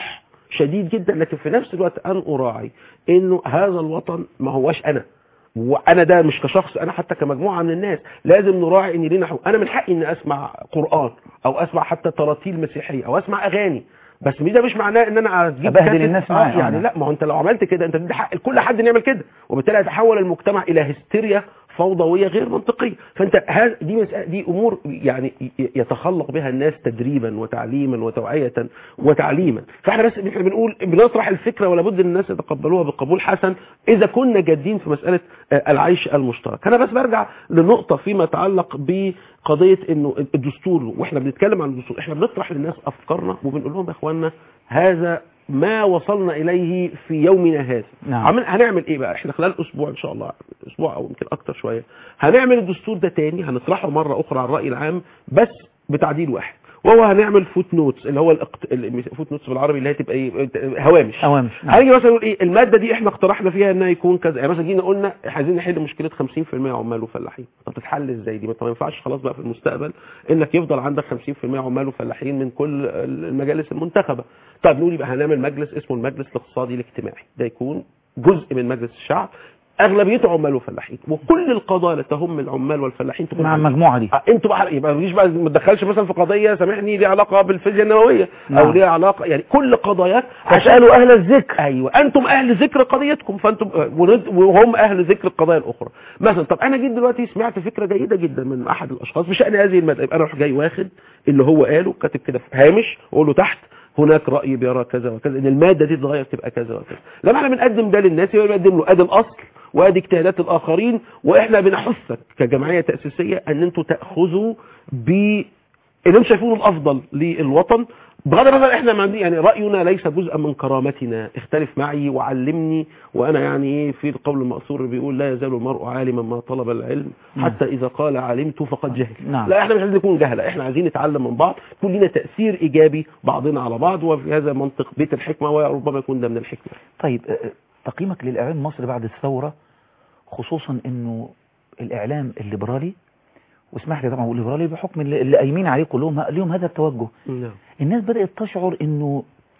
شديد جدا لكن في نفس الوقت ان اراعي انه هذا الوطن ما هواش انا وانا ده مش كشخص انا حتى كمجموعه من الناس لازم نراعي ان لينا حقوق انا من حقي ان اسمع قران او اسمع حتى تراتيل مسيحيه او اسمع اغاني بس ده مش معناه ان انا اجيب أبهدل كاسيت- الناس آه معايا. يعني آه. لا ما هو انت لو عملت كده انت بتدي حق كل حد إنه يعمل كده وبالتالي يتحول المجتمع الى هستيريا فوضويه غير منطقيه فانت هذا دي مسألة دي امور يعني ي- يتخلق بها الناس تدريبا وتعليما وتوعيه وتعليما فاحنا بس احنا بنقول بنطرح الفكره ولا بد ان الناس يتقبلوها بقبول حسن اذا كنا جادين في مساله آه، العيش المشترك انا بس برجع لنقطه فيما يتعلق بقضيه انه الدستور واحنا بنتكلم عن الدستور احنا بنطرح للناس افكارنا وبنقول لهم يا اخوانا هذا ما وصلنا اليه في يومنا هذا نعم. عمل هنعمل ايه بقى احنا خلال اسبوع ان شاء الله اسبوع او يمكن اكتر شويه هنعمل الدستور ده تاني هنطرحه مره اخرى على الراي العام بس بتعديل واحد وهو هنعمل فوت نوتس اللي هو الاقت... فوت نوتس بالعربي اللي هي تبقى ايه هوامش هوامش نعم. هنيجي مثلا نقول ايه الماده دي احنا اقترحنا فيها انها يكون كذا يعني مثلا جينا قلنا عايزين نحل مشكله 50% عمال وفلاحين طب تتحل ازاي دي ما انت ما ينفعش خلاص بقى في المستقبل انك يفضل عندك 50% عمال وفلاحين من كل المجالس المنتخبه طب نقول يبقى هنعمل مجلس اسمه المجلس الاقتصادي الاجتماعي ده يكون جزء من مجلس الشعب اغلبيته عمال وفلاحين وكل القضايا اللي تهم العمال والفلاحين تكون مع عليه. المجموعه دي آه، انتوا بقى يبقى ما تجيش بقى ما تدخلش مثلا في قضيه سامحني ليها علاقه بالفيزياء النوويه او نعم. ليها علاقه يعني كل قضايات فاسالوا اهل الذكر ايوه انتم اهل ذكر قضيتكم فانتم آه، وند- وهم اهل ذكر القضايا الاخرى مثلا طب انا جيت دلوقتي سمعت فكره جيده جدا من احد الاشخاص بشان هذه الماده يبقى انا اروح جاي واخد اللي هو قاله كاتب كده في هامش واقول له تحت هناك راي بيرى كذا وكذا ان الماده دي تتغير تبقى كذا وكذا لما احنا بنقدم ده للناس يبقى بنقدم له ادي الاصل وادي اجتهادات الاخرين واحنا بنحثك كجمعيه تاسيسيه ان انتم تاخذوا ب اللي انتم شايفينه الافضل للوطن بغض النظر احنا ما عندي يعني راينا ليس جزءا من كرامتنا اختلف معي وعلمني وانا يعني ايه في القول المأثور اللي بيقول لا يزال المرء عالما ما طلب العلم نعم. حتى اذا قال علمت فقد جهل نعم. لا احنا مش عايزين نكون جهله احنا عايزين نتعلم من بعض يكون لنا تاثير ايجابي بعضنا على بعض وفي هذا منطق بيت الحكمه وربما يكون ده من الحكمه طيب آه، آه، تقييمك للاعلام المصري بعد الثوره خصوصا انه الاعلام الليبرالي واسمح لي طبعا اقول ليبرالي بحكم اللي اللي قايمين عليه كلهم ليهم هذا التوجه نعم الناس بدات تشعر انه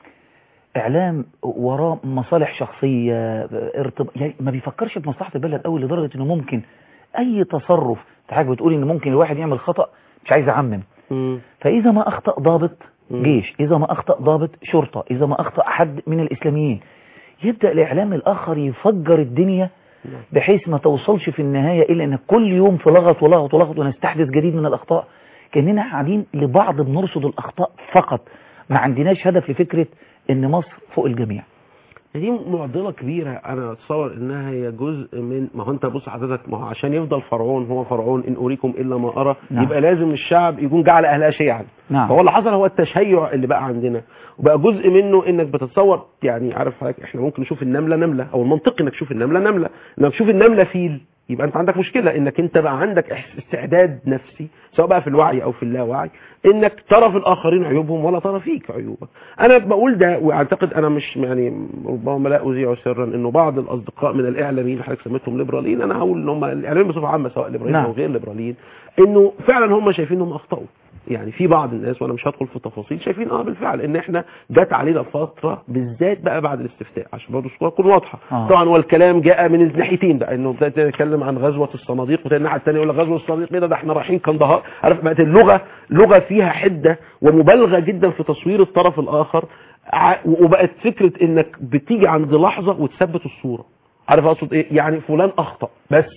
اعلام وراه مصالح شخصيه ارتب... يعني ما بيفكرش في مصلحه البلد قوي لدرجه انه ممكن اي تصرف انت حضرتك بتقول ان ممكن الواحد يعمل خطا مش عايز اعمم مم. فاذا ما اخطا ضابط مم. جيش اذا ما اخطا ضابط شرطه اذا ما اخطا حد من الاسلاميين يبدا الاعلام الاخر يفجر الدنيا بحيث ما توصلش في النهايه الا ان كل يوم في لغط ولغط ولغط ونستحدث جديد من الاخطاء كاننا قاعدين لبعض بنرصد الاخطاء فقط ما عندناش هدف لفكره ان مصر فوق الجميع دي معضله كبيره انا اتصور انها هي جزء من ما هو انت بص حضرتك ما هو عشان يفضل فرعون هو فرعون ان اريكم الا ما ارى نعم. يبقى لازم الشعب يكون جعل اهلها شيعا نعم. فهو اللي حصل هو التشيع اللي بقى عندنا وبقى جزء منه انك بتتصور يعني عارف حضرتك احنا ممكن نشوف النمله نمله او المنطقي انك تشوف النمله نمله انك تشوف النمله فيل يبقى انت عندك مشكله انك انت بقى عندك إحس- استعداد نفسي سواء بقى في الوعي او في اللاوعي انك ترى في الاخرين عيوبهم ولا ترى فيك عيوبك انا بقول ده واعتقد انا مش يعني ربما لا اذيع سرا انه بعض الاصدقاء من الاعلاميين اللي حضرتك سميتهم ليبراليين انا هقول ان هم الاعلاميين بصفه عامه سواء ليبراليين نعم. او غير ليبراليين انه فعلا هم شايفين انهم اخطاوا يعني في بعض الناس وانا مش هدخل في التفاصيل شايفين اه بالفعل ان احنا جت علينا فتره بالذات بقى بعد الاستفتاء عشان برضه الصوره تكون واضحه آه. طبعا والكلام جاء من الناحيتين بقى انه ابتدت نتكلم عن غزوه الصناديق وتاني الناحيه الثانيه يقول لك غزوه الصناديق ايه ده ده احنا رايحين كندهار عارف بقت اللغه لغه فيها حده ومبالغه جدا في تصوير الطرف الاخر ع- وبقت فكره انك بتيجي عند لحظه وتثبت الصوره عارف اقصد ايه يعني فلان اخطا بس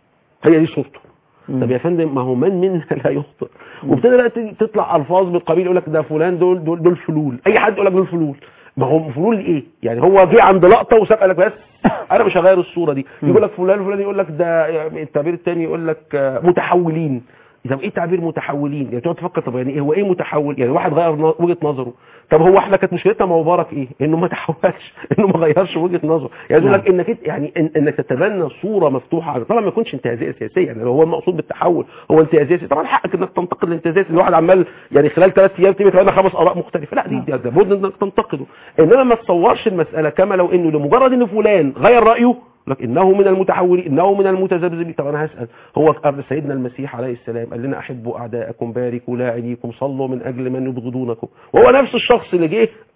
هي دي صورته طب يا فندم ما هو من منا لا يخطئ وابتدى بقى تيجي تطلع الفاظ بالقبيل يقول لك ده فلان دول دول دول فلول اي حد يقول لك دول فلول ما هو فلول ايه يعني هو جه عند لقطه وساب قال لك بس انا مش هغير الصوره دي يقول لك فلان فلان يقول لك ده يعني التعبير الثاني يقول لك آه، متحولين طب ايه تعبير متحولين يعني تقعد تفكر طب يعني ايه هو ايه متحول يعني واحد غير ن- وجهه نظره طب هو احنا كانت مشكلتنا مع مبارك ايه انه ما تحولش انه ما غيرش وجهه نظره يعني يقول لك انك إنت- يعني إن انك تتبنى صوره مفتوحه طبعا ما يكونش انتهازيه سياسيه يعني لو هو المقصود بالتحول هو انتهازيه سياسيه طبعا حقك انك تنتقد الانتهازيه الواحد عمال يعني خلال ثلاث ايام تبقى تبنى خمس اراء مختلفه لا دي دي- ده لابد انك تنتقده انما ما تصورش المساله كما لو انه لمجرد ان فلان غير رايه لك انه من المتحولين انه من المتذبذبين طب انا هسال هو قبل سيدنا المسيح عليه السلام قال لنا احبوا اعداءكم باركوا لاعنيكم صلوا من اجل من يبغضونكم وهو نفس الشخص اللي جه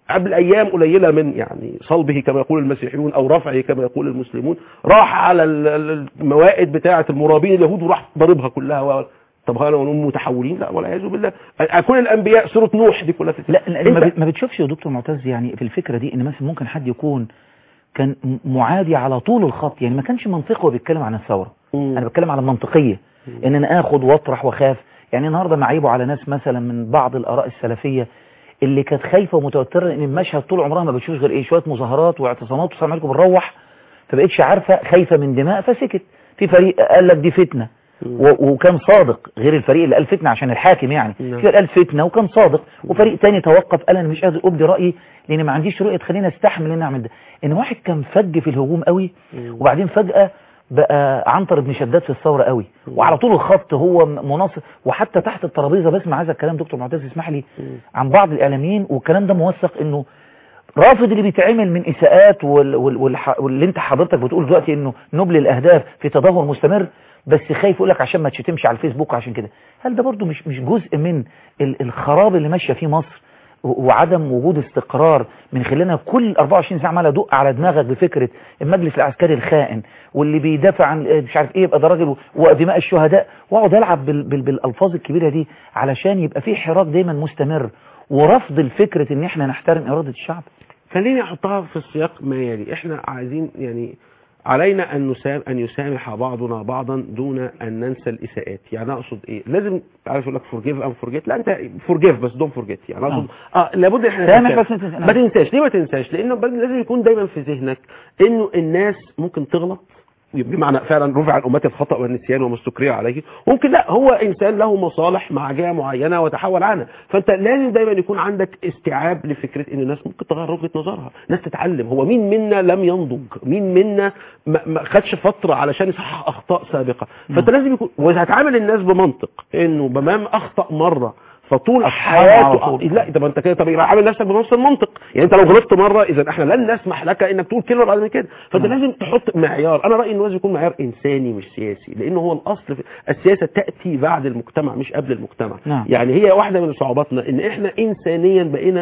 قبل ايام قليله من يعني صلبه كما يقول المسيحيون او رفعه كما يقول المسلمون راح على ال- ال- الموائد بتاعه المرابين اليهود وراح ضاربها كلها و... طب هل هم متحولين لا والعياذ بالله كل الانبياء سوره نوح دي كلها لا لا، ما أنت- بت- ما بتشوفش يا دكتور معتز يعني في الفكرة دي ان مثلا ممكن حد يكون كان م- معادي على طول الخط يعني ما كانش منطقي وهو بيتكلم عن الثورة انا بتكلم على المنطقية ان انا اخد واطرح واخاف يعني النهارده معيبه على ناس مثلا من بعض الاراء السلفية اللي كانت خايفة ومتوترة ان المشهد طول عمرها ما بتشوفش غير ايه شوية مظاهرات واعتصامات والسلام عليكم بنروح فبقتش عارفة خايفة من دماء فسكت في فريق قال لك دي فتنة و- وكان صادق غير الفريق اللي قال فتنة عشان الحاكم يعني نعم. في قال فتنة وكان صادق وفريق تاني توقف قال انا مش قادر ابدي رأيي لان ما عنديش رؤية تخليني استحمل ان اعمل ده ان واحد كان فج في الهجوم قوي وبعدين فجأة بقى عنتر بن شداد في الثورة قوي وعلى طول الخط هو م- مناصر وحتى تحت الترابيزة بسمع هذا الكلام دكتور معتز اسمح لي عن بعض الاعلاميين والكلام ده موثق انه رافض اللي بيتعمل من اساءات وال- وال- والح- واللي انت حضرتك بتقول دلوقتي انه نبل الاهداف في تدهور مستمر بس خايف يقول لك عشان ما تشتمش على الفيسبوك عشان كده هل ده برضو مش مش جزء من ال- الخراب اللي ماشيه فيه مصر و- وعدم وجود استقرار من خلالنا كل 24 ساعه عمال ادق على دماغك بفكره المجلس العسكري الخائن واللي بيدافع عن آه، مش عارف ايه يبقى ده راجل و- ودماء الشهداء واقعد العب بال بال بالالفاظ الكبيره دي علشان يبقى في حراك دايما مستمر ورفض الفكره ان احنا نحترم اراده الشعب خليني احطها في السياق ما يلي احنا عايزين يعني علينا ان نسام ان يسامح بعضنا بعضا دون ان ننسى الاساءات يعني اقصد ايه لازم عارف يقول لك فورجيف ام فورجيت لا انت فورجيف بس دون فورجيت يعني اقصد اه لابد احنا سامح ننساش. بس ما تنساش. ما تنساش ليه ما تنساش لانه برضه لازم يكون دايما في ذهنك انه الناس ممكن تغلط بمعنى فعلا رفع عن امتي الخطا والنسيان وما استكري عليه ممكن لا هو انسان له مصالح مع جهه معينه وتحول عنها فانت لازم دايما يكون عندك استيعاب لفكره ان الناس ممكن تغير وجهه نظرها ناس تتعلم هو مين منا لم ينضج مين منا ما ما خدش فتره علشان يصحح اخطاء سابقه فانت لازم يكون واذا هتعامل الناس بمنطق انه بمام اخطا مره فطول أصحاب على حياته طول. لا طب انت كده طب يبقى عامل نفسك بنفس المنطق يعني انت لو غلطت مره اذا احنا لن نسمح لك انك تقول كلمه بعد من كده فانت لازم تحط معيار انا رايي انه لازم يكون معيار انساني مش سياسي لانه هو الاصل في السياسه تاتي بعد المجتمع مش قبل المجتمع نعم. يعني هي واحده من صعوباتنا ان احنا انسانيا بقينا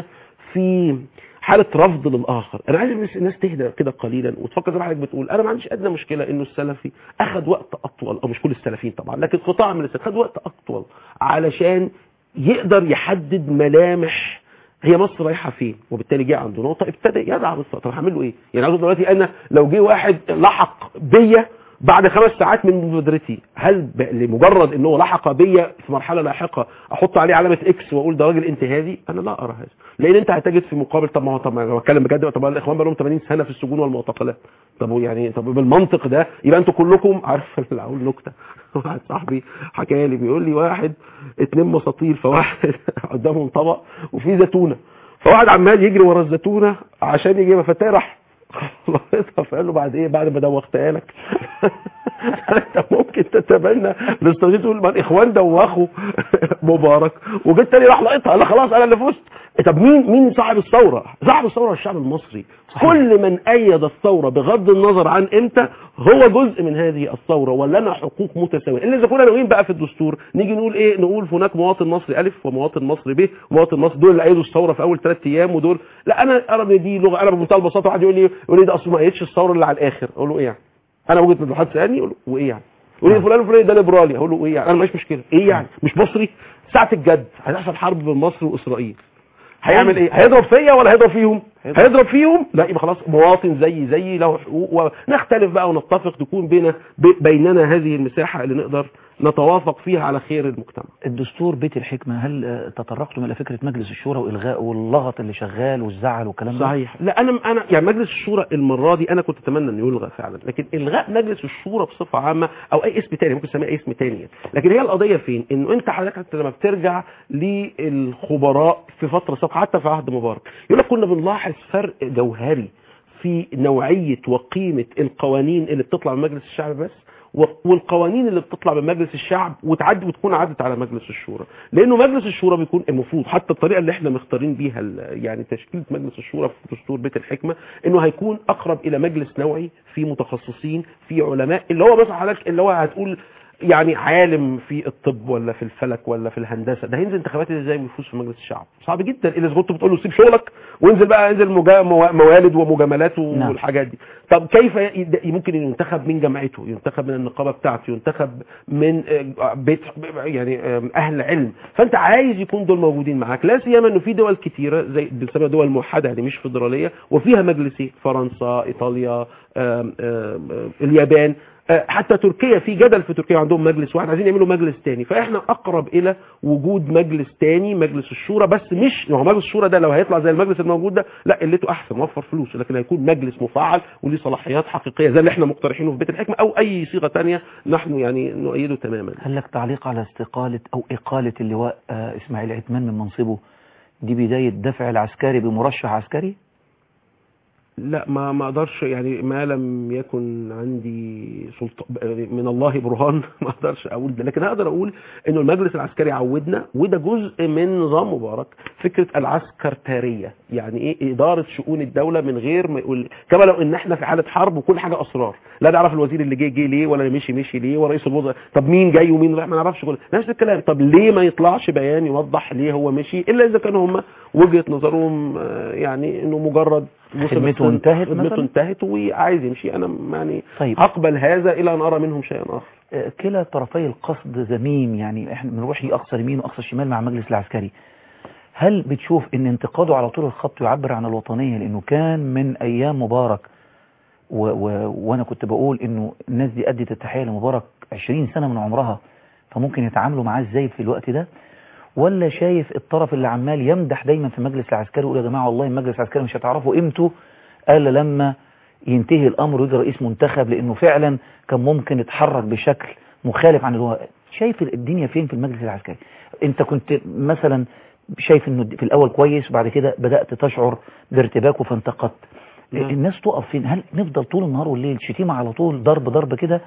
في حالة رفض للآخر أنا عايز بس الناس تهدى كده قليلا وتفكر زي ما حضرتك بتقول أنا ما عنديش أدنى مشكلة إنه السلفي أخذ وقت أطول أو مش كل السلفيين طبعا لكن قطاع من السلف خد وقت أطول علشان يقدر يحدد ملامح هي مصر رايحه فين وبالتالي جه عند نقطه ابتدى يدعم الثوره طب هعمل له ايه يعني عاوز دلوقتي انا لو جه واحد لحق بيا بعد خمس ساعات من مبادرتي هل ب- لمجرد ان هو لحق بيا في مرحله لاحقه احط عليه علامه اكس واقول ده راجل انتهازي انا لا ارى هذا لان انت هتجد في مقابل طب ما هو طب ما انا بتكلم بجد طب ما الاخوان بقى لهم 80 سنه في السجون والمعتقلات طب هو يعني طب بالمنطق ده يبقى انتوا كلكم عارف اقول نكته واحد صاحبي حكى لي بيقول لي واحد اتنين مساطيل فواحد قدامهم طبق وفيه زيتونه فواحد عمال يجري ورا الزيتونه عشان يجيبها فتاه راح خلصتها فقال له بعد ايه بعد ما دوختها لك انت ممكن تتبنى الاستراتيجيه تقول ما الاخوان دوخوا مبارك وجيت تاني راح لقيتها قال خلاص انا اللي فزت طب مين مين صاحب الثوره صاحب الثوره الشعب المصري كل من ايد الثوره بغض النظر عن امتى هو جزء من هذه الثوره ولنا حقوق متساويه الا اذا كنا ناويين بقى في الدستور نيجي نقول ايه نقول هناك مواطن مصري الف ومواطن مصري ب ومواطن مصري دول اللي ايدوا الثوره في اول ثلاث ايام ودول لا انا ارى ان دي لغه انا بمنتهى البساطه واحد يقول لي يقول لي ده اصل ما ايدش الثوره اللي على الاخر اقول له ايه يعني انا وجهه نظر حد سالني اقول له وايه يعني يقول لي فلان الفلاني ده ليبرالي اقول له ايه يعني انا ماليش مشكله ايه يعني مش مصري ساعه الجد هتحصل حرب بين مصر واسرائيل هيعمل ايه هيضرب فيا ولا هيضرب فيهم هيضرب فيهم لا يبقى خلاص مواطن زي زي له حقوق ونختلف بقى ونتفق تكون بين ب- بيننا هذه المساحه اللي نقدر نتوافق فيها على خير المجتمع الدستور بيت الحكمة هل آه، تطرقتم إلى فكرة مجلس الشورى وإلغاء واللغط اللي شغال والزعل والكلام ده صحيح لا انا انا يعني مجلس الشورى المره دي انا كنت اتمنى انه يلغى فعلا لكن الغاء مجلس الشورى بصفه عامه او اي اسم تاني ممكن تسميه اي اسم تاني يعني. لكن هي القضيه فين انه انت حضرتك حتى لما بترجع للخبراء في فتره سابقه حتى في عهد مبارك يقول لك كنا بنلاحظ فرق جوهري في نوعيه وقيمه القوانين اللي بتطلع من مجلس الشعب بس و- والقوانين اللي بتطلع من مجلس الشعب وتعدي وتكون عدت على مجلس الشورى لانه مجلس الشورى بيكون المفروض حتى الطريقه اللي احنا مختارين بيها ال- يعني تشكيله مجلس الشورى في دستور بيت الحكمه انه هيكون اقرب الى مجلس نوعي في متخصصين في علماء اللي هو مثلا حضرتك اللي هو هتقول يعني عالم في الطب ولا في الفلك ولا في الهندسه ده هينزل انتخابات ازاي ويفوز في مجلس الشعب صعب جدا الا اذا كنت بتقول له سيب شغلك وانزل بقى انزل مجا- موا- موالد ومجاملات نعم. والحاجات دي طب كيف ي- ممكن ينتخب من جامعته ينتخب من النقابه بتاعته ينتخب من آه، بيت يعني آه، اهل علم فانت عايز يكون دول موجودين معاك لا سيما انه في دول كتيره زي بنسميها دول موحده يعني مش فيدراليه وفيها مجلسين فرنسا ايطاليا آم، آم، آم، اليابان آه، حتى تركيا في جدل في تركيا عندهم مجلس واحد عايزين يعملوا مجلس تاني فاحنا اقرب الى وجود مجلس تاني مجلس الشورى بس مش هو مجلس الشورى ده لو هيطلع زي المجلس الموجود ده لا قلته احسن وفر فلوس لكن هيكون مجلس مفعل وليه صلاحيات حقيقيه زي اللي احنا مقترحينه في بيت الحكمه او اي صيغه تانية نحن يعني نؤيده تماما هل لك تعليق على استقالة أو إقالة اللواء آه، إسماعيل عثمان من منصبه دي بداية دفع العسكري بمرشح عسكري لا ما ما اقدرش يعني ما لم يكن عندي سلطان من الله برهان ما اقدرش اقول ده لكن اقدر اقول انه المجلس العسكري عودنا وده جزء من نظام مبارك فكره العسكرتاريه يعني ايه اداره شؤون الدوله من غير ما يقول كما لو ان احنا في حاله حرب وكل حاجه اسرار لا نعرف الوزير اللي جه جه ليه ولا اللي مشي مشي ليه ورئيس الوزراء طب مين جاي ومين راح ما نعرفش كل نفس الكلام طب ليه ما يطلعش بيان يوضح ليه هو مشي الا اذا كانوا هم وجهه نظرهم آه، يعني انه مجرد وصل خدمته السن- انتهت خدمته مثلا؟ انتهت وعايز يمشي انا يعني طيب. اقبل هذا الى ان ارى منهم شيئا اخر آه، كلا طرفي القصد ذميم يعني احنا بنروح اقصى يمين واقصى شمال مع المجلس العسكري هل بتشوف ان انتقاده على طول الخط يعبر عن الوطنية لانه كان من ايام مبارك و و وانا كنت بقول انه الناس دي ادت التحية لمبارك 20 سنة من عمرها فممكن يتعاملوا معاه ازاي في الوقت ده ولا شايف الطرف اللي عمال يمدح دايما في المجلس العسكري ويقول يا جماعة والله المجلس العسكري مش هتعرفوا قيمته الا لما ينتهي الامر ويجي رئيس منتخب لانه فعلا كان ممكن يتحرك بشكل مخالف عن الواقع شايف الدنيا فين في المجلس العسكري انت كنت مثلا شايف انه في الاول كويس وبعد كده بدات تشعر بارتباكه فانتقدت نعم. الناس تقف فين هل نفضل طول النهار والليل شتيمه على طول ضرب ضرب كده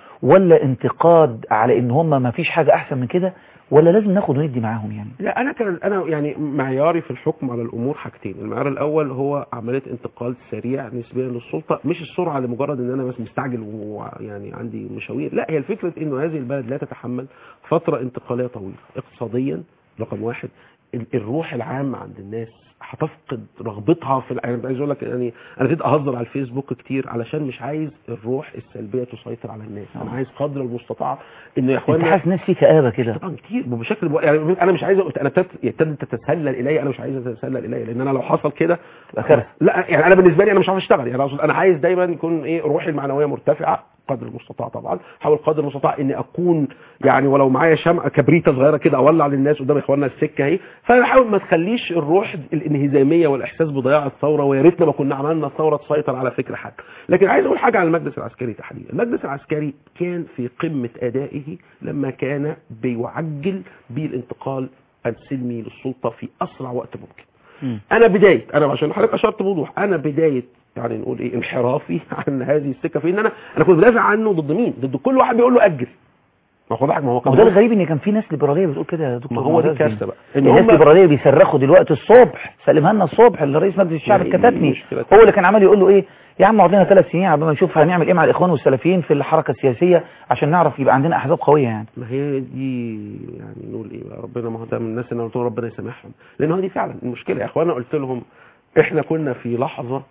ولا انتقاد على ان هم ما فيش حاجه احسن من كده ولا لازم ناخد وندي معاهم يعني لا انا كان انا يعني معياري في الحكم على الامور حاجتين المعيار الاول هو عمليه انتقال سريع نسبيا للسلطه مش السرعه لمجرد ان انا بس مستعجل ويعني عندي مشاوير لا هي الفكره انه هذه البلد لا تتحمل فتره انتقاليه طويله اقتصاديا رقم واحد ال- الروح العامه عند الناس هتفقد رغبتها في الع- يعني عايز اقول لك يعني انا ابتديت اهزر على الفيسبوك كتير علشان مش عايز الروح السلبيه تسيطر على الناس انا عايز قدر المستطاع ان يا انت اخوانا حاسس ناس في كآبه كده طبعا كتير وبشكل بو... يعني انا مش عايز أقول- انا ابتدت ابتدت تتسلل الي انا مش عايز تتسلل الي لان انا لو حصل كده كارثة. لا يعني انا بالنسبه لي انا مش عارف اشتغل يعني اقصد انا عايز دايما يكون ايه روحي المعنويه مرتفعه قدر المستطاع طبعا حاول قدر المستطاع اني اكون يعني ولو معايا شمعه كبريته صغيره كده اولع للناس قدام اخواننا السكه اهي فحاول ما تخليش الروح الانهزاميه والاحساس بضياع الثوره ويا ريتنا ما كنا عملنا الثوره تسيطر على فكر حد لكن عايز اقول حاجه عن المجلس العسكري تحديدا المجلس العسكري كان في قمه ادائه لما كان بيعجل بالانتقال السلمي للسلطه في اسرع وقت ممكن مم. انا بدايه انا عشان حضرتك اشرت بوضوح انا بدايه يعني نقول ايه انحرافي عن هذه السكه في ان انا انا كنت بدافع عنه ضد مين ضد كل واحد بيقول له اجل ما هو واضح ما هو كان وده الغريب ان كان في ناس ليبراليه بتقول كده يا دكتور ما هو دي مرازي. كارثه بقى ان الناس هم الليبراليه بيصرخوا دلوقتي الصبح سلمها لنا الصبح اللي رئيس مجلس الشعب ما هي كتبني مشكلة هو اللي كان عمال يقول له ايه يا عم اقعد لنا ثلاث سنين عبال ما نشوف هنعمل ايه مع الاخوان والسلفيين في الحركه السياسيه عشان نعرف يبقى عندنا احزاب قويه يعني ما هي دي يعني نقول ايه بقى ربنا ما هو ده من الناس اللي أنا قلت لهم ربنا يسامحهم لان هو دي فعلا المشكله يا اخوانا قلت لهم احنا كنا في لحظه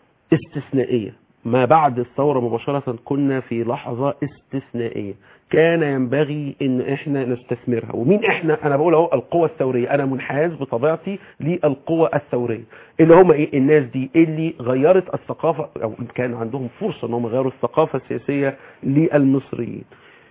استثنائيه ما بعد الثوره مباشره كنا في لحظه استثنائيه كان ينبغي ان احنا نستثمرها ومين احنا انا بقول اهو القوى الثوريه انا منحاز بطبيعتي للقوى الثوريه اللي هم ايه الناس دي اللي غيرت الثقافه او كان عندهم فرصه ان هم يغيروا الثقافه السياسيه للمصريين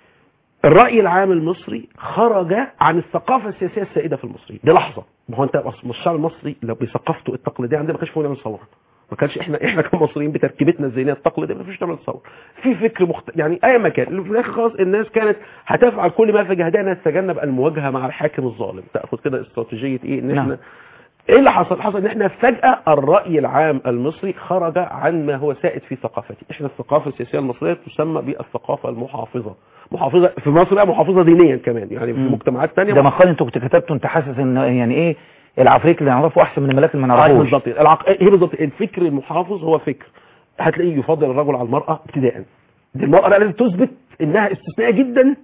الرأي العام المصري خرج عن الثقافة السياسية السائدة في المصريين دي لحظة ما هو انت أصل الشعب المصري لو بثقافته التقليدية عندنا ما كانش فيه نعمل ثورة ما كانش احنا احنا كمصريين بتركيبتنا الذهنيه التقليديه ما فيش نعمل ثوره في فكر مخت... يعني اي مكان في الاخر خلاص الناس كانت هتفعل كل ما في جهدها انها تتجنب المواجهه مع الحاكم الظالم تاخد كده استراتيجيه ايه ان احنا نعم. ايه اللي حصل حصل ان احنا فجاه الراي العام المصري خرج عن ما هو سائد في ثقافتي احنا الثقافه السياسيه المصريه تسمى بالثقافه المحافظه محافظه في مصر بقى محافظه دينيا كمان يعني في مم. مجتمعات ثانيه ده مقال انت كنت كتبته انت حاسس ان يعني ايه العفريت اللي نعرفه احسن من الملاك اللي ما آه، نعرفوش بالظبط العق... هي بالظبط الفكر المحافظ هو فكر هتلاقيه يفضل الرجل على المرأة ابتداء دي المرأة بقى لازم تثبت انها استثنائية جدا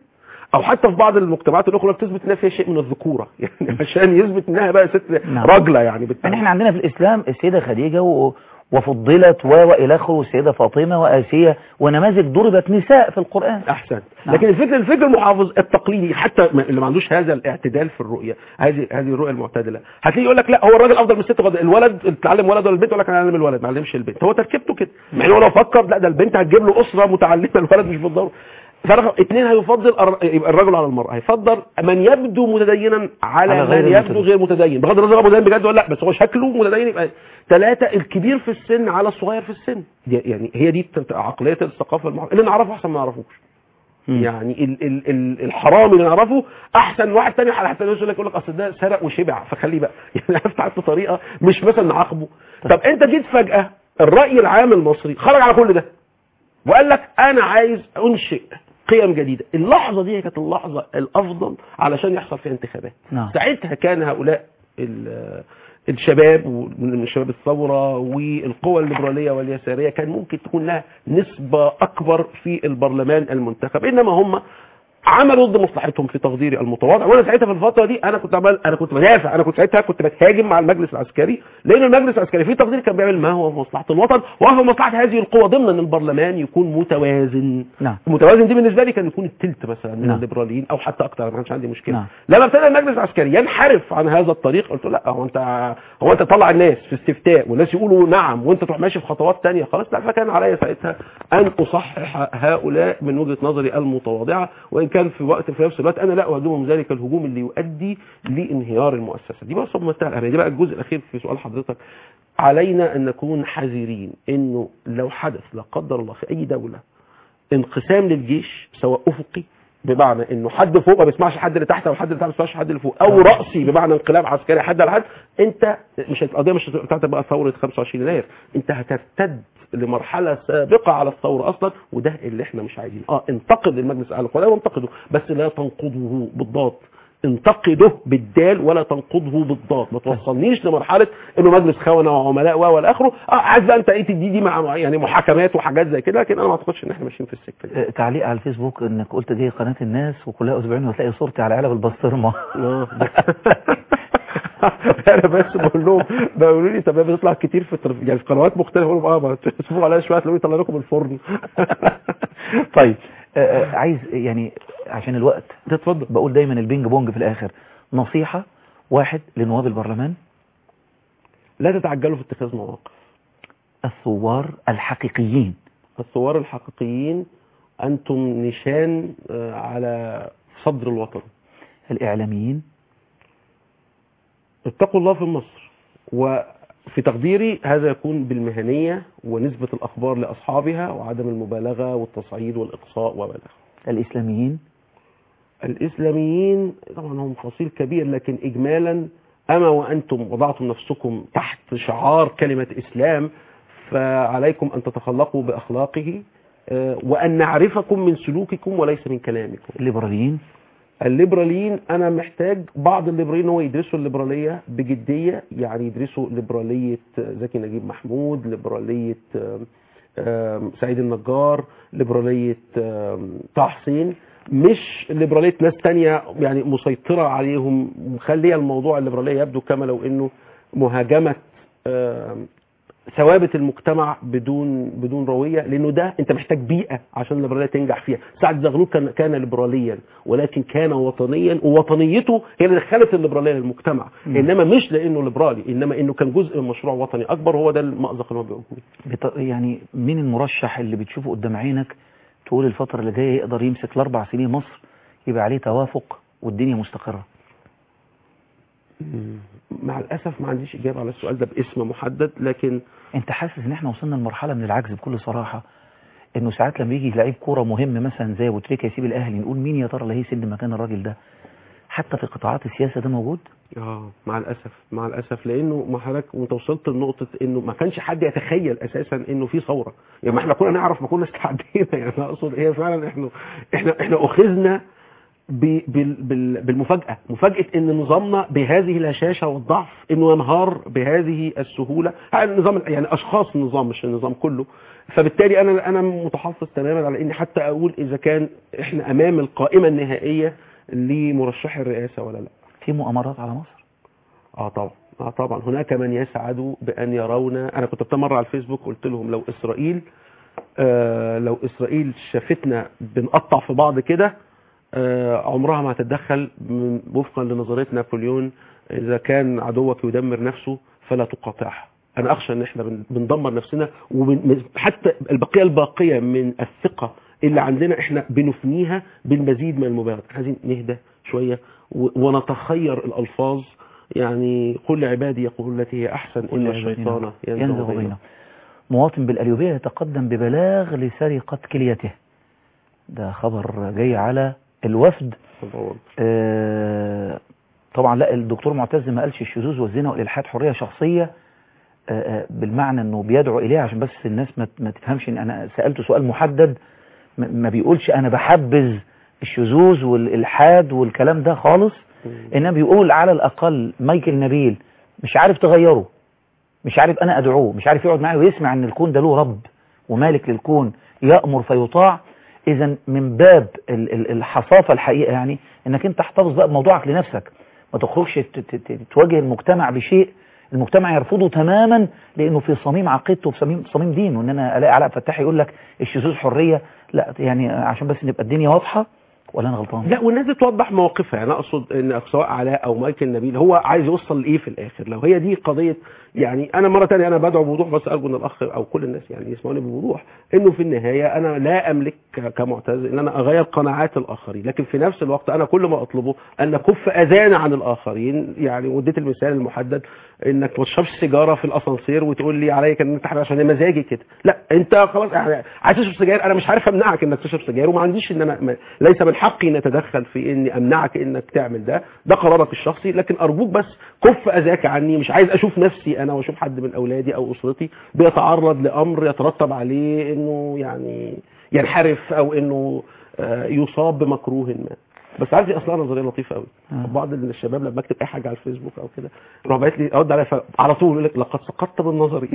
او حتى في بعض المجتمعات الاخرى بتثبت انها فيها شيء من الذكوره يعني عشان يثبت انها بقى ست نعم. راجله يعني بالتالي يعني احنا عندنا في الإسلام السيدة خديجة و... وفضلت و والى اخره والسيدة فاطمة وآسية ونماذج ضربت نساء في القرآن احسن نعم. لكن الفكر الفكر المحافظ التقليدي حتى ما- اللي ما عندوش هذا الاعتدال في الرؤيه هذه هذه الرؤيه المعتدله هتلاقيه يقول لك لا هو الراجل افضل من الست غض- الولد تعلم ولد ولا البنت يقول لك انا اعلم الولد ما اعلمش البنت هو تركيبته كده مع انه لو فكر لا ده البنت هتجيب له اسره متعلمه الولد مش بالضروره فرقم اثنين هيفضل الر- يبقى الرجل على المرأة هيفضل من يبدو متدينا على, على على غير من يبدو المتدين. غير متدين بغض النظر هو متدين بجد ولا لا بس هو شكله متدين يبقى ثلاثة الكبير في السن على الصغير في السن دي- يعني هي دي الت- عقلية الثقافة المعروفة اللي نعرفه احسن ما نعرفوش مم. يعني ال ال ال الحرامي اللي نعرفه احسن واحد تاني على حتى يقول لك يقول لك اصل ده سرق وشبع فخليه بقى يعني عرفت عرفت طريقه مش مثلا نعاقبه طب انت جيت فجاه الراي العام المصري خرج على كل ده وقال لك انا عايز انشئ قيم جديده اللحظه دي كانت اللحظه الافضل علشان يحصل فيها انتخابات نعم ساعتها كان هؤلاء ال- الشباب ومن من شباب الثورة والقوى الليبرالية واليسارية كان ممكن تكون لها نسبة أكبر في البرلمان المنتخب إنما هم عملوا ضد مصلحتهم في تقديري المتواضع وانا ساعتها في الفتره دي انا كنت عمال انا كنت بدافع انا كنت ساعتها كنت بتهاجم مع المجلس العسكري لان المجلس العسكري في تقديري كان بيعمل ما هو في مصلحه الوطن وهو في مصلحه هذه القوى ضمن ان البرلمان يكون متوازن نعم المتوازن دي بالنسبه لي كان يكون التلت مثلا من نعم. الليبراليين او حتى اكتر ما كانش عندي مشكله نعم. لما ابتدى المجلس العسكري ينحرف عن هذا الطريق قلت له لا هو انت هو انت تطلع الناس في استفتاء والناس يقولوا نعم وانت تروح ماشي في خطوات تانية خلاص لا فكان عليا ساعتها ان اصحح هؤلاء من وجهه نظري المتواضعه وان كان في وقت في نفس الوقت انا لا اهاجمهم ذلك الهجوم اللي يؤدي لانهيار المؤسسه دي بقى صدمه الأهمية. دي بقى الجزء الاخير في سؤال حضرتك علينا ان نكون حذرين انه لو حدث لا قدر الله في اي دوله انقسام للجيش سواء افقي بمعنى انه حد فوق ما بيسمعش حد اللي تحت او حد اللي تحت ما بيسمعش حد اللي فوق او راسي بمعنى انقلاب عسكري حد على حد انت مش هت- القضيه مش بتاعتك بقى ثوره 25 يناير انت هترتد لمرحله سابقه على الثوره اصلا وده اللي احنا مش عايزينه اه انتقد المجلس الاعلى للقضاء وانتقده بس لا تنقضه بالضاد انتقده بالدال ولا تنقضه بالضاد ما توصلنيش لمرحله انه مجلس خونه وعملاء و والى اخره اه عايز بقى انت ايه تدي دي مع يعني محاكمات وحاجات زي كده لكن انا ما اعتقدش ان احنا ماشيين في السكه دي آه، تعليق على الفيسبوك انك قلت دي قناة الناس وكلها اسبوعين وتلاقي صورتي على علب البسطرمة اه انا بس بقول لهم بيقولوا لي طب هي بتطلع كتير في التلف- يعني في قنوات مختلفه بقول لهم اه ما تشوفوا عليها شويه تلاقوني طلع لكم الفرن طيب آه، آه، عايز يعني عشان الوقت اتفضل بقول دايما البينج بونج في الاخر نصيحة واحد لنواب البرلمان لا تتعجلوا في اتخاذ مواقف الثوار الحقيقيين الثوار الحقيقيين انتم نشان آه، على صدر الوطن الاعلاميين اتقوا الله في مصر وفي تقديري هذا يكون بالمهنية ونسبة الأخبار لأصحابها وعدم المبالغة والتصعيد والإقصاء وبالغ الاسلاميين الإسلاميين طبعا هم فصيل كبير لكن إجمالا أما وأنتم وضعتم نفسكم تحت شعار كلمة إسلام فعليكم أن تتخلقوا بأخلاقه آه، وأن نعرفكم من سلوككم وليس من كلامكم الليبراليين الليبراليين انا محتاج بعض الليبراليين هو يدرسوا الليبراليه بجديه يعني يدرسوا ليبراليه زكي نجيب محمود ليبراليه آم، آم، سعيد النجار ليبراليه آم، طه حسين مش ليبراليه ناس تانية يعني مسيطره عليهم مخليه الموضوع الليبراليه يبدو كما لو انه مهاجمه آم، ثوابت المجتمع بدون بدون رويه لانه ده انت محتاج بيئه عشان الليبراليه تنجح فيها سعد زغلول كان كان ليبراليا ولكن كان وطنيا ووطنيته هي اللي دخلت الليبراليه للمجتمع مم. انما مش لانه ليبرالي انما انه كان جزء من مشروع وطني اكبر هو ده المأزق اللي هو بيقوم بيه بط... يعني مين المرشح اللي بتشوفه قدام عينك تقول الفترة اللي جاية يقدر يمسك الأربع سنين مصر يبقى عليه توافق والدنيا مستقرة مع الاسف ما عنديش اجابه على السؤال ده باسم محدد لكن انت حاسس ان احنا وصلنا لمرحلة من العجز بكل صراحة انه ساعات لما يجي لعيب كورة مهم مثلا زي ابو تريكة يسيب الاهلي نقول مين يا ترى اللي هيسد مكان الراجل ده حتى في قطاعات السياسة ده موجود اه مع الاسف مع الاسف لانه ما حضرتك وانت وصلت لنقطه انه ما كانش حد يتخيل اساسا انه في ثوره يعني ما احنا كنا نعرف ما كنا استعدينا يعني أنا اقصد هي فعلا احنا احنا احنا اخذنا ب- بال- بال- بالمفاجأة مفاجأة ان نظامنا بهذه الهشاشة والضعف انه ينهار بهذه السهولة هذا النظام يعني اشخاص النظام مش النظام كله فبالتالي انا انا متحفظ تماما على اني حتى اقول اذا كان احنا امام القائمة النهائية لمرشح الرئاسة ولا لا في مؤامرات على مصر اه طبعا اه طبعا هناك من يسعد بان يرونا انا كنت بتمر على الفيسبوك قلت لهم لو اسرائيل آه لو اسرائيل شافتنا بنقطع في بعض كده آه عمرها ما هتتدخل من- وفقا لنظريه نابليون اذا كان عدوك يدمر نفسه فلا تقاطعه انا اخشى ان احنا بن- بندمر نفسنا وحتى البقيه الباقيه من الثقه اللي عندنا احنا بنفنيها بالمزيد من المبالغه عايزين نهدى شويه و- ونتخير الالفاظ يعني قل لعبادي يقولوا التي هي احسن ان الشيطان ينزغ بينهم مواطن بالأليوبية يتقدم ببلاغ لسرقة كليته ده خبر جاي على الوفد آه طبعا لا الدكتور معتز ما قالش الشذوذ والزنا والإلحاد حرية شخصية آه آه، بالمعنى انه بيدعو اليها عشان بس الناس ما ما تفهمش ان انا سألته سؤال محدد ما- ما بيقولش انا بحبذ الشذوذ والإلحاد والكلام ده خالص انما بيقول على الأقل مايكل نبيل مش عارف تغيره مش عارف انا ادعوه مش عارف يقعد معي ويسمع ان الكون ده له رب ومالك للكون يأمر فيطاع اذا من باب ال- ال- الحصافة الحقيقة يعني انك انت تحتفظ بقى بموضوعك لنفسك ما تخرجش ت- ت- ت- تواجه المجتمع بشيء المجتمع يرفضه تماما لانه في صميم عقيدته وفي صميم صميم دينه ان انا الاقي علاء فتاح يقول لك الشذوذ حرية لا يعني عشان بس نبقى الدنيا واضحة ولا انا غلطان لا والناس دي توضح مواقفها يعني اقصد ان سواء علاء او مايكل نبيل هو عايز يوصل لايه في الاخر لو هي دي قضيه يعني انا مره ثانيه انا بدعو بوضوح بس ارجو ان الاخ او كل الناس يعني يسمعوني بوضوح انه في النهايه انا لا املك ك- كمعتز ان انا اغير قناعات الاخرين لكن في نفس الوقت انا كل ما اطلبه ان نكف اذانا عن الاخرين يعني واديت المثال المحدد انك ما تشربش سيجاره في الاسانسير وتقول لي عليك ان انت حابب عشان مزاجي كده لا انت خلاص يعني عايز تشرب سجاير انا مش عارف امنعك انك تشرب سجاير وما عنديش ان انا ما ليس من حقي ان اتدخل في اني امنعك انك تعمل ده ده قرارك الشخصي لكن ارجوك بس كف اذاك عني مش عايز اشوف نفسي انا واشوف حد من اولادي او اسرتي بيتعرض لامر يترتب عليه انه يعني ينحرف او انه آه، يصاب بمكروه ما بس عندي اصلا نظريه لطيفه قوي بعض من الشباب لما اكتب اي حاجه على الفيسبوك او كده يروح باعت لي ارد عليها ف- على طول يقول لك لقد سقطت بالنظري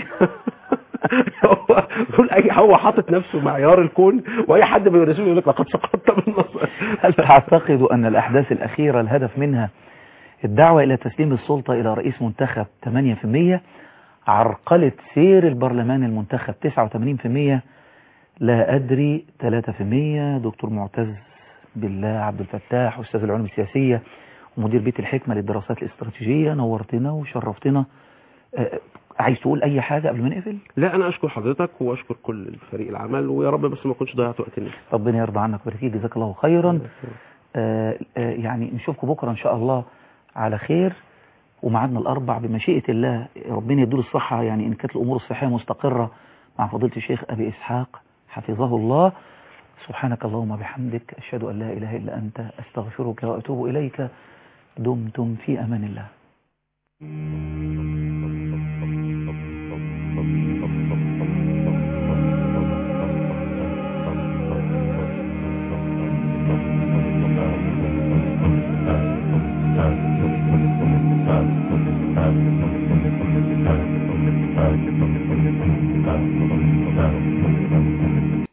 هو يقول اي هو حاطط نفسه معيار الكون واي حد بيرسله يقول لك لقد سقطت بالنظري هل تعتقد أن الأحداث الأخيرة الهدف منها الدعوة إلى تسليم السلطة إلى رئيس منتخب 8% عرقلة سير البرلمان المنتخب 89% لا أدري 3% دكتور معتز بالله عبد الفتاح أستاذ العلوم السياسية ومدير بيت الحكمة للدراسات الاستراتيجية نورتنا وشرفتنا آه، عايز تقول أي حاجة قبل ما نقفل؟ لا انا اشكر حضرتك واشكر كل فريق العمل ويا رب بس ما اكونش ضيعت وقت الناس ربنا يرضى عنك ويبارك فيك جزاك الله خيرا آه، آه، يعني نشوفكم بكرة إن شاء الله على خير ومعادنا الأربع بمشيئة الله ربنا يدور الصحة يعني إن كانت الأمور الصحية مستقرة مع فضيلة الشيخ أبي إسحاق حفظه الله سبحانك اللهم وبحمدك أشهد أن لا إله إلا أنت أستغفرك وأتوب إليك دمتم في أمان الله Thank you.